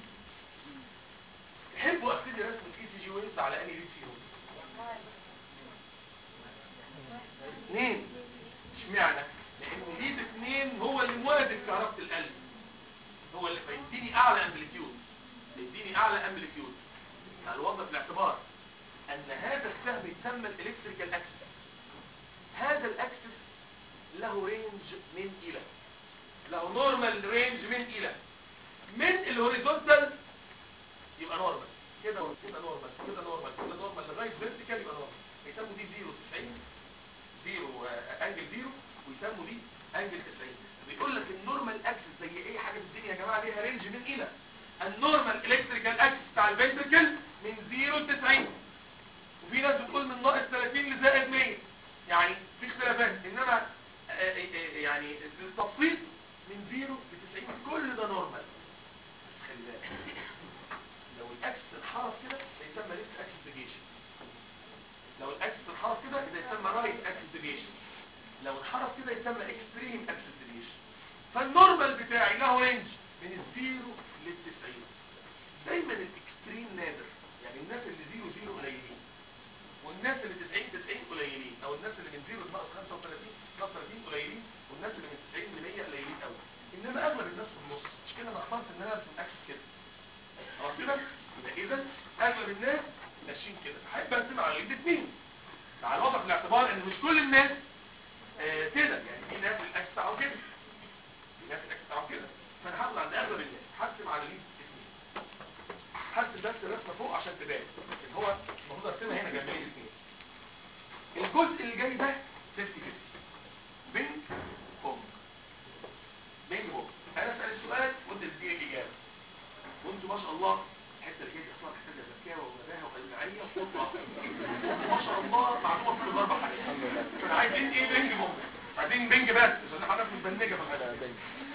تحبوا ابتدي رسم الاي سي جي ويفز على انهي ليد فيهم اثنين اشمعنى لان ليد اثنين هو اللي موازن كهربة القلب هو اللي فيديني اعلى امبليتيود يديني اعلى امبليتيود الوضع في الاعتبار ان هذا السهم يسمى الالكتريكال اكسس هذا الاكسس له رينج من الى له نورمال رينج من الى من الهوريزونتال يبقى نورمال كده كده نورمال كده نورمال كده نورمال لغايه فيرتيكال يبقى نورمال يسموا دي 0 90 زيرو آه، انجل زيرو ويسموا دي انجل 90 بيقول لك النورمال اكسس زي ايه حاجه في الدنيا يا جماعه ليها رينج من الى النورمال الكتريكال اكسس بتاع الفنتركل من 0 ل 90 وفي ناس بتقول من ناقص 30 لزائد 100 يعني في اختلافات انما آه، آه، آه، يعني التبسيط من 0 ل 90 كل ده نورمال بس خلي بالك لو الاكسس انحرف كده ده يسمى ليفت اكسس ديفيشن لو الاكسس انحرف كده ده يسمى رايت اكسس ديفيشن لو انحرف كده يسمى اكستريم اكسس ديفيشن فالنورمال بتاعي له رينج من الزيرو للتسعين دايما الاكستريم نادر يعني الناس اللي زيرو زيرو قليلين والناس اللي 90 90 قليلين او الناس اللي من زيرو لناقص 35 ناقص 30 قليلين والناس اللي من 90 ل 100 قليلين قوي انما اغلب الناس في النص مش كده انا اخترت ان انا ارسم اكسس كده خلاص كده يبقى اذا اغلب الناس ماشيين كده فحب ارسم على اليد اثنين مع الوضع في الاعتبار ان مش كل الناس آه كده يعني في ناس الاكس بتاعهم كده في ناس الاكس بتاعهم كده فانا هاخد عند اغلب الناس هرسم على اليد اثنين هرسم بس الرسمه فوق عشان تبان لكن هو المفروض ارسمها هنا جنب اليد اثنين الجزء اللي جاي ده 50 50 بينج بونج بينج بونج انا اسال السؤال وانت تديني الاجابه وانتوا ما شاء الله الحته اللي جايه اصلا محتاجه ذكاء ومناهه وقلبعيه وخطه ما شاء الله معلومه في الاربع حاجات انا عايزين ايه بنج بونج عايزين بنج بس عشان حضرتك متبنجه في الحاجه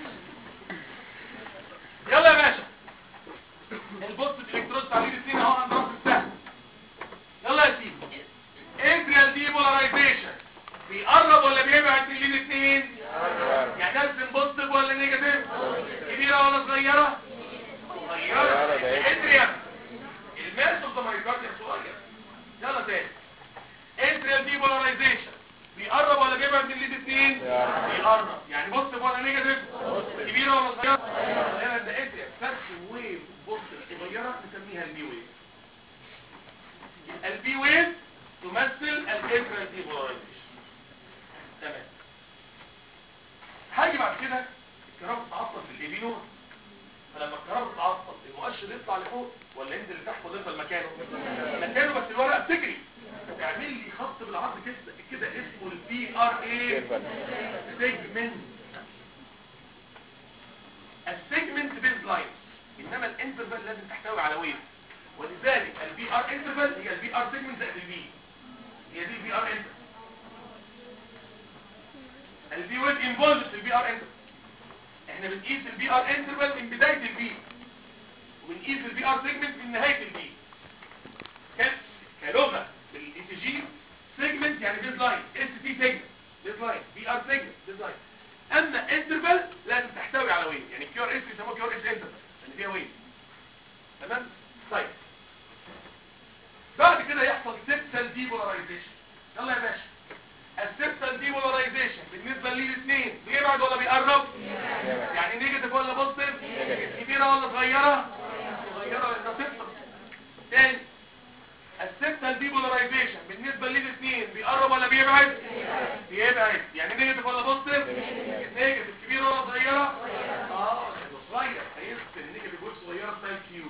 يلا يا باشا البوست الالكترود بتاع اليد اثنين اهو عند راس السهم يلا يا سيدي ادريال دي بولاريزيشن بيقرب ولا بيبعد من اليد اثنين يعني ارسم بوزيتيف ولا نيجاتيف كبيره ولا صغيره صغيره ادريال الماس اوف ذا مايكارديوم صغير يلا تاني ادريال دي بولاريزيشن بيقرب ولا بيبعد من اليد اثنين بيقرب يعني بوزيتيف ولا نيجاتيف كبيره ولا صغيره صغيره ده ادريال ترسم ويف بوزيتيف صغيره نسميها البي ويف البي ويف تمثل الادريال دي بولاريزيشن تمام هاجي بعد كده الكهرباء تتعطل في الايبينور فلما الكهرباء تتعطل المؤشر يطلع لفوق ولا ينزل لتحت ولا يفضل مكانه مكانه بس الورقه بتجري تعمل لي خط بالعرض كده كده اسمه البي ار اي سيجمنت السيجمنت بيز لاين انما الانترفال لازم تحتوي على ويف ولذلك البي ار انترفال هي البي ار سيجمنت زائد البي هي دي البي ار انترفال البي ويف انفولد في البي ار انترفال احنا بنقيس البي ار انترفال من بدايه البي وبنقيس البي ار سيجمنت من نهايه البي كلغه بالاي سي جي سيجمنت يعني بيز لاين اس تي سيجمنت بيز لاين بي ار سيجمنت بيز لاين اما انترفال لازم تحتوي على ويف يعني كيو ار اس يسموه كيو ار اس انترفال لان فيها ويف تمام طيب بعد كده يحصل سيبسال ديبولاريزيشن يلا يا باشا السيبسال ديبولاريزيشن بالنسبه للاثنين بيبعد ولا بيقرب يعني نيجاتيف ولا بوزيتيف كبيره ولا صغيره صغيره ولا صفر تاني السيبسال ديبولاريزيشن بالنسبه للاثنين بيقرب ولا بيبعد بيبعد يعني نيجاتيف ولا بوزيتيف نيجاتيف كبيره ولا صغيره اه صغير هيغسل النيجاتيف ويف صغيره ستايل كيو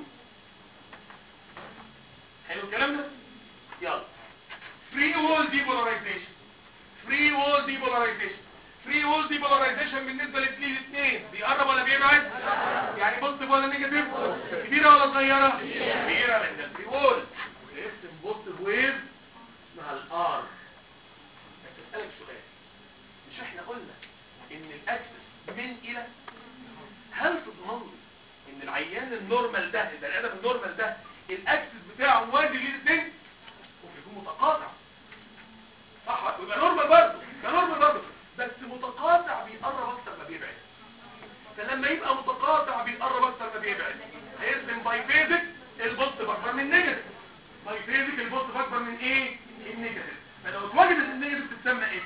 حلو الكلام ده يلا فري وول ديبولاريزيشن فري وول ديبولاريزيشن فري وول ديبولاريزيشن بالنسبه للاثنين الاثنين بيقرب ولا بيبعد يعني بوزيتيف ولا نيجاتيف كبيره ولا صغيره كبيره لان الفري وول بيرسم بوزيتيف ويف مع الار بس اسالك سؤال مش احنا قلنا ان الاكسس من الى هل تضمن الانسان النورمال ده البني ادم النورمال ده الاكسس بتاعه موازي للاثنين ممكن يكون متقاطع صح ويبقى نورمال برضه كنورمال برضه بس متقاطع بيقرب اكتر ما بيبعد فلما يبقى متقاطع بيقرب اكتر ما بيبعد هيرسم بايفيزك البوزيتيف اكبر من النيجاتيف بايفيزك البوزيتيف اكبر من ايه النيجاتيف فلو اتوجدت النيجاتيف تتسمى ايه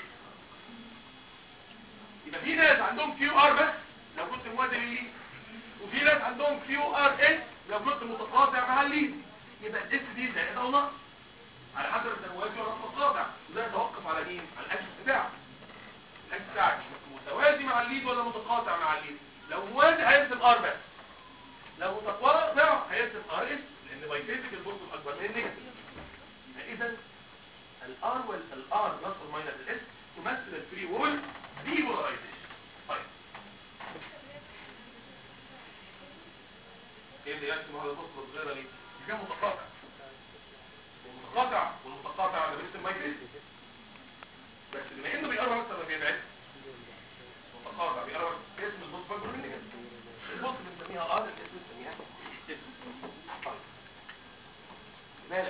يبقى في ناس عندهم كيو ار بس لو كنت موازي للليد وفي ناس عندهم كيو ار اس لو كنت متقاطع مع الليد يبقى الاس دي زائد او ناقص على حسب انت موازي ولا متقاطع وده يتوقف على مين على الاكس بتاعك الاكس بتاعك متوازي مع الليد ولا متقاطع مع الليد لو موازي هيرسم ار بس لو متقاطع هيرسم ار اس لان بايفيزيك البوست اكبر من النيجاتيف اذا الار والار بلس اور ماينس الاس تمثل الفري وول ديبولارايزيشن طيب ايه اللي يرسم هذا البوست الصغيره دي كان متقاطع المتقاطع والمتقاطع على بيرسم بايفيزيك بس بما انه بيقرب اكتر ما بيبعد متقاطع بيقرب اسم البوست اكبر من النيجاتيف البوست بنسميها ار الاسم بنسميها اس طيب مالك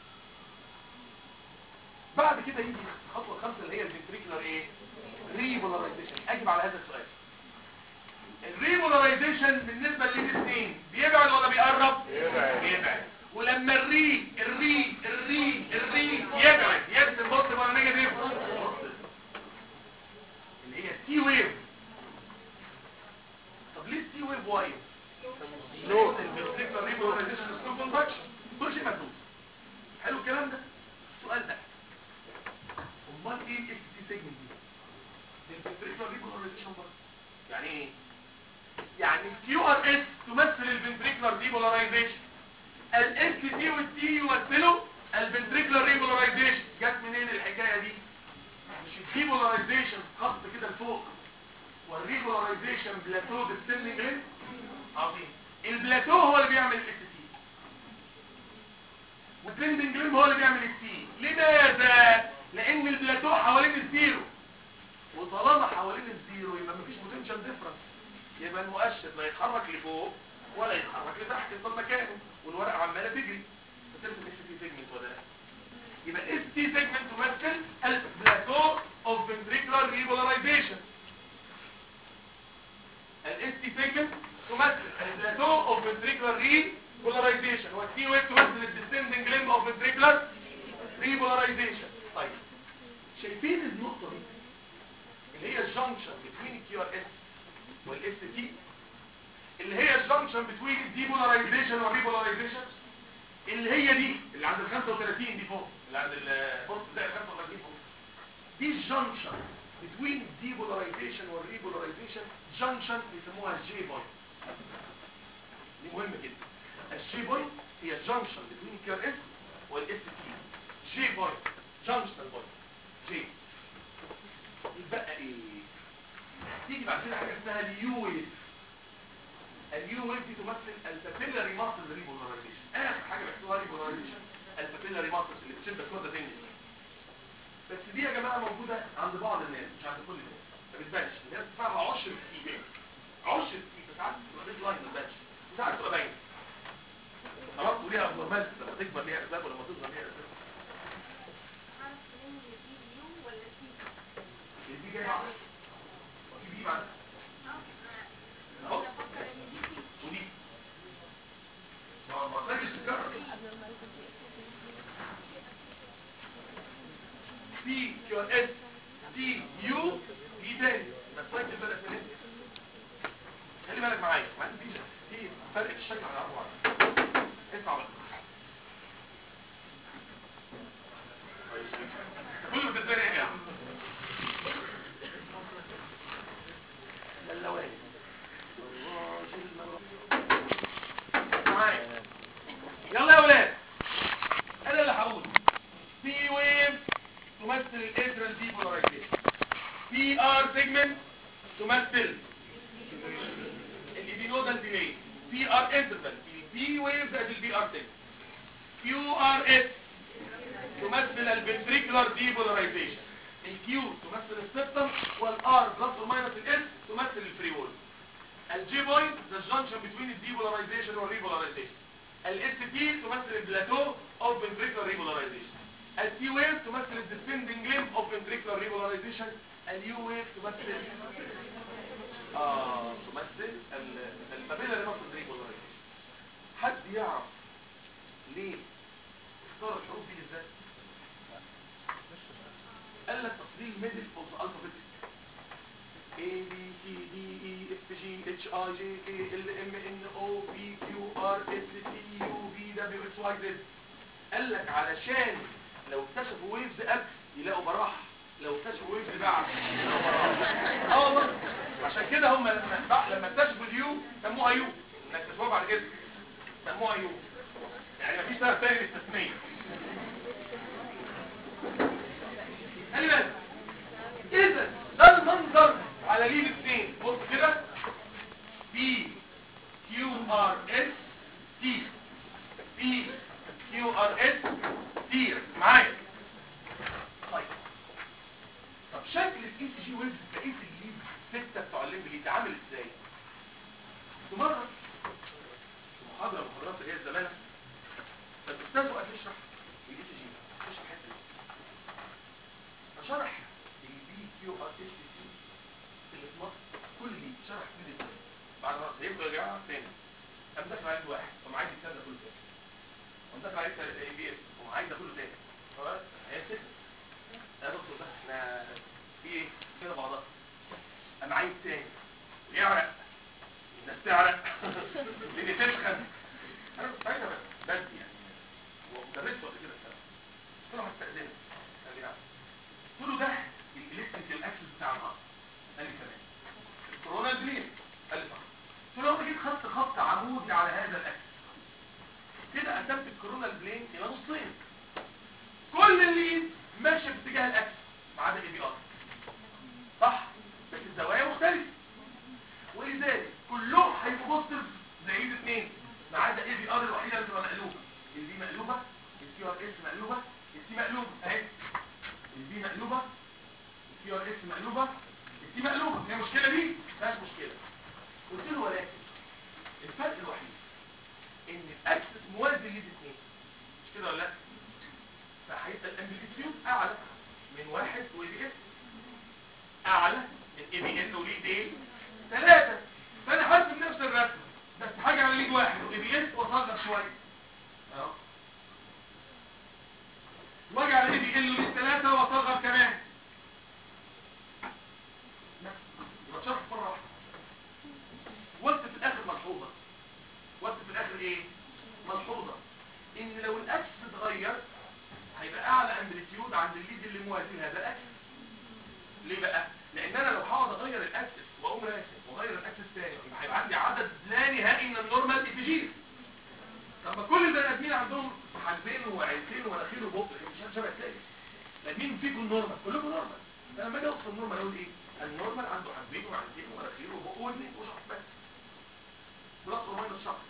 بعد كده يجي الخطوه الخامسه اللي هي الفنتريكولار ايه ريبولاريزيشن اجب على هذا السؤال الريبولاريزيشن بالنسبه للاثنين بيبعد ولا بيقرب
بيبعد.
بيبعد ولما الري الري الري الري يبعد يرسم بوست ولا نيجاتيف اللي هي تي ويف طب ليه التي ويف وايف
سلو
الفنتريكولار ريبولاريزيشن سلو كونتراكشن كل شيء مدروس حلو الكلام ده السؤال ده امال ايه الاكس تي سيجمنت دي الفنتريكولار ريبولاريزيشن برضه يعني ايه يعني الكيو ار اس تمثل الفنتريكولار ديبولاريزيشن الاس تي والتي يمثلوا الفنتريكولار ريبولاريزيشن جت منين الحكايه دي مش الديبولاريزيشن خط كده لفوق والريبولاريزيشن بلاتو ديسندنج لين عظيم البلاتو هو اللي بيعمل الاس تي والديسندنج لين هو اللي بيعمل التي لماذا لان البلاتو حوالين الزيرو وطالما حوالين الزيرو يبقى مفيش بوتنشال ديفرنس يبقى المؤشر لا يتحرك لفوق ولا يتحرك لتحت يفضل مكانه والورقه عماله تجري فترسم اس تي سيجمنت ولا لا يبقى اس تي سيجمنت تمثل البلاتو اوف فنتريكولار ريبولاريزيشن الاس تي سيجمنت تمثل البلاتو اوف فنتريكولار ريبولاريزيشن والتي ويف تمثل الديسندنج ليمب اوف فنتريكولار ريبولاريزيشن طيب شايفين النقطه دي اللي هي الجنكشن بين الكيو ار اس والاس تي اللي هي الجنكشن بين الديبولاريزيشن والريبولاريزيشن اللي هي دي اللي عند ال 35 دي فوق اللي عند البوست ده 35 فوق دي الجنكشن بين الديبولاريزيشن والريبولاريزيشن جنكشن بيسموها الجي بوينت دي مهمه جدا الجي بوينت هي الجنكشن بين الكيو ار اس والاس تي جي بوينت جنكشن بوينت جي يبقى ايه تيجي بعد كده حاجه اسمها اليو ويف اليو ويف دي تمثل البابيلاري ماسل ريبولاريزيشن اخر حاجه بيحسوها ريبولاريزيشن البابيلاري ماسل اللي بتشد الكوره تاني بس دي يا جماعه موجوده عند بعض الناس مش عند كل الناس ما بتبانش الناس بتدفعها عشر كتير عشر كتير ساعات تبقى ريد لاين ما بتبانش وساعات تبقى باينه خلاص وليها ابنورمالز لما تكبر ليها اسباب ولما تصغر ليها اسباب دي جايه معاها ودي دي معاها اهو ودي ما ما تلاقيش تكرر سي كيو اس سي يو دي تاني بس طيب البلد من هنا خلي بالك معايا ما عندي في فرق في الشكل عن الاربعه اسمع بقى كله بتتبنى ايه يا عم اللواني معايا يلا يا اولاد انا اللي هقول بي ويف تمثل الادرال ديبولاريزيشن بي ار سيجمنت تمثل الابينودال ديلي بي ار انترفال بي ويف زائد البي ار سيجمنت كيو ار اس تمثل الفنتريكولار الجي بوينت ذا جانكشن بتوين الديبولاريزيشن والريبولاريزيشن الاس تي تمثل البلاتو اوف ventricular ريبولاريزيشن التي ويف تمثل الديسبندنج ليم اوف ventricular ريبولاريزيشن اليو ويف تمثل اه تمثل البابيلاري ماسل ريبولاريزيشن حد يعرف ليه اختار الحروف دي ازاي قال لك تصديق ميدل اوف الفابيتك A B C D E F G H I J K L M N O P Q R S T U V W X Y Z قال لك علشان لو اكتشفوا ويفز قبل يلاقوا براح لو اكتشفوا ويفز بعد يلاقوا براح اه والله عشان كده هم لما لما اكتشفوا اليو سموها يو انك تكتشفوها بعد كده سموها يو يعني مفيش سبب تاني للتسميه خلي بالك اذا ده المنظر على ليد اثنين بص كده بي كيو ار اس تي بي كيو ار اس تي معايا طيب طب شكل الاي سي جي ويفز بقيه الليد سته بتوع الليمب اللي عامل ازاي كنت مره في محاضره من محاضرات اللي هي الزمالة فالاستاذ وقت يشرح الاي سي جي يشرح حته فشرح البي كيو ار اس تي اللي في مصر كل دي شرح كل دي بعد ما هيبقوا يا جماعه تاني قام داخل عليه واحد قام عايز الكلام ده كله تاني قام داخل عليه اي بي اس قام عايز ده كله تاني خلاص هي سكت يا دكتور ده احنا في ايه كده بعضها قام عايز تاني يعرق الناس تعرق اللي تسخن انا كنت عايز بدي يعني ومدرسه قبل كده السنه قلت له هستأذنك قال لي نعم قلت له ده الالكتريكال اكسس بتاع النهارده قال لي تمام الكورونا بلين قال لي صح قلت له لو جيت خدت خط عمودي على هذا الاكسس كده قسمت الكورونا بلين الى نصين كل الليد ماشي في اتجاه الاكسس ما عدا الاي بي ار صح بس الزوايا مختلفه ولذلك كلهم هيبقوا بوزيتيف زي ايد اثنين ما عدا اي بي ار الوحيده اللي بتبقى مقلوبه البي مقلوبه الكيو ار اس مقلوبه السي مقلوبه اهي البي مقلوبه الكيو ار اس مقلوبه السي مقلوبه هي المشكله دي ما فيهاش مشكله قلت له ولكن الفرق الوحيد ان الاكسس موازي ليد اثنين مش كده ولا لا فهيبقى الامبليتيود اعلى من واحد واي بي اس اعلى من اي بي ان وليد ايه ثلاثة فانا هرسم نفس الرسم بس حاجة على ليد واحد واي بي اس واصغر شوية اهو واجي على اي بي ان وليد ثلاثة واصغر كمان بس يبقى شرح مرة واحدة وقت في الاخر ملحوظة وقت في الاخر ايه ملحوظة ان لو الاكس اتغير هيبقى اعلى امبليتيود عند الليد اللي موازي لهذا الاكس ليه بقى لان انا لو هقعد اغير الاكسس واقوم راسم واغير الاكسس تاني يبقى هيبقى عندي عدد لا نهائي من النورمال اتجيز طب ما كل البني ادمين عندهم حاجبين وعينتين ومناخير وبق مش شبه تلاقي مين فيكم نورمال كلكم نورمال فلما اجي اوصف النورمال اقول ايه النورمال عنده حاجبين وعينتين ومناخير وبق واثنين وشخص بس بلس وماينس شخص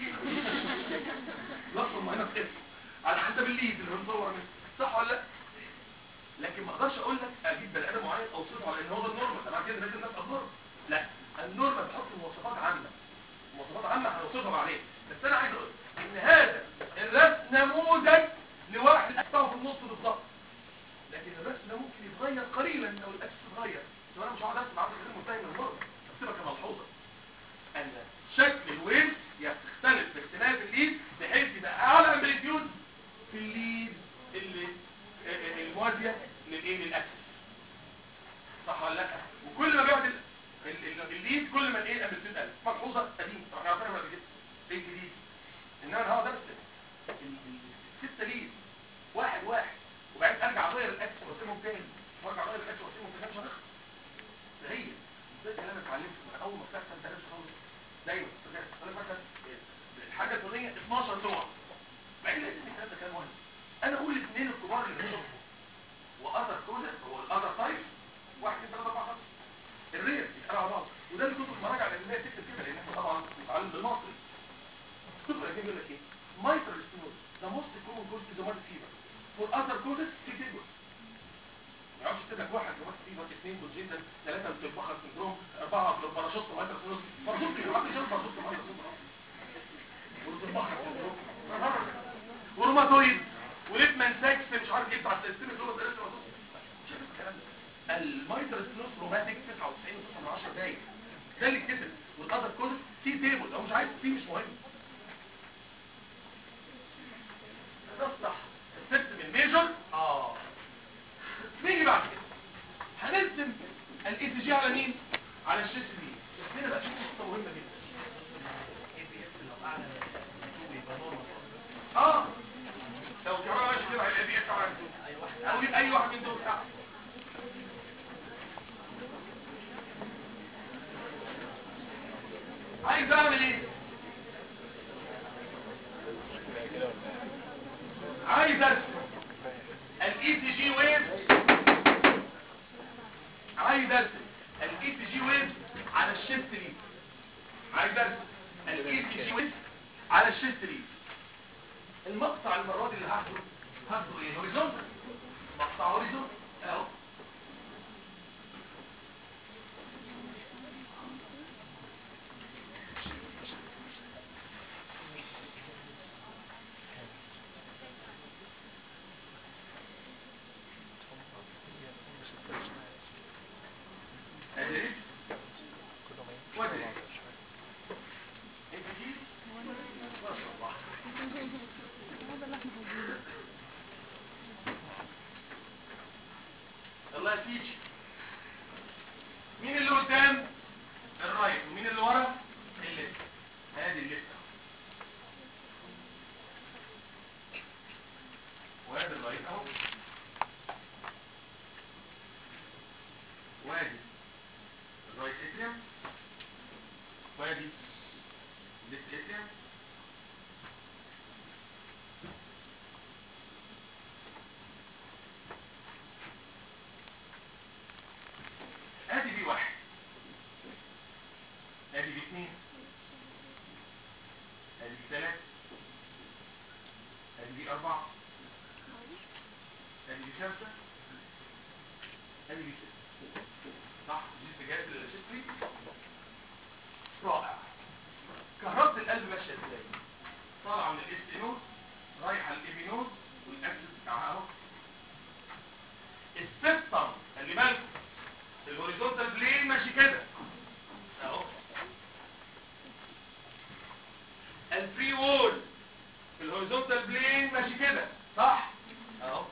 بلس وماينس اف على حسب الليد اللي بنصور منه صح ولا لا لكن ما اقدرش اقول لك اجيب بني ادم معين اوصفه على ان هو ده النورمال طبعا كده لازم الناس اخبار لا النورمال بحط مواصفات عامه مواصفات عامه هنوصفها بعدين بس انا عايز اقول ان هذا الرسم نموذج لواحد اكتبه في النص بالظبط لكن الرسم ده ممكن يتغير قليلا لو الاكس اتغير لو انا مش هقعد ارسم عدد غير منتهي من المره اكتبها كملحوظه ان شكل الويف يختلف باختلاف الليد بحيث يبقى اعلى امبليتيود في الليد اللي الموازية للايه للاكسس صح ولا لا وكل ما بيقعد ال- ال- ال- الليد كل ما الايه امبليتيود قل ملحوظه قديمه طبعا عارفينها ولا كده ايه الجديد ان انا هقعد ارسم ال- ال- الستة ليد واحد واحد وبعدين ارجع اغير الاكسس وارسمهم تاني وارجع اغير الاكسس وارسمهم تاني مش هنخلص ده هي ده الكلام اللي اتعلمته من اول ما فتحت انت لازم خالص دايما انا فاكر الحاجه الفلانيه 12 نوع بعدين لقيت ان الكلام ده كلام مهم انا اقول الاثنين الكبار اللي بينهم واذر كوزر هو الاذر تايب واحد اثنين ثلاثه اربعه خمسه الرير يتقال على بعض وده اللي كنت المراجعه العلميه تكتب كده لان احنا طبعا بنتعلم بالمصري كتب العلميه بيقول لك ايه مايتر ستينوز ذا موست كومن كوز از مارد فيبر فور اذر كوزز تكتب ما يعرفش يكتب لك واحد واحد فيبر اثنين كونجنتال ثلاثه بتبخر سندروم اربعه باراشوت مايكروسينوس باراشوت ايه حد يشوف باراشوت مايكروسينوس وتبخر سندروم وروماتويد وليتمان ساكس مش عارف ايه بتاع السيستم اللي هو ده لسه مش عارف الكلام ده المايكروسينوس روماتيك 99 من 10 دقايق ده اللي كتب والاذر كله سي تيبل لو مش عايز سي مش مهم تصلح السيستم الميجر اه نيجي بعد كده هنرسم الاي سي جي على مين على الشيست دي بس هنا بقى في نقطه مهمه جدا اه لو الكهرباء ماشي كده هيبقى بي اس على او اي واحد من دول بتاعه عايز اعمل ايه عايز ارسم الاي سي جي ويف عايز ارسم الاي سي جي ويف على الشيست ليد عايز ارسم الاي سي جي ويف على الشيست ليد المقطع المره دي اللي هاخده هاخده ايه هوريزونتال مقطع هوريزونتال اهو ادي ودي انت دي ما شاء الله الله يا سيدي مين اللي قدام الرايت ومين اللي ورا الليفت ادي الليفت وادي الرايت اهو وادي الرايت اتريم وادي الليفت اتريم ادي بي واحد ادي بي اثنين ادي بي ثلاث ادي بي اربعة ادي بي خمسة ادي بي ستة صح دي اتجاهات الشتري رائع كهربة القلب ماشية ازاي طالعة من الاس نود رايحة للاي نود والاكسس بتاعها اهو السيستم خلي بالكم الهوريزونتال بلين ماشي كده اهو الفري وول الهوريزونتال بلين ماشي كده صح اهو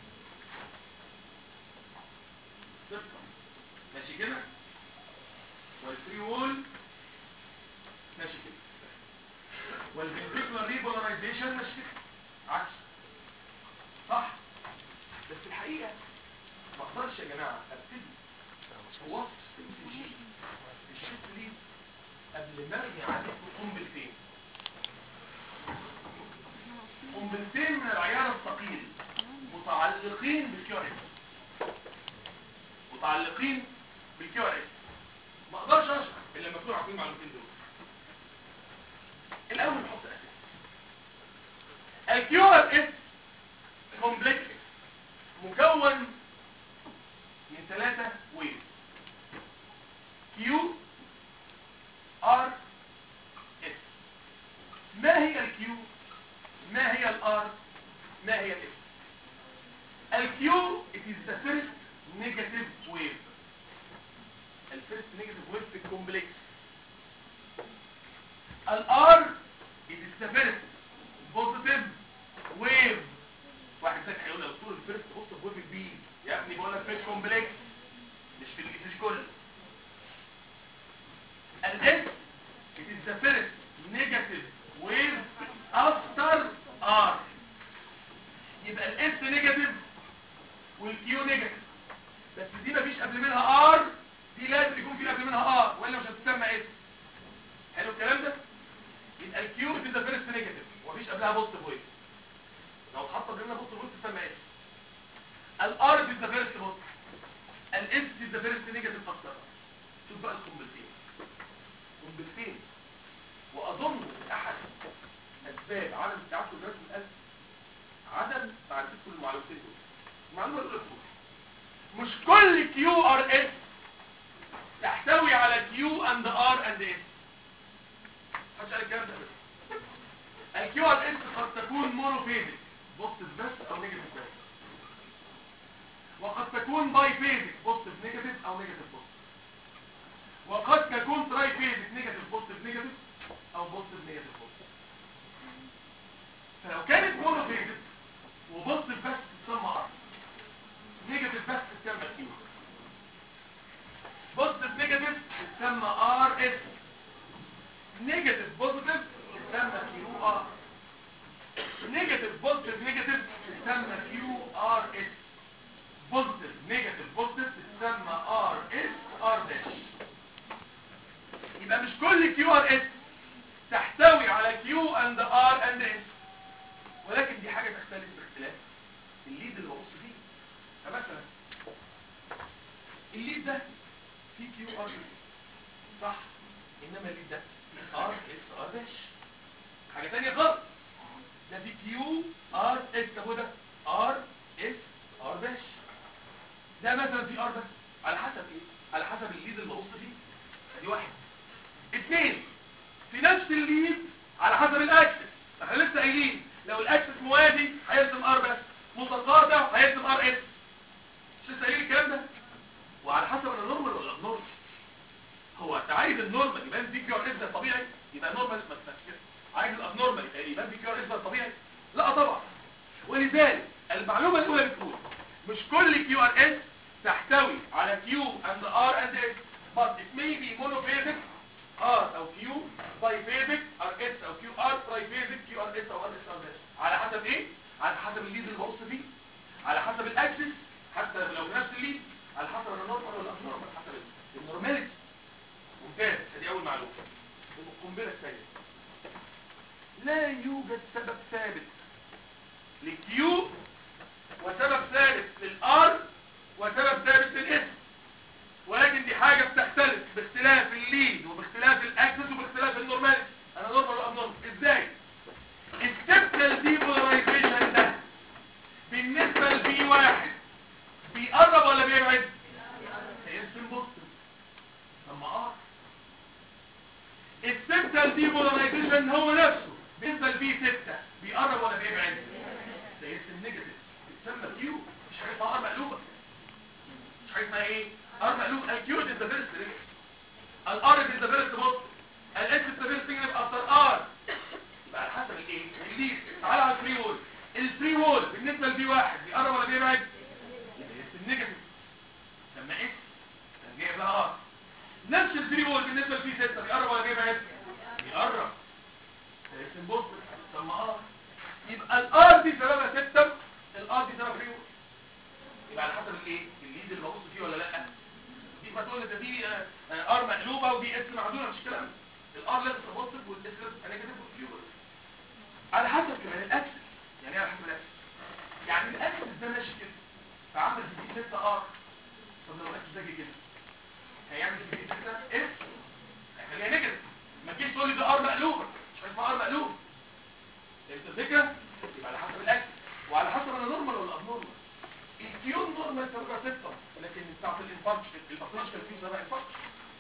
سيستم ماشي كده والفري وول ماشي كده والفنتريكولار ريبولاريزيشن ماشي كده عكس صح بس الحقيقه ما اقدرش يا جماعه ابتدي وصف الجي الشيت ليد قبل ما ارمي عليكم قنبلتين قنبلتين من العيار الثقيل متعلقين بالكيو ار اس متعلقين بالكيو ار اس ما اقدرش اشرح الا لما اكون عارفين المعلومتين دول الاول نحط اساس الكيو ار اس كومبلكس مكون من ثلاثة ويف كيو ار اس ما هي الكيو ما هي الار ما هي الاس الكيو it is the first negative wave الفيرست negative wave في الكومبلكس الار it is the first positive wave واحد ثاني هيقول لي دكتور الفيرست positive wave بي يا ابني بقول لك في الكومبلكس مش في الاس كله الاس it is the first negative wave after R يبقى الاس نيجاتيف والكيو نيجاتيف بس دي مفيش قبل منها ار دي لازم يكون في قبل منها ار والا مش هتسمى اس حلو الكلام ده يبقى الكيو is the first نيجاتيف ومفيش قبلها بوزيتيف ويف لو اتحط قبل منها بوزيتيف ويف تسمى اس الار is the first بوزيتيف الاس is the first نيجاتيف اكتر شوف بقى القنبلتين قنبلتين واظن احد اسباب عدم التعفن رسم القلب عدم معرفتكم المعلومتين دول المعلومه الاولى تقول مش كل كيو ار اس تحتوي على كيو اند ار اند اس هتسأل الكلام ده الكيو ار اس قد تكون مونوفيزيك بوزيتيف بس او نيجاتيف بس وقد تكون باي فيزيك بوزيتيف نيجاتيف او نيجاتيف بوزيتيف وقد تكون تراي فيزيك نيجاتيف بوزيتيف نيجاتيف او بوزيتيف نيجاتيف بوزيتيف فلو كانت مونوفيزيك وبوزيتيف بس تسمى ار نيجاتيف بس تسمى كيو بوزيتيف نيجاتيف تسمى ار اس نيجاتيف بوزيتيف تسمى كيو ار نيجاتيف بوزيتيف نيجاتيف تسمى كيو ار اس بوزيتيف نيجاتيف بوزيتيف تسمى ار اس ار داش يبقى مش كل كيو ار اس تحتوي على كيو اند ار اند اس ولكن دي حاجه تختلف باختلاف الليد اللي ببص فيه فمثلا الليد ده فيه كيو ار صح انما الليد ده فيه ار اس ار داش حاجه ثانيه غلط ده فيه كيو ار اس طب وده ار اس ار داش ده مثلا في ار بس على حسب ايه على حسب الليد اللي ببص فيه دي واحد اثنين في نفس الليد على حسب الاكسس احنا لسه قايلين لو الاكسس موازي هيرسم ار بس متقاطع هيرسم ار اس مش لسه قايلين الكلام ده وعلى حسب انا نورمال ولا ابنورمال هو انت عايز النورمال يبان في كيو ار اس ده طبيعي يبقى نورمال ما تفكرش عايز الابنورمال يبان في كيو ار اس ده طبيعي لا طبعا ولذلك المعلومه الاولى بتقول مش كل كيو ار اس تحتوي على كيو اند ار اند اس but it may be monophasic ار او كيو بايفيزيك ار اس او كيو ار ترايفيزيك كيو ار اس او ار اس ار داش على حسب ايه على حسب الليد اللي ببص فيه على حسب الاكسس حتى لو في نفس الليد على حسب النورمال ولا الابنورمال حسب النورماليتي ممتاز ادي اول معلومه القنبله الثانيه لا يوجد سبب ثابت للكيو وسبب ثابت للار وسبب ثابت للاس ولكن دي حاجة بتختلف باختلاف الليد وباختلاف الاكسس وباختلاف النورماليتي انا نورمال ولا ابنورمال ازاي السبتال ديبولاريزيشن ده بالنسبة لبي واحد بيقرب ولا بيبعد هيرسم بوستر اما اه السبتال ديبولاريزيشن هو نفسه بالنسبة لبي ستة بيقرب ولا بيبعد هيرسم نيجاتيف بتسمى كيو مش حاجة اسمها ار مقلوبة مش حاجة اسمها ايه ار مقلوب الكيوت از ذا فيرست الار از ذا فيرست بوست الاس از ذا فيرست ثينج افتر ار يبقى على حسب الايه الليد تعالى على الفري وول الفري وول بالنسبه لبي واحد بيقرب ولا بيبعد يبقى اس النيجاتيف لما اس جايب لها ار نفس الفري وول بالنسبه لبي 6 بيقرب ولا بيبعد بيقرب اس البوست لما ار يبقى الار دي سببها 6 الار دي سبب فري وول يبقى على حسب الايه الليد اللي ببص فيه ولا لا دي ما تقول ده دي ار مقلوبه ودي اس معدوله مش كلام الار لازم تبص والاس لازم تبقى نيجاتيف والكيو على حسب كمان الاكسس يعني ايه على حسب الاكسس يعني الاكسس ده ماشي كده فعمل في دي 6 ار طب لو الاكسس ده جه كده هيعمل في دي 6 اس هيخليها نيجاتيف ما تجيش تقول لي ده ار مقلوبه مش اسمها ار مقلوب فهمت الفكره يبقى على حسب الاكسس وعلى حسب انا نورمال ولا ابنورمال الكيون نورمال تبقى ستة لكن بتاعت الانفاركش الباثولوجيكال كيو ده بقى انفاركش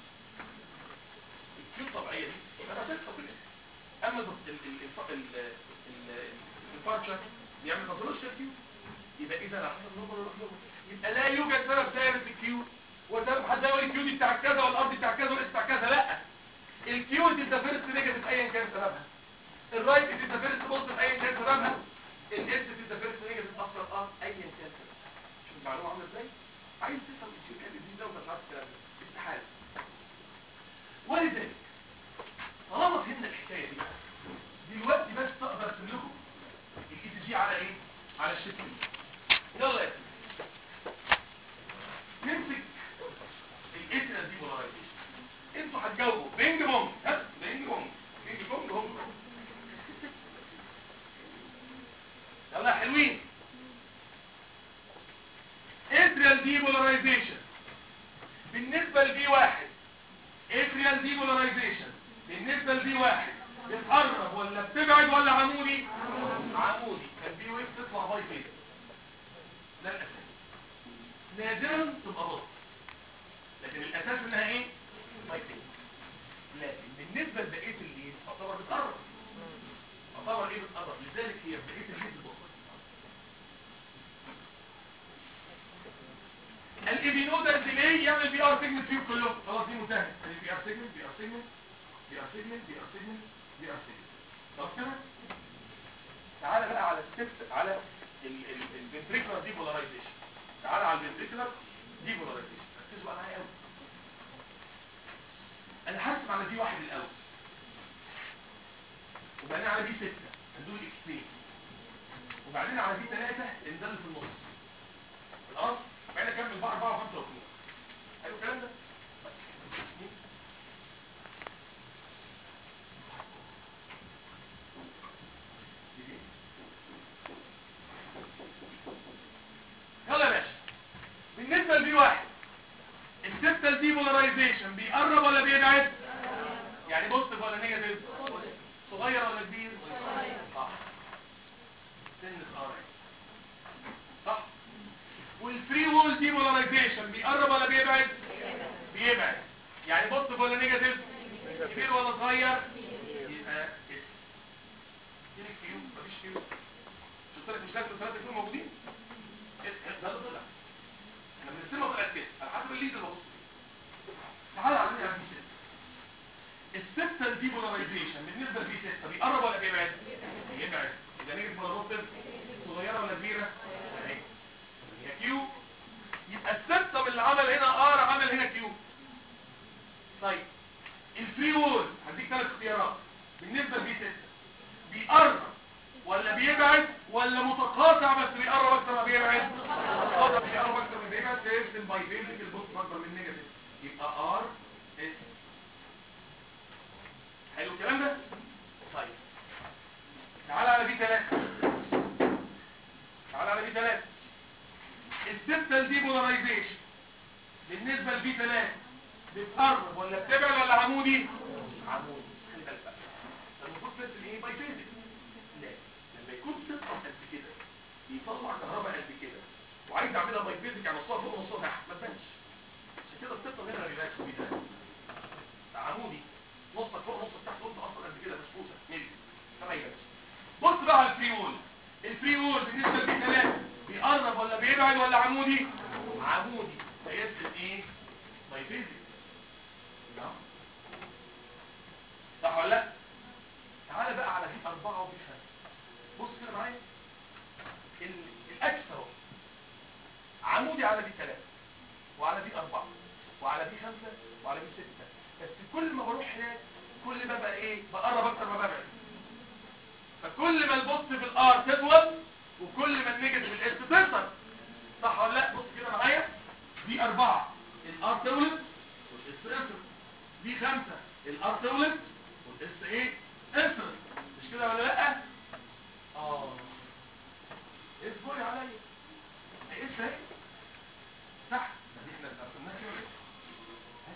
الكيو الطبيعيه دي تبقى ستة في الاخر اما الانفاركشن بيعمل باثولوجيكال كيو يبقى اذا على حسب نورمال ولا ابنورمال يبقى لا يوجد سبب ثابت للكيو وسبب حد يقول الكيو دي بتاع كذا والارض بتاع كذا والاس بتاع كذا لا الكيو دي ده فيرست نيجاتيف ايا كان سببها الرايت دي ده فيرست بوزيتيف ايا كان سببها الاس دي ده فيرست نيجاتيف اصلا اه ايا كان سببها المعلومة عاملة ازاي عايز تفهم الشيء اللي دي ده ومش عارف الكلام ده استحالة ولذلك طالما فهمنا الحكاية دي بقى دلوقتي بس تقدر ارسم لكم الاي سي جي على ايه على الشكل يلا يا سيدي نمسك الاسئله دي بولارايزيشن انتوا هتجاوبوا بينج بونج ها بينج بونج بينج بونج بونج يلا يا حلوين اتريال ديبولاريزيشن بالنسبة لبي واحد اتريال ديبولاريزيشن بالنسبة لبي واحد بتقرب ولا بتبعد ولا عمودي عمودي البي ويف تطلع باي فين ده الاساس نادرا تبقى بط لكن الاساس انها ايه بايفيزيك لكن بالنسبه لبقيه الليد تعتبر بتقرب تعتبر ايه بتقرب لذلك هي بقيه الليد بط الابينودال ديلي يعمل بي ار سيجمنت فيهم كلهم خلاص دي منتهيه بي ار سيجمنت بي ار سيجمنت بي ار سيجمنت بي ار سيجمنت بي ار سيجمنت طب كده تعالى بقى على الستبس على الفنتريكولار ديبولاريزيشن تعالى على الفنتريكولار ديبولاريزيشن ركزوا بقى معايا قوي انا هرسم على دي واحد الاول وبعدين على دي ستة هدول اكستريم وبعدين على دي ثلاثة لان ده اللي في النص خلاص بعدين اكمل بقى 4 و5 و2 حلو الكلام ده يلا يا باشا بالنسبه لبي واحد السبتال ديبولاريزيشن بيقرب ولا بيبعد يعني بوزيتيف ولا نيجاتيف صغير ولا كبير صح سن صغير صح والفري وول ديبولاريزيشن بيقرب ولا بيبعد بيبعد يعني بوزيتيف ولا نيجاتيف كبير ولا صغير يبقى اس فين الكيو مفيش كيو شفت لك مش لازم ثلاثه كيو موجودين اس ده اللي طلع احنا بنرسمها طلعت كده على حسب الليد اللي ببص فيه تعالى على دي بي 6 السبتال ديبولاريزيشن بالنسبه لبي 6 بيقرب ولا بيبعد بيبعد يبقى نيجاتيف ولا بوزيتيف صغيره ولا كبيره اهي هي كيو يبقى السبتم اللي عمل هنا ار عمل هنا كيو طيب الفري وول هديك ثلاث اختيارات بالنسبه لبي 6 بيقرب ولا بيبعد ولا متقاطع بس بيقرب اكتر ما بيبعد متقاطع بيقرب اكتر ما بيبعد فيرسم باي فيزيك البوست اكبر من نيجاتيف يبقى ار اس حلو الكلام ده طيب تعال على بي 3 تعال على بي 3 السبتال ديبولاريزيشن بالنسبه لبي 3 بتقرب ولا بتبعد ولا عمودي عمودي خلي بالك بقى ده المفروض ترسم ايه باي فيزيك لا لما يكون سبتم قد كده بيطلع كهرباء قد كده وعايز اعملها باي فيزيك يعني نصها فوق ونصها تحت ما تبانش عشان كده السبتم هنا ريلاكس بي 3 عمودي نصك فوق نصك تحت وانت اصلا قد كده مشفوسه ملي فما يبانش بص بقى على الفري وول الفري وول بالنسبه لبي 3 بيقرب ولا بيبعد ولا عمودي عمودي فيرسم ايه باي فيزيك نعم صح ولا لا تعالى بقى على دي أربعة ودي خمسة بص كده معايا ال- الأكثر عمودي على دي ثلاثة وعلى دي أربعة وعلى دي خمسة وعلى دي ستة بس كل ما بروح هناك كل ما بقى إيه بقرب أكتر ما ببعد فكل ما البوست في الآر تطول وكل ما النيجاتيف الاس تكتر صح ولا لا بص كده معايا دي أربعة الآر تولد والاس قصر دي خمسة الآر تولد والاس ايه قصر مش كده ولا لا اه اصبري عليا ايه ايه صح ده دي احنا قسمناها كده ولا ايه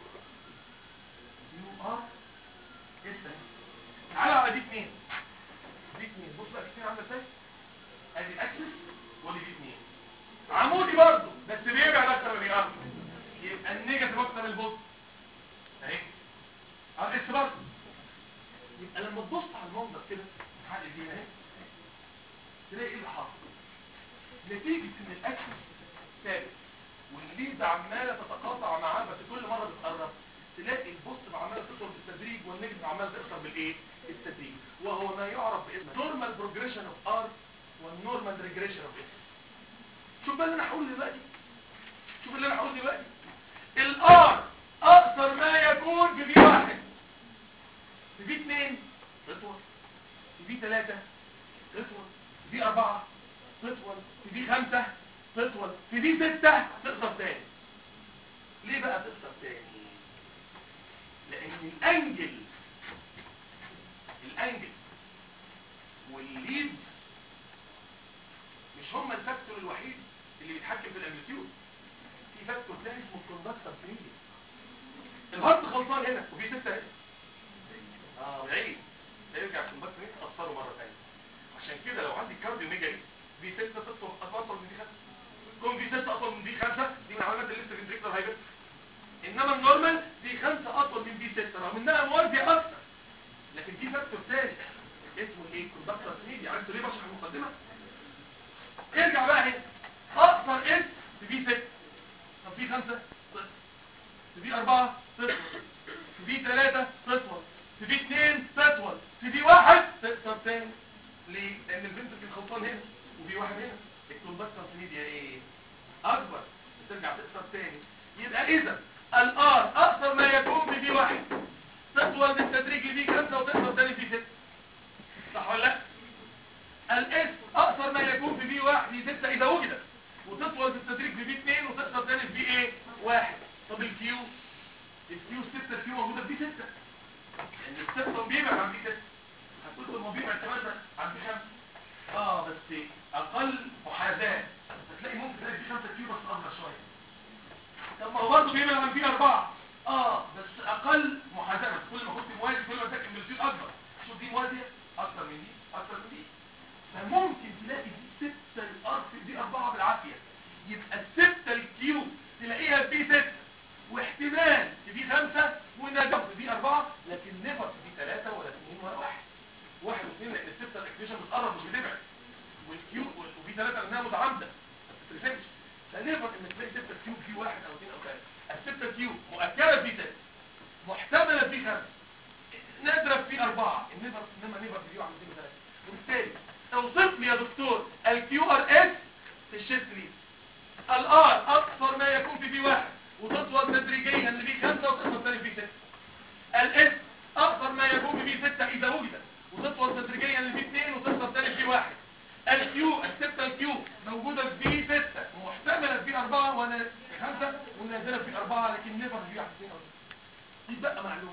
يو ار اس تعالى على دي اتنين دي اتنين بص بقى دي اتنين عامله ازاي ادي الاكسس ودي دي اتنين عمودي برضه بس بيبعد اكتر ما بيقرب يبقى النيجاتيف اكتر من البوست اهي اه اس برضه يبقى لما تبص على المنظر كده حق دي اهي تلاقي ايه اللي حاصل نتيجة ان الاكسس ثابت والليد عمالة تتقاطع معاه بس كل مرة بتقرب تلاقي البوست عمالة تقصر بالتدريج والنيجاتيف عمالة تقصر بالايه التدريج وهو ما يعرف باسم نورمال بروجريشن اوف ار والنورمال ريجريشن اوف اس شوف بقى اللي انا هقوله دلوقتي شوف اللي انا هقوله دلوقتي الار اقصر ما يكون في بي واحد في بي اتنين تطول في بي تلاتة تطول في بي اربعة تطول في بي خمسة تطول في بي ستة تقصر تاني ليه بقى تقصر تاني لان الانجل الانجل والليد مش هما الفاكتور الوحيد اللي بيتحكم في الامبليتيود في فاكتور تاني اسمه الكوندكتور ميديا الهارت خلطان هنا وفي ستة هنا اه بعيد يرجع الكوندكتور ميديا تأثره مرة تانية عشان كده لو عندي كارديو ميجالي في ستة تطلب أطول من دي خمسة كون في 6 اطول من في 5 دي من علامات الليفت فنتريكولار هايبر انما النورمال في 5 اطول من في 6 رغم انها موازيه اكثر لكن في فاكتور ثاني اسمه ايه كوندكتور ميديا عرفتوا ليه بشرح المقدمه ارجع بقى هنا اقصر اس في في 6 طب في 5 صفر في 4 صفر في 3 صفر في 2 تطول في 1 تقصر تاني ليه؟ لان البنت في الخلطان هنا وفي واحد هنا الكوندكتور ميديا ايه اكبر ترجع تقصر تاني يبقى اذا الار اقصر ما يكون في في واحد تطول بالتدريج في خمسة وتقصر تاني في ستة صح ولا لا الاس اقصر ما يكون في في واحد في ستة اذا وجدت وتطول بالتدريج في في اتنين وتقصر تاني في في ايه واحد طب الكيو الكيو ستة الكيو موجودة في ستة لان الستة بيبعد عن في ستة هتقول له ما بيبعد كمان عن في خمسة اه بس اقل محاذاة هتلاقي ممكن تلاقي في خمسة كيو بس اصغر شوية طب ما هو برضه بيبعد عن في اربعة اه بس اقل محاذاة بس كل ما كنت موازي كل ما تاكل بالكيو اكبر شوف دي موازية اكتر من دي اكتر من دي فممكن تلاقي دي ستة الارض دي اربعة بالعافية يبقى الستة الكيو تلاقيها في ستة واحتمال تبي خمسة ونجم تبي أربعة لكن نفر تبي ثلاثة ولا اثنين ولا واحد واحد واثنين لأن الستة الاكتيشن بتقرب مش بتبعد والكيو وفي ثلاثة لأنها متعامدة ما بتترسمش فنفر إن تلاقي ستة كيو في واحد أو اثنين أو ثلاثة الستة كيو مؤكدة في ستة محتملة في خمسة نادرة في أربعة النفر إنما نفر في عن اثنين وثلاثة وبالتالي اوصف لي يا دكتور الكيو ار اس في الشيست ليد الار اكثر ما يكون في في واحد وتطول تدريجيا لفي خمسة وتطول تاني في ستة الاس اكثر ما يكون في في ستة اذا وجدت وتطول تدريجيا لفي اثنين وتطول تاني في واحد الكيو الستة الكيو موجودة في ستة محتملة في اربعة وانا خمسة ونازلة في اربعة لكن نفر في واحد اثنين او ثلاثة يبقى معلومة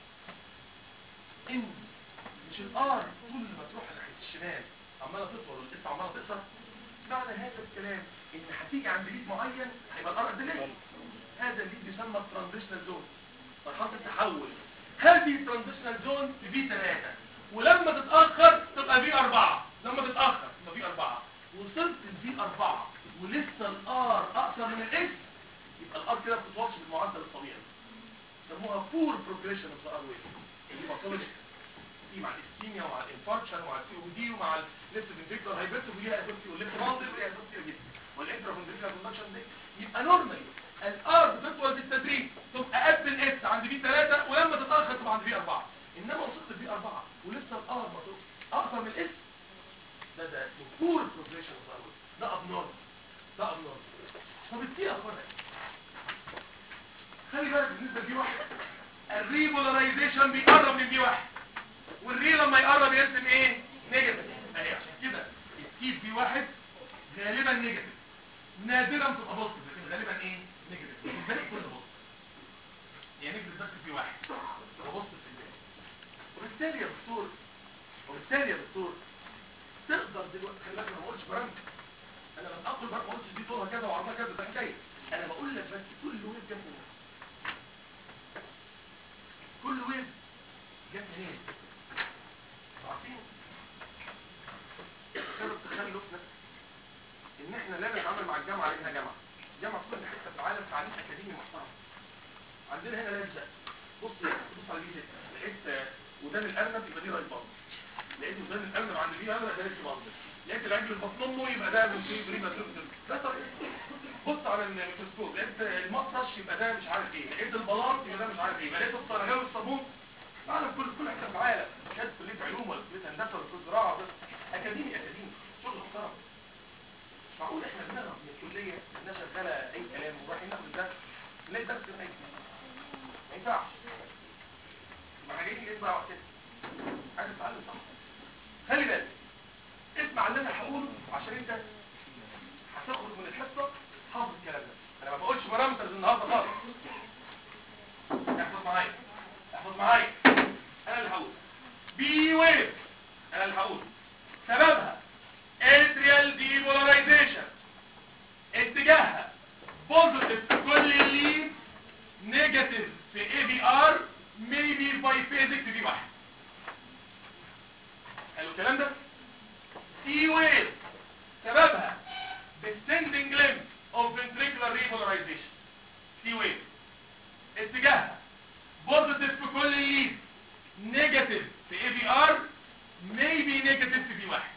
ان مش الار طول ما تروح ناحية الشمال عمالة تطول والاس عمالة تقصر معنى هذا الكلام ان هتيجي عند ليد معين هيبقى الار قد ليه هذا الليد يسمى الترانزيشنال زون مرحلة التحول هذه الترانزيشنال زون في 3 ولما تتأخر تبقى في 4 لما تتأخر تبقى في 4 وصلت لفي 4 ولسه الار اقصر من الاس يبقى الار كده بتتوصل بالمعدل الطبيعي يسموها فور بروجريشن اوف ذا ار ويف اللي باثولوجي دي مع الاسكيميا ومع الانفاركشن ومع السي او دي ومع الليفت فنتريكولار هايبرتو وليها اسوسي والليفت مالدي وليها اسوسي جدا والانترا فنتريكولار كوندكشن دي يبقى نورمالي الار بتطول بالتدريج تبقى قد الاس عند في 3 ولما تتاخر تبقى عند في 4 انما وصلت في 4 ولسه الار ما توصل اقصر من الاس ده ده اسمه فور بروجريشن ده ابنورمال ده ابنورمال طب التي اخبارها خلي بالك بالنسبه لدي واحد الريبولاريزيشن بيقرب من دي واحد والري لما يقرب يرسم ايه نيجاتيف اهي عشان كده التي في واحد غالبا نيجاتيف نادرا تبقى بوزيتيف لكن غالبا ايه نيجاتيف الباقي كله بوزيتيف يعني نيجاتيف بس في واحد تبقى بوزيتيف في الباقي وبالتالي يا دكتور وبالتالي يا دكتور تقدر دلوقتي خلي بالك انا ما قلتش برامج انا لما اقول بقى ما قلتش دي طولها كذا وعرضها كذا ده حكايه انا بقول لك بس كل ويف جت منين كل ويف جت منين عارفين سبب تخلفنا ان احنا لا نتعامل مع الجامعه لانها جامعه جامعه في كل حته في العالم تعليم اكاديمي محترم عندنا هنا لابسه بص بص على دي لقيت ودان الارنب يبقى دي رايت بامب لقيت ودان الارنب عند دي ارنب ده لسه بامب لقيت العجل اللي بطن امه يبقى ده من في بريمه ده طريقه بص على الميكروسكوب لقيت المطرش يبقى ده مش عارف ايه لقيت البلاط يبقى ده مش عارف ايه لقيت الطرغاوي والصابون العالم كل كل حته في العالم شهاده كليه علوم ولا كليه هندسه ولا كليه زراعه بس اكاديمي اكاديمي شغل محترم مش معقول احنا بنهرب من الكليه الناس شغاله اي كلام ورايحين ناخد الدرس نلاقي درس ما ما ينفعش ما احنا جايين نسمع وقتنا عايز تتعلم صح خلي بالك اسمع اللي انا هقوله عشان انت هتخرج من الحصه حافظ الكلام ده انا ما بقولش بارامترز النهارده خالص احفظ معايا احفظ معايا انا اللي هقول بي ويف انا اللي هقول سببها اتريال ديبولاريزيشن اتجاهها بوزيتيف في كل الليد نيجاتيف في اي بي ار ميبي باي فيزيك في بي واحد حلو الكلام ده سي ويف سببها descending limb of ventricular repolarization في ويف اتجاهها بوزيتيف في كل الليد نيجاتيف في اي بي ار maybe نيجاتيف في بي واحد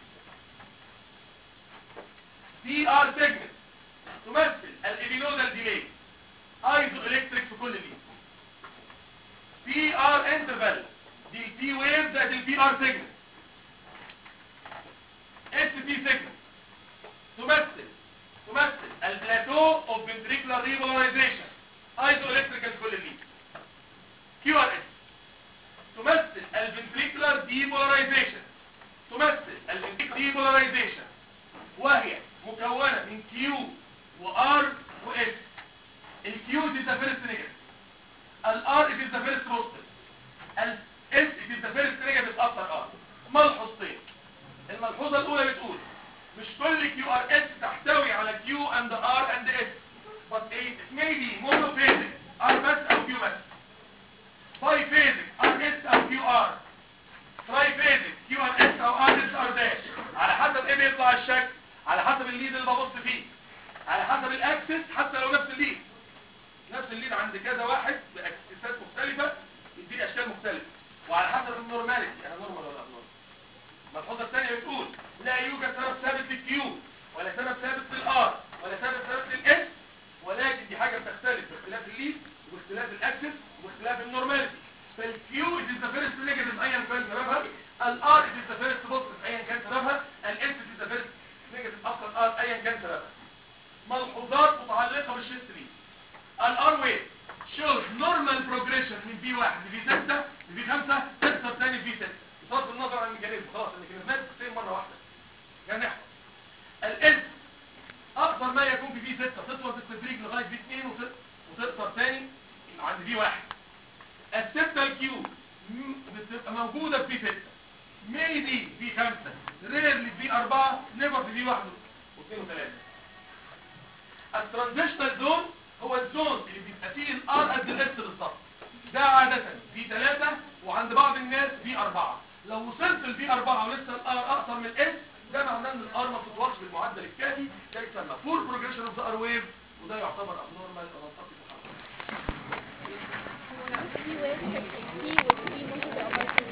دي ار سيجمنت تمثل الابينودال ديلي ايزو الكتريك في كل الليد بي ار انترفال دي البي ويف زائد البي ار سيجمنت اس بي سيجمنت تمثل تمثل البلاتو اوف ventricular repolarization ايزو الكتريكال في كل الليد كيو ار اس تمثل الفنتريكولار ديبولاريزيشن تمثل الفنتريكولار ديبولاريزيشن وهي مكونة من كيو وار واس الكيو is the first negative الار is the first positive الاس is the first negative after ار ملحوظتين الملحوظة الاولى بتقول مش كل كيو ار اس تحتوي على كيو اند ار اند اس but it may be monophasic ار بس او كيو بس باي فيزك ار اس او كيو ار تراي فيزك كيو ار اس او ار اس ار داش على حسب ايه بيطلع الشكل على حسب الليد اللي ببص فيه على حسب الاكسس حتى لو نفس الليد نفس الليد عند كذا واحد باكسسات مختلفة يديني اشكال مختلفة وعلى حسب النورماليتي انا نورمال ولا ابنورمال الملحوظة الثانية بتقول لا يوجد سبب ثابت للكيو ولا سبب ثابت للار ولا سبب ثابت للاس ولكن دي حاجة بتختلف باختلاف الليد واختلاف الاكسس واختلاف النورماليتي فالكيو is the first negative ايا كان سببها الار is the first positive ايا كان سببها الاس is the first negative after ار ايا كان سببها ملحوظات متعلقة بالشيست دي الار ويف shows normal progression من في 1 لفي 6 لفي 5 تكسر تاني في 6 بصرف النظر عن الميكانيزم خلاص الميكانيزمات بتصير مرة واحدة يعني نحفظ الاس اكثر ما يكون في في 6 تطول بالتدريج لغاية في 2 وتقصر تاني عند في 1 السبتال كيو بتبقى موجودة في 6 ميدي في 5 ريرلي في 4 نيفر في في 1 و2 و3 الترانزيشنال زون هو الزون اللي بيبقى فيه الار قد الاس بالظبط ده عادة في 3 وعند بعض الناس في 4 لو وصلت لفي 4 ولسه الار اقصر من الاس ده معناه ان الار ما بتتوصلش بالمعدل الكافي ده يسمى فول بروجريشن اوف ذا ار ويف وده يعتبر ابنورمال او منطقي في الحركه
هو في ويف في والتي ممكن تبقى